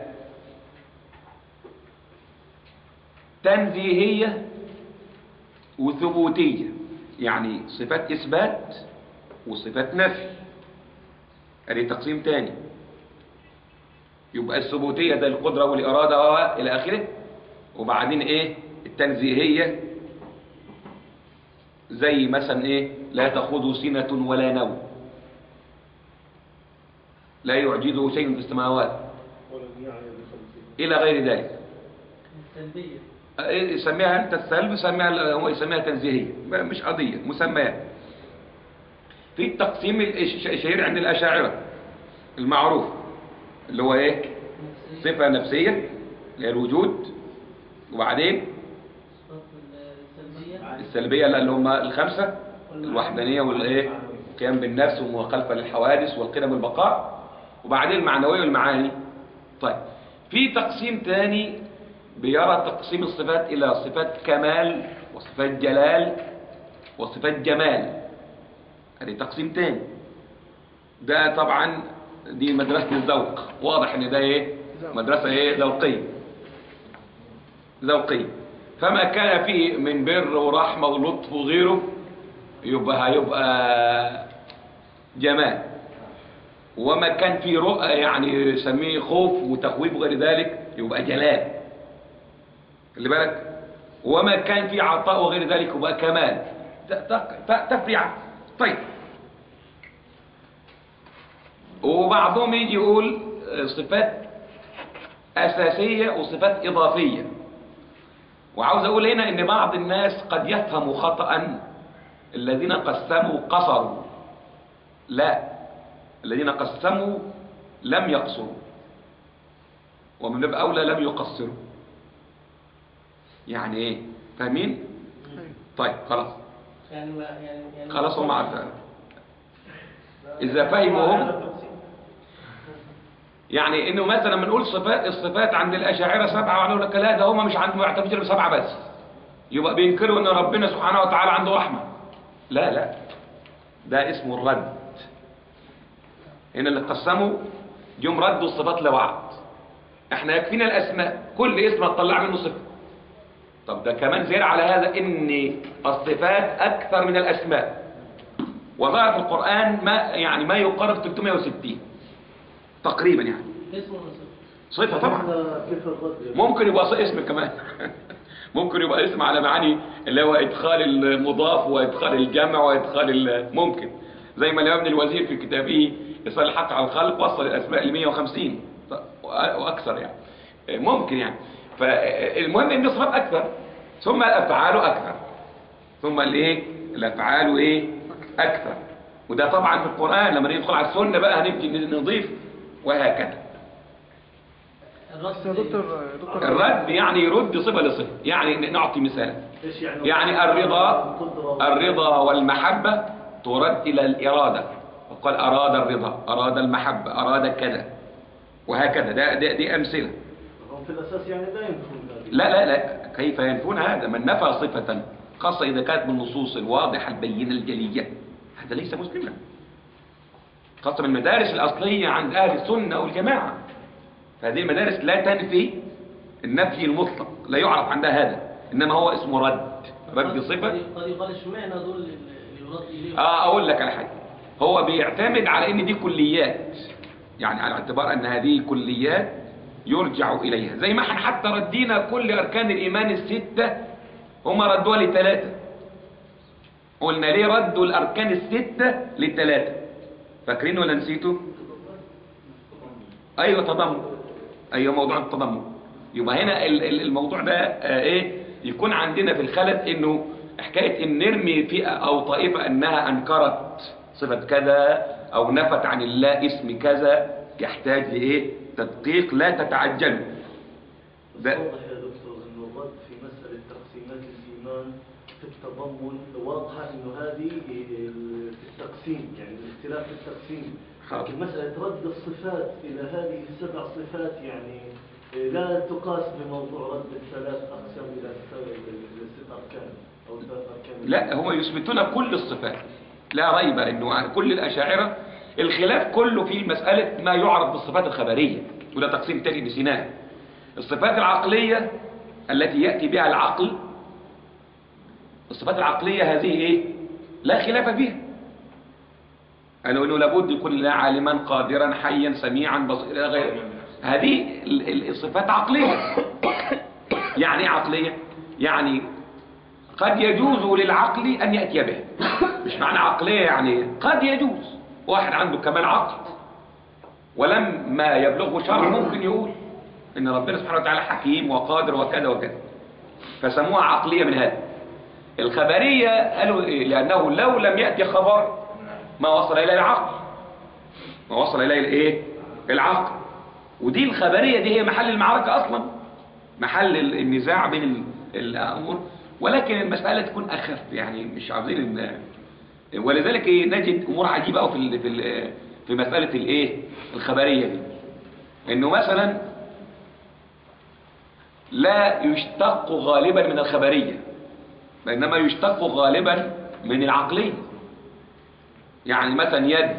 تنزيهية وثبوتية يعني صفات إثبات وصفات نفي ادي تقسيم تاني يبقى الثبوتية ده القدرة والإرادة و- إلى آخره وبعدين إيه التنزيهية زي مثلا إيه لا تأخذه سنة ولا نوم لا يعجزه شيء في السماوات إلى غير ذلك السلبية إيه يسميها أنت السلب يسميها هو يسميها تنزيهية ما- مش قضية مسميات في التقسيم الش- الشهير عند الأشاعرة المعروف اللي هو إيه صفة نفسية اللي هي الوجود وبعدين السلبية السلبية اللي هم الخمسة الوحدانية والإيه القيام بالنفس والمخالفة للحوادث والقدم والبقاء وبعدين المعنوية والمعاني طيب في تقسيم تاني بيرى تقسيم الصفات إلى صفات كمال وصفات جلال وصفات جمال هذه تقسيم تاني ده طبعا دي مدرسة الذوق واضح ان ده ايه مدرسة ايه ذوقية ذوقية فما كان فيه من بر ورحمة ولطف وغيره يبقى هيبقى جمال وما كان فيه رؤى يعني يسميه خوف وتخويف وغير ذلك يبقى جلال خلي بالك وما كان فيه عطاء وغير ذلك يبقى كمال ت- ت- ت- تفريعات طيب وبعضهم يجي يقول صفات أساسية وصفات إضافية وعاوز أقول هنا إن بعض الناس قد يفهموا خطأ الذين قسموا قصروا لا الذين قسموا لم يقصروا ومن باب أولى لم يقصروا يعني إيه فاهمين طيب خلاص يعني ما يعني يعني خلاص هم عارفين إذا فهموا هم يعني انه مثلا بنقول صفات الصفات عند الاشاعره سبعه وعنده لك لا ده هم مش عندهم يعتبروا سبعه بس يبقى بينكروا ان ربنا سبحانه وتعالى عنده رحمه لا لا ده اسمه الرد هنا اللي قسموا جم ردوا الصفات لبعض احنا يكفينا الاسماء كل اسم هتطلع منه صفه طب ده كمان زيادة على هذا ان الصفات اكثر من الاسماء وظهر في القران ما يعني ما يقارب 360 تقريبا يعني اسم ولا صفة؟ صفه طبعا كيف الرد يا ممكن يبقى اسم كمان ممكن يبقى اسم على معاني اللي هو ادخال المضاف وادخال الجمع وادخال ال- ممكن زي ما الامام ابن الوزير في كتابه اصال الحق على الخلق وصل الاسماء ل 150 ف- وأ- واكثر يعني ممكن يعني فالمهم ان الصفات اكثر ثم الافعال اكثر ثم الايه الافعال ايه اكثر وده طبعا في القران لما ندخل على السنه بقى هنبتدي نضيف وهكذا الرد بس يا دكتور دكتور الرد يعني يرد صفة لصفة يعني نعطي مثال ايش يعني يعني الرضا القدرة الرضا والمحبة ترد إلى الإرادة وقال أراد الرضا أراد المحبة أراد كذا وهكذا ده, ده دي أمثلة هم في الاساس يعني لا ينفون هذه لا لا لا كيف ينفون هذا من نفى صفة خاصة إذا كانت من النصوص الواضحة البينة الجلية هذا ليس مسلما خاصة من المدارس الأصلية عند أهل السنة والجماعة فهذه المدارس لا تنفي النفي المطلق لا يعرف عندها هذا إنما هو اسمه رد رد صفة قد قد يقال اشمعنى دول اللي يرد اليهم اه اقول لك على حاجه هو بيعتمد على ان دي كليات يعني على اعتبار ان هذه كليات يرجع إليها زي ما احنا حتى ردينا كل أركان الإيمان الستة هما ردوها لثلاثة قلنا ليه ردوا الأركان الستة للثلاثة فاكرين ولا نسيتوا أيوة تضمن أيوة موضوع التضمن يبقى هنا ال- ال- الموضوع ده آه، إيه يكون عندنا في الخلف إنه حكاية إن نرمي فئة أو طائفة أنها أنكرت صفة كذا أو نفت عن الله اسم كذا يحتاج لإيه تدقيق لا تتعجلوا بس ده- واضح يا دكتور انه الرد في مساله تقسيمات الايمان في التضمن واضحه انه هذه في التقسيم يعني الاختلاف في التقسيم حاضر. لكن مساله رد الصفات الى هذه السبع صفات يعني لا تقاس بموضوع رد الثلاث اقسام الى الى الست اركان او ثلاث اركان لا هو يثبتون كل الصفات لا ريب انه عن كل الاشاعره الخلاف كله في مساله ما يعرف بالصفات الخبريه وده تقسيم تاني بسنان الصفات العقليه التي ياتي بها العقل الصفات العقليه هذه ايه لا خلاف فيها قالوا انه لابد يكون الله عالما قادرا حيا سميعا بصيرا إلى غيره هذه ال- ال- الصفات عقليه يعني ايه عقليه يعني قد يجوز للعقل أن يأتي به مش معنى عقلية يعني قد يجوز واحد عنده كمال عقل ولما يبلغه شرع ممكن يقول إن ربنا سبحانه وتعالى حكيم وقادر وكذا وكذا فسموها عقلية من هذا الخبرية قالوا إيه؟ لأنه لو لم يأتي خبر ما وصل إليه العقل ما وصل إليه الإيه؟ العقل ودي الخبرية دي هي محل المعركة أصلا محل ال- النزاع بين ال- الأمور ولكن المسألة تكون أخف يعني مش عاوزين إن ولذلك إيه نجد أمور عجيبة أوي في ال- في ال- في مسألة الإيه الخبرية دي إنه مثلا لا يشتق غالبا من الخبرية بينما يشتق غالبا من العقلية يعني مثلا يد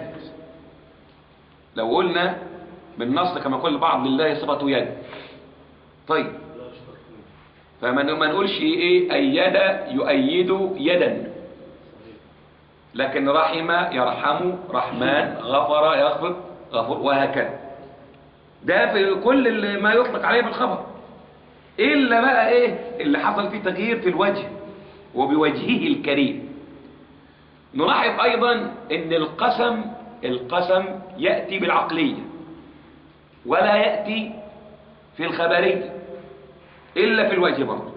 لو قلنا بالنص كما يقول البعض لله صفة يد طيب فما ن- ما نقولش ايه ايد يؤيد يدا لكن رحم يرحم رحمن غفر يغفر غفور وهكذا ده في كل اللي ما يطلق عليه بالخبر الا بقى ايه اللي حصل فيه تغيير في الوجه وبوجهه الكريم نلاحظ ايضا ان القسم القسم ياتي بالعقليه ولا ياتي في الخبريه الا في الوجه برضه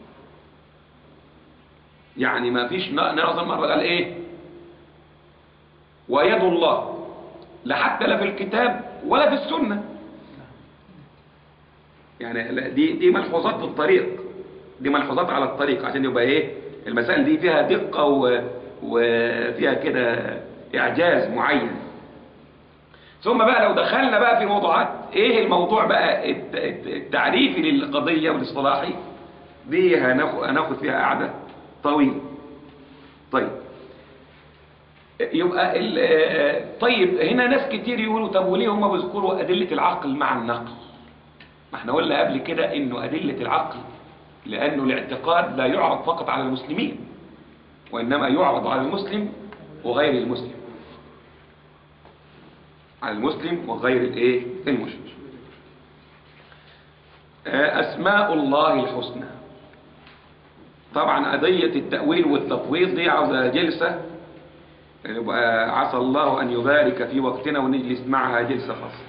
يعني ما فيش نعظم مره قال ايه ويد الله لا حتى لا في الكتاب ولا في السنه يعني لا، دي دي ملحوظات في الطريق دي ملحوظات على الطريق عشان يبقى ايه المسائل دي فيها دقه و... وفيها كده اعجاز معين ثم بقى لو دخلنا بقى في موضوعات ايه الموضوع بقى الت- الت- التعريفي للقضيه والاصطلاحي دي هناخد هناخد فيها قعده طويله طيب يبقى ال- آه، طيب هنا ناس كتير يقولوا طب وليه هم بيذكروا ادله العقل مع النقل ما احنا قلنا قبل كده انه ادله العقل لانه الاعتقاد لا يعرض فقط على المسلمين وانما يعرض على المسلم وغير المسلم على المسلم وغير الايه المسلم آه، اسماء الله الحسنى طبعا قضيه التاويل والتفويض دي عاوزه جلسه يبقى عسى الله ان يبارك في وقتنا ونجلس معها جلسه خاصه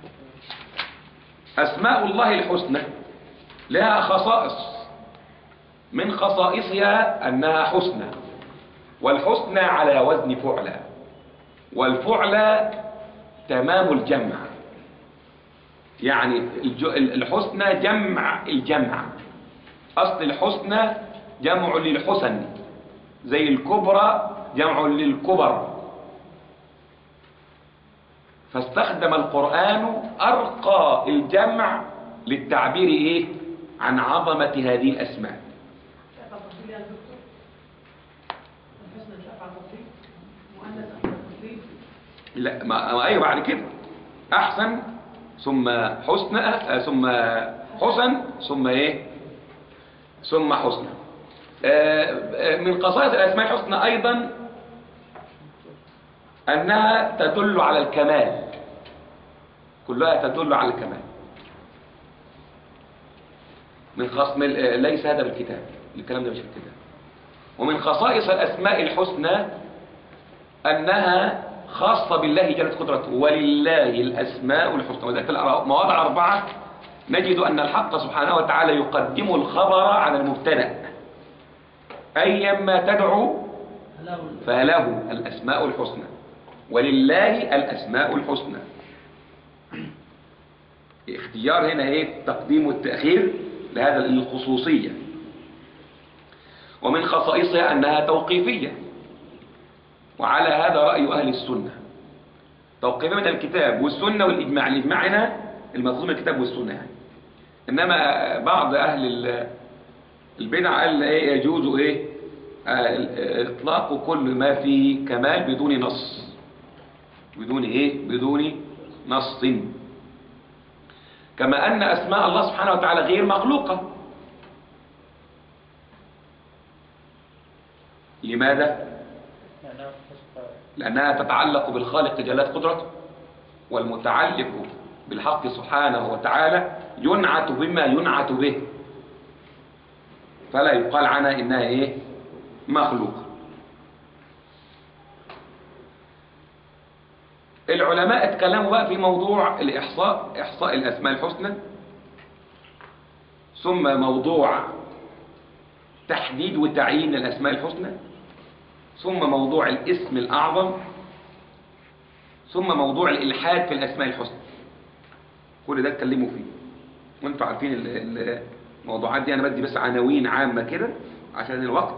اسماء الله الحسنى لها خصائص من خصائصها انها حسنى والحسنى على وزن فعلى والفعلى تمام الجمع يعني الج- الحسنى جمع الجمع أصل الحسنى جمع للحسن زي الكبرى جمع للكبر فاستخدم القرآن أرقى الجمع للتعبير إيه عن عظمة هذه الأسماء شاف التفصيل يا دكتور الحسنى شاف التفصيل مؤنث التفصيل لا ما ما ايوه بعد كده احسن ثم حسن آه، ثم حسن ثم ايه ثم حسن آه، آه، من قصائد الاسماء الحسنى ايضا انها تدل على الكمال كلها تدل على الكمال من خاص من آه، ليس هذا بالكتاب الكلام ده مش في الكتاب ومن خصائص الأسماء الحسنى أنها خاصة بالله جلت قدرته ولله الأسماء الحسنى وذلك في مواضع أربعة نجد أن الحق سبحانه وتعالى يقدم الخبر على المبتدأ أيما تدعو فله الأسماء الحسنى ولله الأسماء الحسنى اختيار هنا ايه التقديم والتأخير لهذا الخصوصية ومن خصائصها أنها توقيفية وعلى هذا رأي أهل السنة توقيفية من الكتاب والسنة والإجماع الإجماع هنا المطلوب من الكتاب والسنة يعني. إنما بعض أهل ال- البدع قال إيه يجوز إيه آه، إطلاق كل ما فيه كمال بدون نص بدون إيه بدون نص كما أن أسماء الله سبحانه وتعالى غير مخلوقة لماذا؟ لأنها تتعلق بالخالق جلات قدرته والمتعلق بالحق سبحانه وتعالى ينعت بما ينعت به فلا يقال عنها إنها إيه؟ مخلوقة العلماء اتكلموا بقى في موضوع الإحصاء إحصاء الأسماء الحسنى ثم موضوع تحديد وتعيين الأسماء الحسنى ثم موضوع الاسم الأعظم ثم موضوع الإلحاد في الأسماء الحسنى كل ده اتكلموا فيه وانتوا عارفين ال- ال- الموضوعات دي أنا بدي بس عناوين عامة كده عشان الوقت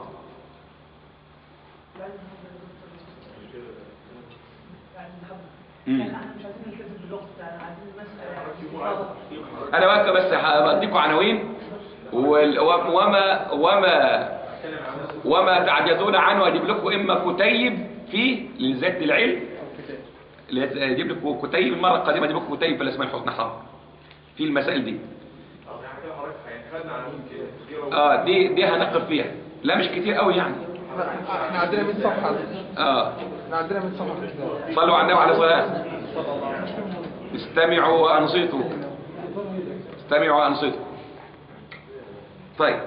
مم. يعني احنا مش عايزين نلتزم بالوقت بتاعنا عايزين المسألة انا بقى بس هديكم عناوين وال- وما وما وما تعجزون عنه اجيب لكم اما كتيب فيه لزيادة العلم اللي اجيب لكم كتيب المره القادمه اجيب لكم كتيب في الاسماء الحسنى حاضر في المسائل دي اه دي دي هنقف فيها لا مش كتير قوي يعني احنا عندنا 100 صفحة اه احنا عندنا 100 صفحة في الكتاب صلوا على النبي عليه الصلاه استمعوا وانصتوا استمعوا وانصتوا طيب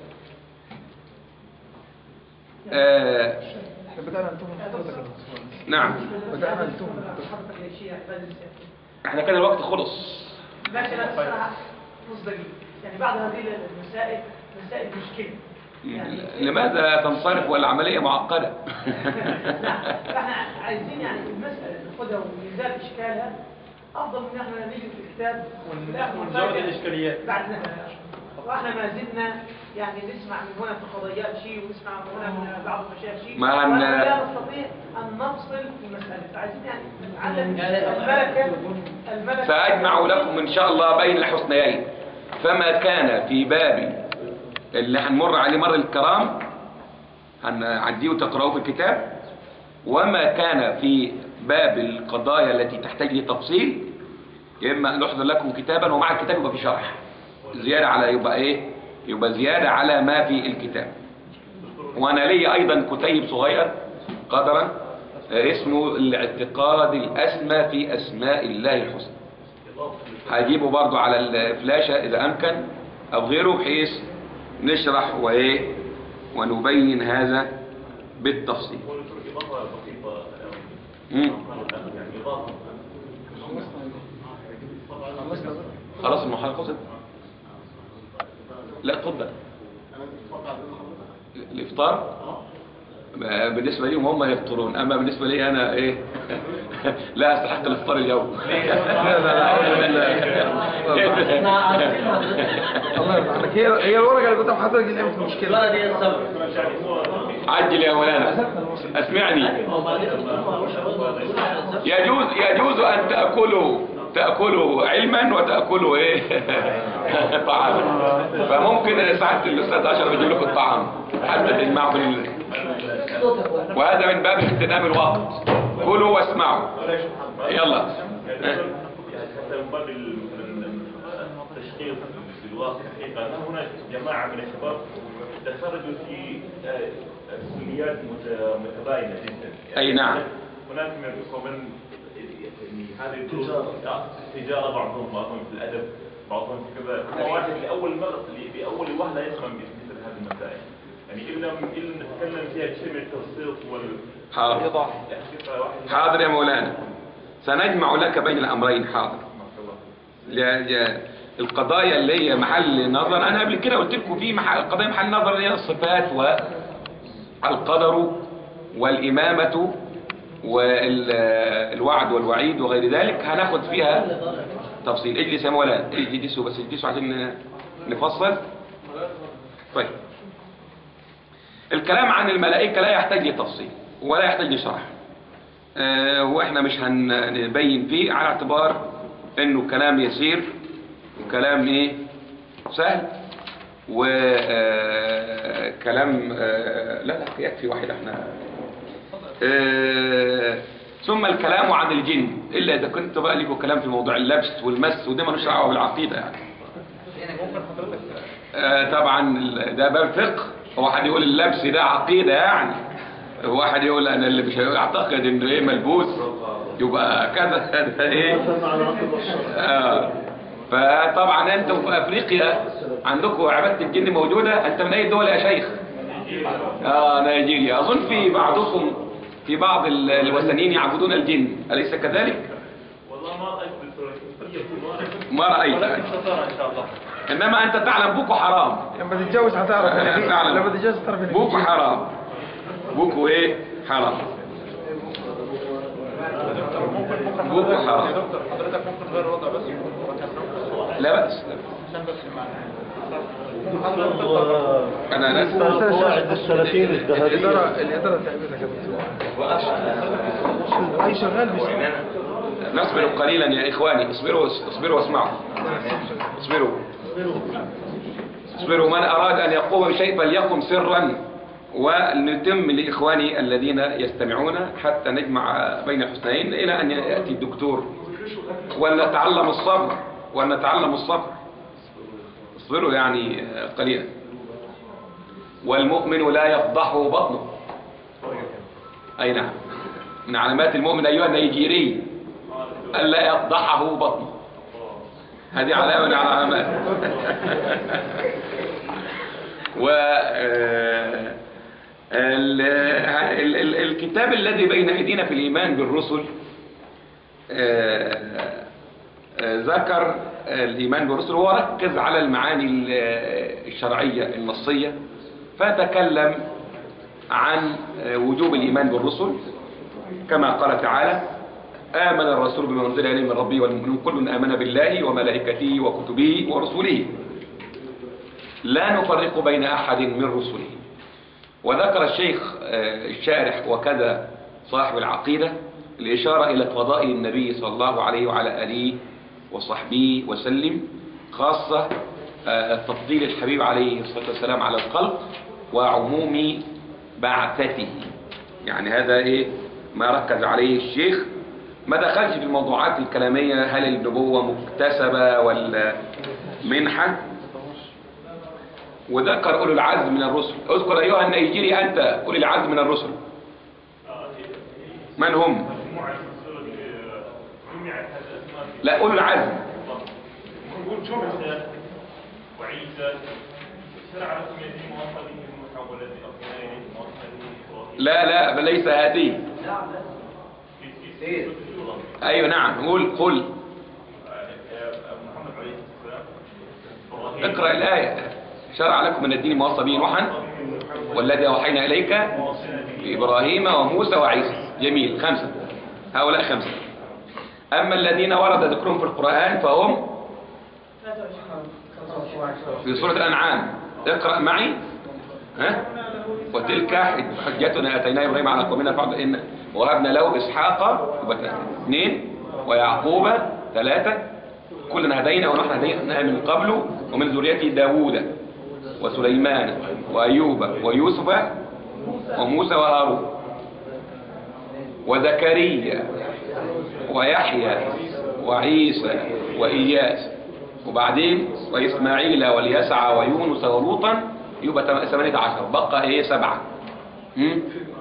آه احنا بدأنا نتوه من حضرتك نعم بدأنا نتوه من حضرتك حضرتك يا شيخ بعد السياسة. احنا كده الوقت خلص ماشي بس أنا نص دقيقة يعني بعض هذه المسائل مسائل مشكلة لماذا تنصرف والعملية معقدة لا فاحنا عايزين يعني المسألة ناخدها ونزال إشكالها أفضل من احنا نيجي في الكتاب وفي الآخر ونزود نفاجئ الإشكاليات. بعد نفاجئ. واحنا ما زلنا يعني نسمع من هنا في قضيات شيء ونسمع من هنا من بعض المشايخ شيء ما هن- وإحنا لا نستطيع أن نفصل في المسألة فعايزين يعني نتعلم الملكة الملكة سأجمع لكم إن شاء الله بين الحسنيين فما كان في باب اللي هنمر عليه مر الكرام هنعديه وتقرأوه في الكتاب وما كان في باب القضايا التي تحتاج لتفصيل يا إما نحضر لكم كتابا ومع الكتاب يبقى في شرح زيادة على يبقى إيه يبقى زيادة على ما في الكتاب وأنا لي أيضا كتيب صغير قدرا آه، اسمه الاعتقاد الأسمى في أسماء الله الحسنى هجيبه برضو على الفلاشة إذا أمكن أو غيره بحيث نشرح وإيه ونبين هذا بالتفصيل مم. خلاص المحاضرة خلصت لا اتفضل الافطار بالنسبة ليهم هم يفطرون اما بالنسبة لي انا ايه لا استحق الافطار اليوم لا لا لا أعوذ بالله. الله يرضى عنك هي هي الورقة اللي قدام حضرتك دي اللي عملت المشكلة عجل يا مولانا اسمعني يجوز يجوز ان تاكلوا تاكلوا علما وتاكلوا ايه طعاما فممكن ساعه الاستاذ اشرف يجيب لكم الطعام حتى تجمعوا في ال... وهذا من باب اغتنام الوقت كلوا واسمعوا يلا يعني حتى من باب ال- التشخيص في الواقع حقيقة هناك جماعة من الشباب تخرجوا في آه، كليات مت- متباينة جدا أي نعم. هناك من ومن يعني هذه الدروس آه، تجارة بعضهم بعضهم في الأدب بعضهم في كذا هو واحد لأول مرة لأول وهلة يفهم مثل هذه المسائل يعني إن لم إن لم نتكلم فيها بشيء من التبسيط وال حاضر يعني كيف واحد حاضر يا مولانا سنجمع لك بين الأمرين حاضر لا- لا- القضايا اللي هي محل نظر أنا قبل كده قلت لكم في محل قضايا محل نظر اللي هي الصفات والقدر والإمامة والوعد والوعيد وغير ذلك هناخد فيها تفصيل اجلس يا مولانا اجلسوا بس اجلسوا عشان نفصل طيب الكلام عن الملائكة لا يحتاج لتفصيل ولا يحتاج لشرح آه، واحنا مش هنبين فيه على اعتبار انه كلام يسير وكلام ايه سهل وكلام لا لا يكفي واحد احنا آه، ثم الكلام عن الجن الا اذا كنت بقى لكم كلام في موضوع اللبس والمس وده ملوش دعوه بالعقيده يعني آه، طبعا ال- ده باب فقه هو حد يقول اللبس ده عقيده يعني واحد يقول انا اللي مش يعتقد انه ايه ملبوس يبقى كذا ده ايه آه. فطبعا انتوا في افريقيا عندكم عباده الجن موجوده انت من اي دول يا شيخ اه نيجيريا اظن في بعضكم في بعض ال- الوثنيين يعبدون الجن اليس كذلك والله ما رأيت بالسورية ما رايت ولكن سترى إن شاء الله انما انت تعلم بوكو حرام لما تتجوز هتعرف آه، تعلم. لما تتجوز تعرف إن في بوكو جن. حرام بوكو ايه حرام بوكو حرام دكتور حضرتك ممكن تغير الوضع بس لا بأس عشان بس انا ناس قواعد السلفيين الذهبية الإدارة الإدارة تعبتك يا دكتور أي شغال بس نصبر قليلا يا إخواني اصبروا اصبروا واسمعوا اصبروا اصبروا من أراد أن يقوم بشيء فليقم سرا ونتم لإخواني الذين يستمعون حتى نجمع بين الحسنين إلى أن يأتي الدكتور ولنتعلم الصبر ولنتعلم الصبر اصبروا يعني قليلا والمؤمن لا يفضحه بطنه أي نعم من علامات المؤمن أيها النيجيري ألا يفضحه بطنه هذه علامة من العلامات و آه، ال- ال- ال- الكتاب الذي بين أيدينا في الإيمان بالرسل آه، آه، ذكر الإيمان بالرسل هو ركز على المعاني ال- الشرعية النصية فتكلم عن آه، وجوب الإيمان بالرسل كما قال تعالى آمن الرسول بما أنزل إليه من ربه والمؤمنون كل آمن بالله وملائكته وكتبه ورسله لا نفرق بين أحد من رسله وذكر الشيخ آه، الشارح وكذا صاحب العقيدة الإشارة إلى فضائل النبي صلى الله عليه وعلى آله وصحبه وسلم خاصة آه، تفضيل الحبيب عليه الصلاة والسلام على الخلق وعموم بعثته يعني هذا إيه ما ركز عليه الشيخ ما دخلش في الموضوعات الكلامية هل النبوة مكتسبة ولا منحة وذكر أولو العزم من الرسل اذكر أيها النيجيري أنت أولي العزم من الرسل من هم مجموعة سورة جمعت هذه الأسماء في لا أولو العزم نقول موسى وعيسى شرع لكم الذي موصى به نوح والذي أرسلنا إليه موصى به إبراهيم لا لا ليس هذه في في سورة الشورى أيوة نعم قول قل محمد عليه السلام إبراهيم اقرأ الآية شرع لكم من الدين ما وصى به نوحا والذي أوحينا إليك إبراهيم وموسى وعيسى جميل خمسة هؤلاء خمسة أما الذين ورد ذكرهم في القرآن فهم في سورة الأنعام اقرأ معي ها وتلك حجتنا أتينا إبراهيم على قومنا فعل إن وهبنا له إسحاق يبقى ثلاثة. اثنين ويعقوب ثلاثة كلنا هدينا ونحن هدينا من قبل ومن ذريته داوود وسليمان وأيوب ويوسف وموسى وهارون وزكريا ويحيى وعيسى وإياس وبعدين وإسماعيل واليسع ويونس ولوطا يبقى تم- ثمانية عشر بقى إيه سبعة هم؟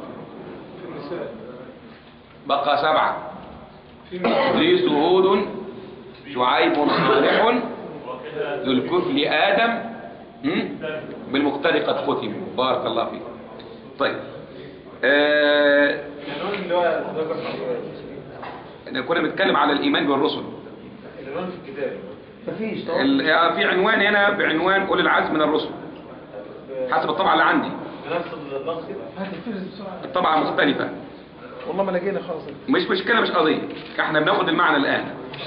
بقى سبعة إدريس هود شعيب صالح ذو الكفل آدم هم؟ بالمختار قد ختم بارك الله فيك طيب آه العنوان اللي هو ذكر احنا كنا بنتكلم على الإيمان بالرسل العنوان في الكتاب مفيش ال- آه، في عنوان هنا بعنوان أولي العزم من الرسل حسب الطبعة اللي عندي بنفس اللفظ كده هات الفيرز بسرعة الطبعة مختلفة والله ما لقينا خالص مش مشكلة مش قضية احنا بناخد المعنى الآن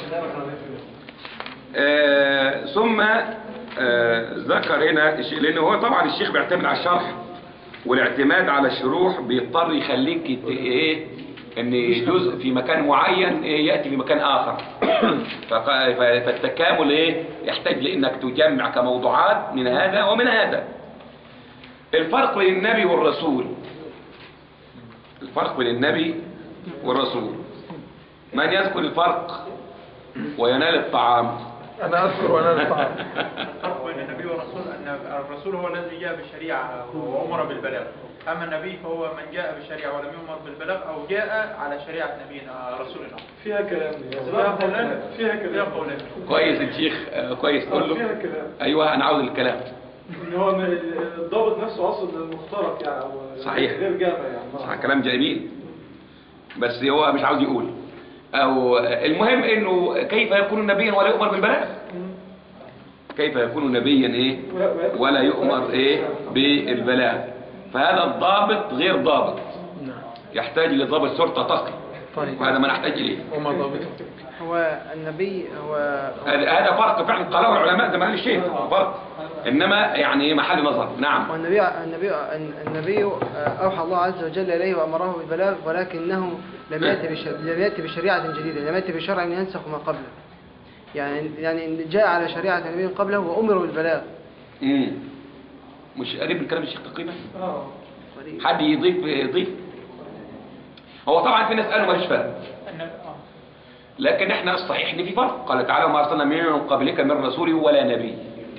آه ثم آه ذكر هنا الشيء لأنه هو طبعا الشيخ بيعتمد على الشرح والاعتماد على الشروح بيضطر يخليك يت- ايه ان جزء في مكان معين إيه يأتي في مكان آخر فق- ف- فالتكامل ايه يحتاج لانك تجمع كموضوعات من هذا ومن هذا الفرق بين النبي والرسول الفرق بين النبي والرسول من يذكر الفرق وينال الطعام انا اذكر وانا الطعام الفرق بين النبي والرسول أن الرسول هو الذي جاء بالشريعة وأمر بالبلاغ أما النبي فهو من جاء بالشريعة ولم يؤمر بالبلاغ أو جاء على شريعة نبينا رسولنا فيها كلام فيها قولان فيها فيها كلام قولان كويس الشيخ آه، كويس قول فيها له كلام ايوه انا عاوز الكلام ان هو م- الضابط نفسه اصلا المخترق يعني أو صحيح. غير جامع يعني صح كلام جميل بس هو مش عاوز يقول او المهم انه كيف يكون نبيا ولا يؤمر بالبلاغ كيف يكون نبيا ايه ولا يؤمر ايه بالبلاغ فهذا الضابط غير ضابط يحتاج لضابط شرطة تقي طيب وهذا ما نحتاج اليه وما ضابطه هو النبي هو هذا هذا فرق فعلا قاله العلماء زي ما قال الشيخ فرق انما يعني محل نظر نعم والنبي النبي النبي أوحى الله عز وجل إليه وأمره بالبلاغ ولكنه لم يأتي بش... لم يأتي بشريعة جديدة لم يأتي بشرع ينسخ ما قبله يعني يعني جاء على شريعة نبي قبله وأمر بالبلاغ امم مش قريب من كلام الشيخ تقريبا اه قريب. حد يضيف يضيف هو طبعا في ناس قالوا ماليش فرق لكن احنا الصحيح ان في فرق قال تعالى وما ارسلنا من قبلك من رسول ولا نبي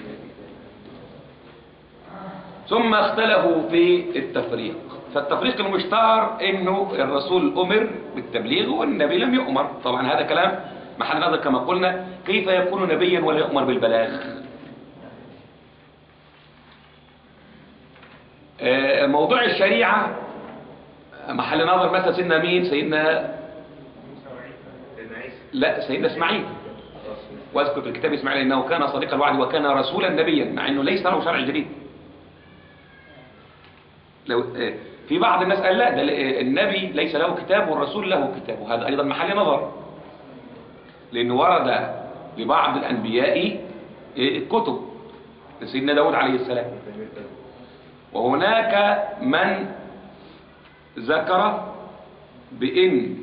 ثم اختلفوا في التفريق فالتفريق المشتهر انه الرسول امر بالتبليغ والنبي لم يؤمر طبعا هذا كلام محل نظر كما قلنا كيف يكون نبيا ولا يؤمر بالبلاغ آه، موضوع الشريعة محل نظر مثلا سيدنا مين سيدنا لا سيدنا اسماعيل واذكر في الكتاب اسماعيل انه كان صديق الوعد وكان رسولا نبيا مع انه ليس له شرع جديد لو آه، في بعض الناس قال لا ده ل- النبي ليس له كتاب والرسول له كتاب وهذا ايضا محل نظر لانه ورد لبعض الانبياء آه، كتب سيدنا داود عليه السلام وهناك من ذكر بأن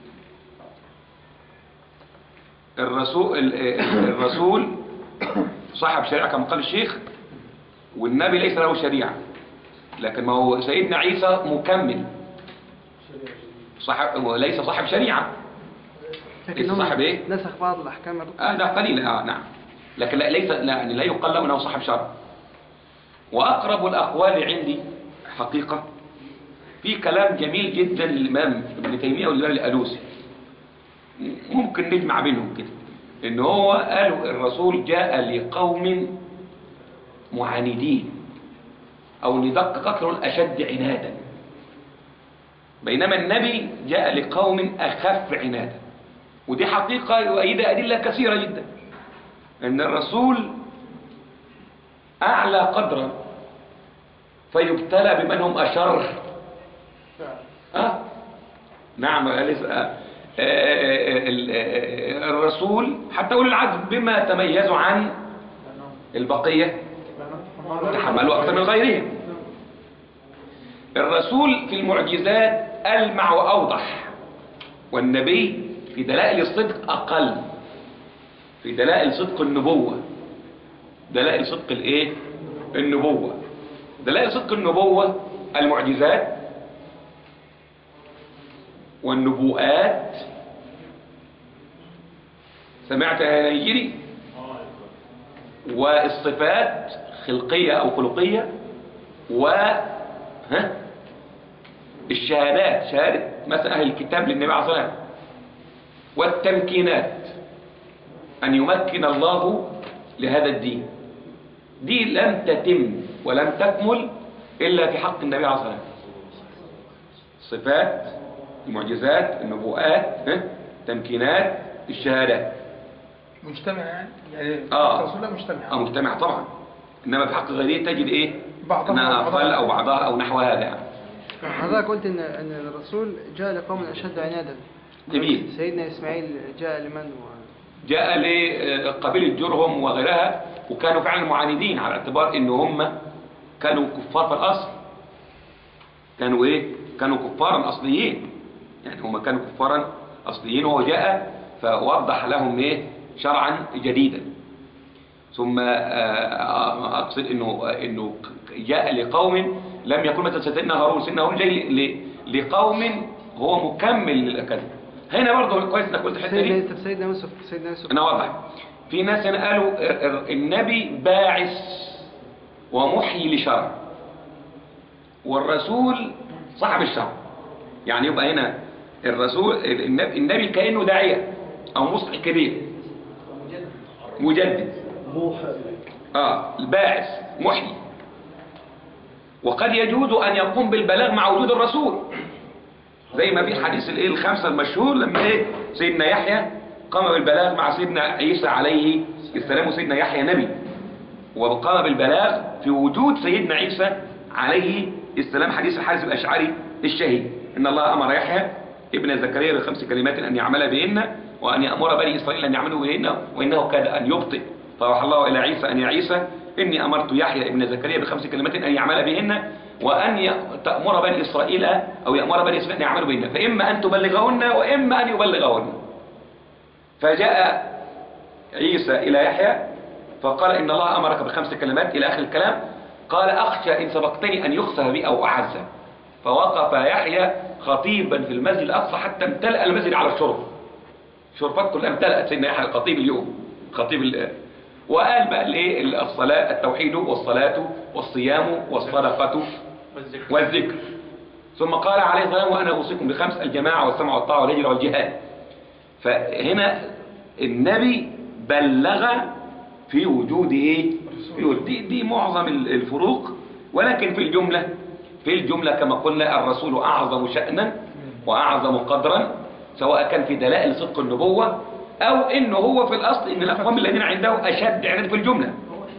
الرسول ال- الرسول صاحب شريعة كما قال الشيخ والنبي ليس له شريعة لكن ما هو سيدنا عيسى مكمل صاحب ليس صاحب شريعة ليس لكنهم صاحب ايه نسخ بعض الأحكام آه ده قليل آه نعم لكن لا ليس لا يعني لا يقال له انه صاحب شرع واقرب الاقوال عندي حقيقه في كلام جميل جدا للامام ابن تيميه والامام الالوسي ممكن نجمع بينهم كده ان هو قالوا الرسول جاء لقوم معاندين او ندقق اكثر اشد عنادا بينما النبي جاء لقوم اخف عنادا ودي حقيقة يؤيدها أدلة كثيرة جدا أن الرسول أعلى قدرا فيبتلى بمن هم أشر أه؟ نعم أليس- آه. آه، آه، ال- آه، الرسول حتى أولي العزم بما تميزوا عن البقية تحملوا أكثر من غيرهم الرسول في المعجزات ألمع وأوضح والنبي في دلائل الصدق أقل في دلائل صدق النبوة دلائل صدق الايه النبوة دلائل صدق النبوة المعجزات والنبوءات سمعت يا نيجري والصفات خلقية أو خلقية و ها الشهادات شهادة مثلا أهل الكتاب للنبي عليه الصلاة والسلام والتمكينات أن يمكن الله لهذا الدين دي لم تتم ولم تكمل إلا في حق النبي عليه الصلاة والسلام الصفات المعجزات النبوءات ها؟ تمكينات الشهادات مجتمع يعني يعني آه. الرسول الله مجتمع اه مجتمع طبعا انما في حق غيره تجد ايه بعضها انها وبعضها. اقل او بعضها او نحو هذا يعني حضرتك قلت ان ان الرسول جاء لقوم اشد عنادا جميل سيدنا اسماعيل جاء لمن و... جاء لقبيلة جرهم وغيرها وكانوا فعلا معاندين على اعتبار ان هم كانوا كفار في الاصل كانوا ايه كانوا كفارا اصليين يعني هم كانوا كفارا اصليين وهو جاء فوضح لهم ايه شرعا جديدا ثم آه، اقصد انه انه جاء لقوم لم يكن مثل سيدنا هارون سيدنا هارون جاي ل- لقوم هو مكمل للاكاديمي هنا برضه كويس انك قلت الحته سيدنا دي يوسف سيدنا يوسف سيدنا يوسف انا واضح في ناس هنا قالوا ال- ال- النبي باعث ومحيي لشرع والرسول صاحب الشرع يعني يبقى هنا الرسول النبي, النبي كانه داعيه او مصلح كبير مجدد موحى إليك اه الباعث محيي وقد يجوز ان يقوم بالبلاغ مع وجود الرسول زي ما في حديث الايه الخمسه المشهور لما ايه سيدنا يحيى قام بالبلاغ مع سيدنا عيسى عليه السلام وسيدنا يحيى نبي وقام بالبلاغ في وجود سيدنا عيسى عليه السلام حديث الحارث الاشعري الشهيد ان الله امر يحيى ابن زكريا بخمس كلمات ان يعمل بهن وان يامر بني اسرائيل ان يعملوا بهن وانه كاد ان يبطئ فأوحى الله الى عيسى ان يا عيسى اني امرت يحيى ابن زكريا بخمس كلمات ان يعمل بهن وان ي- تامر بني اسرائيل او يامر بني اسرائيل ان يعملوا بهن فاما ان تبلغهن واما ان يبلغهن فجاء عيسى إلى يحيى فقال إن الله أمرك بخمس كلمات إلى آخر الكلام قال أخشى إن سبقتني أن يخسف بي أو أعزى فوقف يحيى خطيبا في المسجد الأقصى حتى امتلأ المسجد على الشرب شرفات كلها امتلأت سيدنا يحيى الخطيب اليوم خطيب ال- وقال بقى الايه الصلاة التوحيد والصلاة والصيام والصدقة والذكر والذكر ثم قال عليه السلام وأنا أوصيكم بخمس الجماعة والسمع والطاعة والهجرة والجهاد فهنا النبي بلغ في وجود ايه في وجود دي, دي معظم ال- الفروق ولكن في الجملة في الجملة كما قلنا الرسول أعظم شأنا وأعظم قدرا سواء كان في دلائل صدق النبوة أو إنه هو في الأصل إن الأقوام الذين عنده أشد عناد في الجملة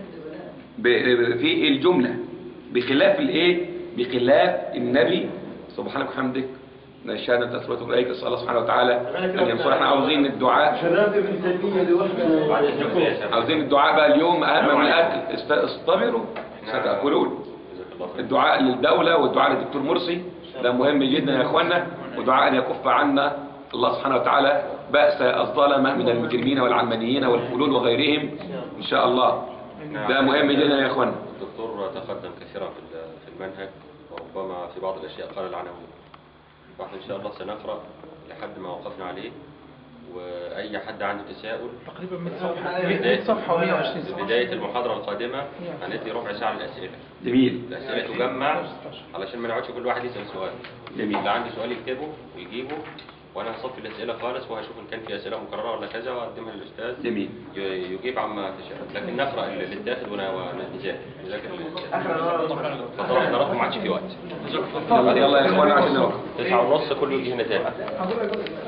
ب- في الجملة بخلاف الايه بخلاف النبي سبحانك وحمدك نشهد ان تسبحك اليك اسال الله سبحانه وتعالى ان ينصر احنا عاوزين الدعاء شباب ابن تيمية لوحده عاوزين الدعاء بقى اليوم اهم من الاكل است- اصطبروا ستاكلون الدعاء للدوله والدعاء للدكتور مرسي ده مهم جدا يا اخوانا ودعاء ان يكف عنا الله سبحانه وتعالى بأس الظلمة من المجرمين والعلمانيين والفلول وغيرهم إن شاء الله ده مهم جدا يا اخوانا الدكتور تقدم كثيرا في ال- في المنهج وربما في بعض الأشياء قال العناوين فاحنا إن شاء الله سنقرأ لحد ما وقفنا عليه وأي حد عنده تساؤل تقريبا 100 صفحة 100 صفحة و120 صفحة بداية المحاضرة القادمة هندي ربع ساعة للأسئلة جميل الأسئلة تجمع علشان ما نقعدش كل واحد يسأل سؤال جميل. اللي عنده سؤال يكتبه ويجيبه وأنا هصفي الأسئلة خالص وهشوف إن كان في أسئلة مكررة ولا كذا وأقدمها للأستاذ جميل ي- يجيب عما تشاء لكن نقرأ اللي اتاخد ون- ونذاكر نذاكر اللي اتاخد حضراتكم ما عادش في وقت يلا يلا يا اخوانا عشان نوقف تسعة ونص كله يجي هنا تاني حضرتك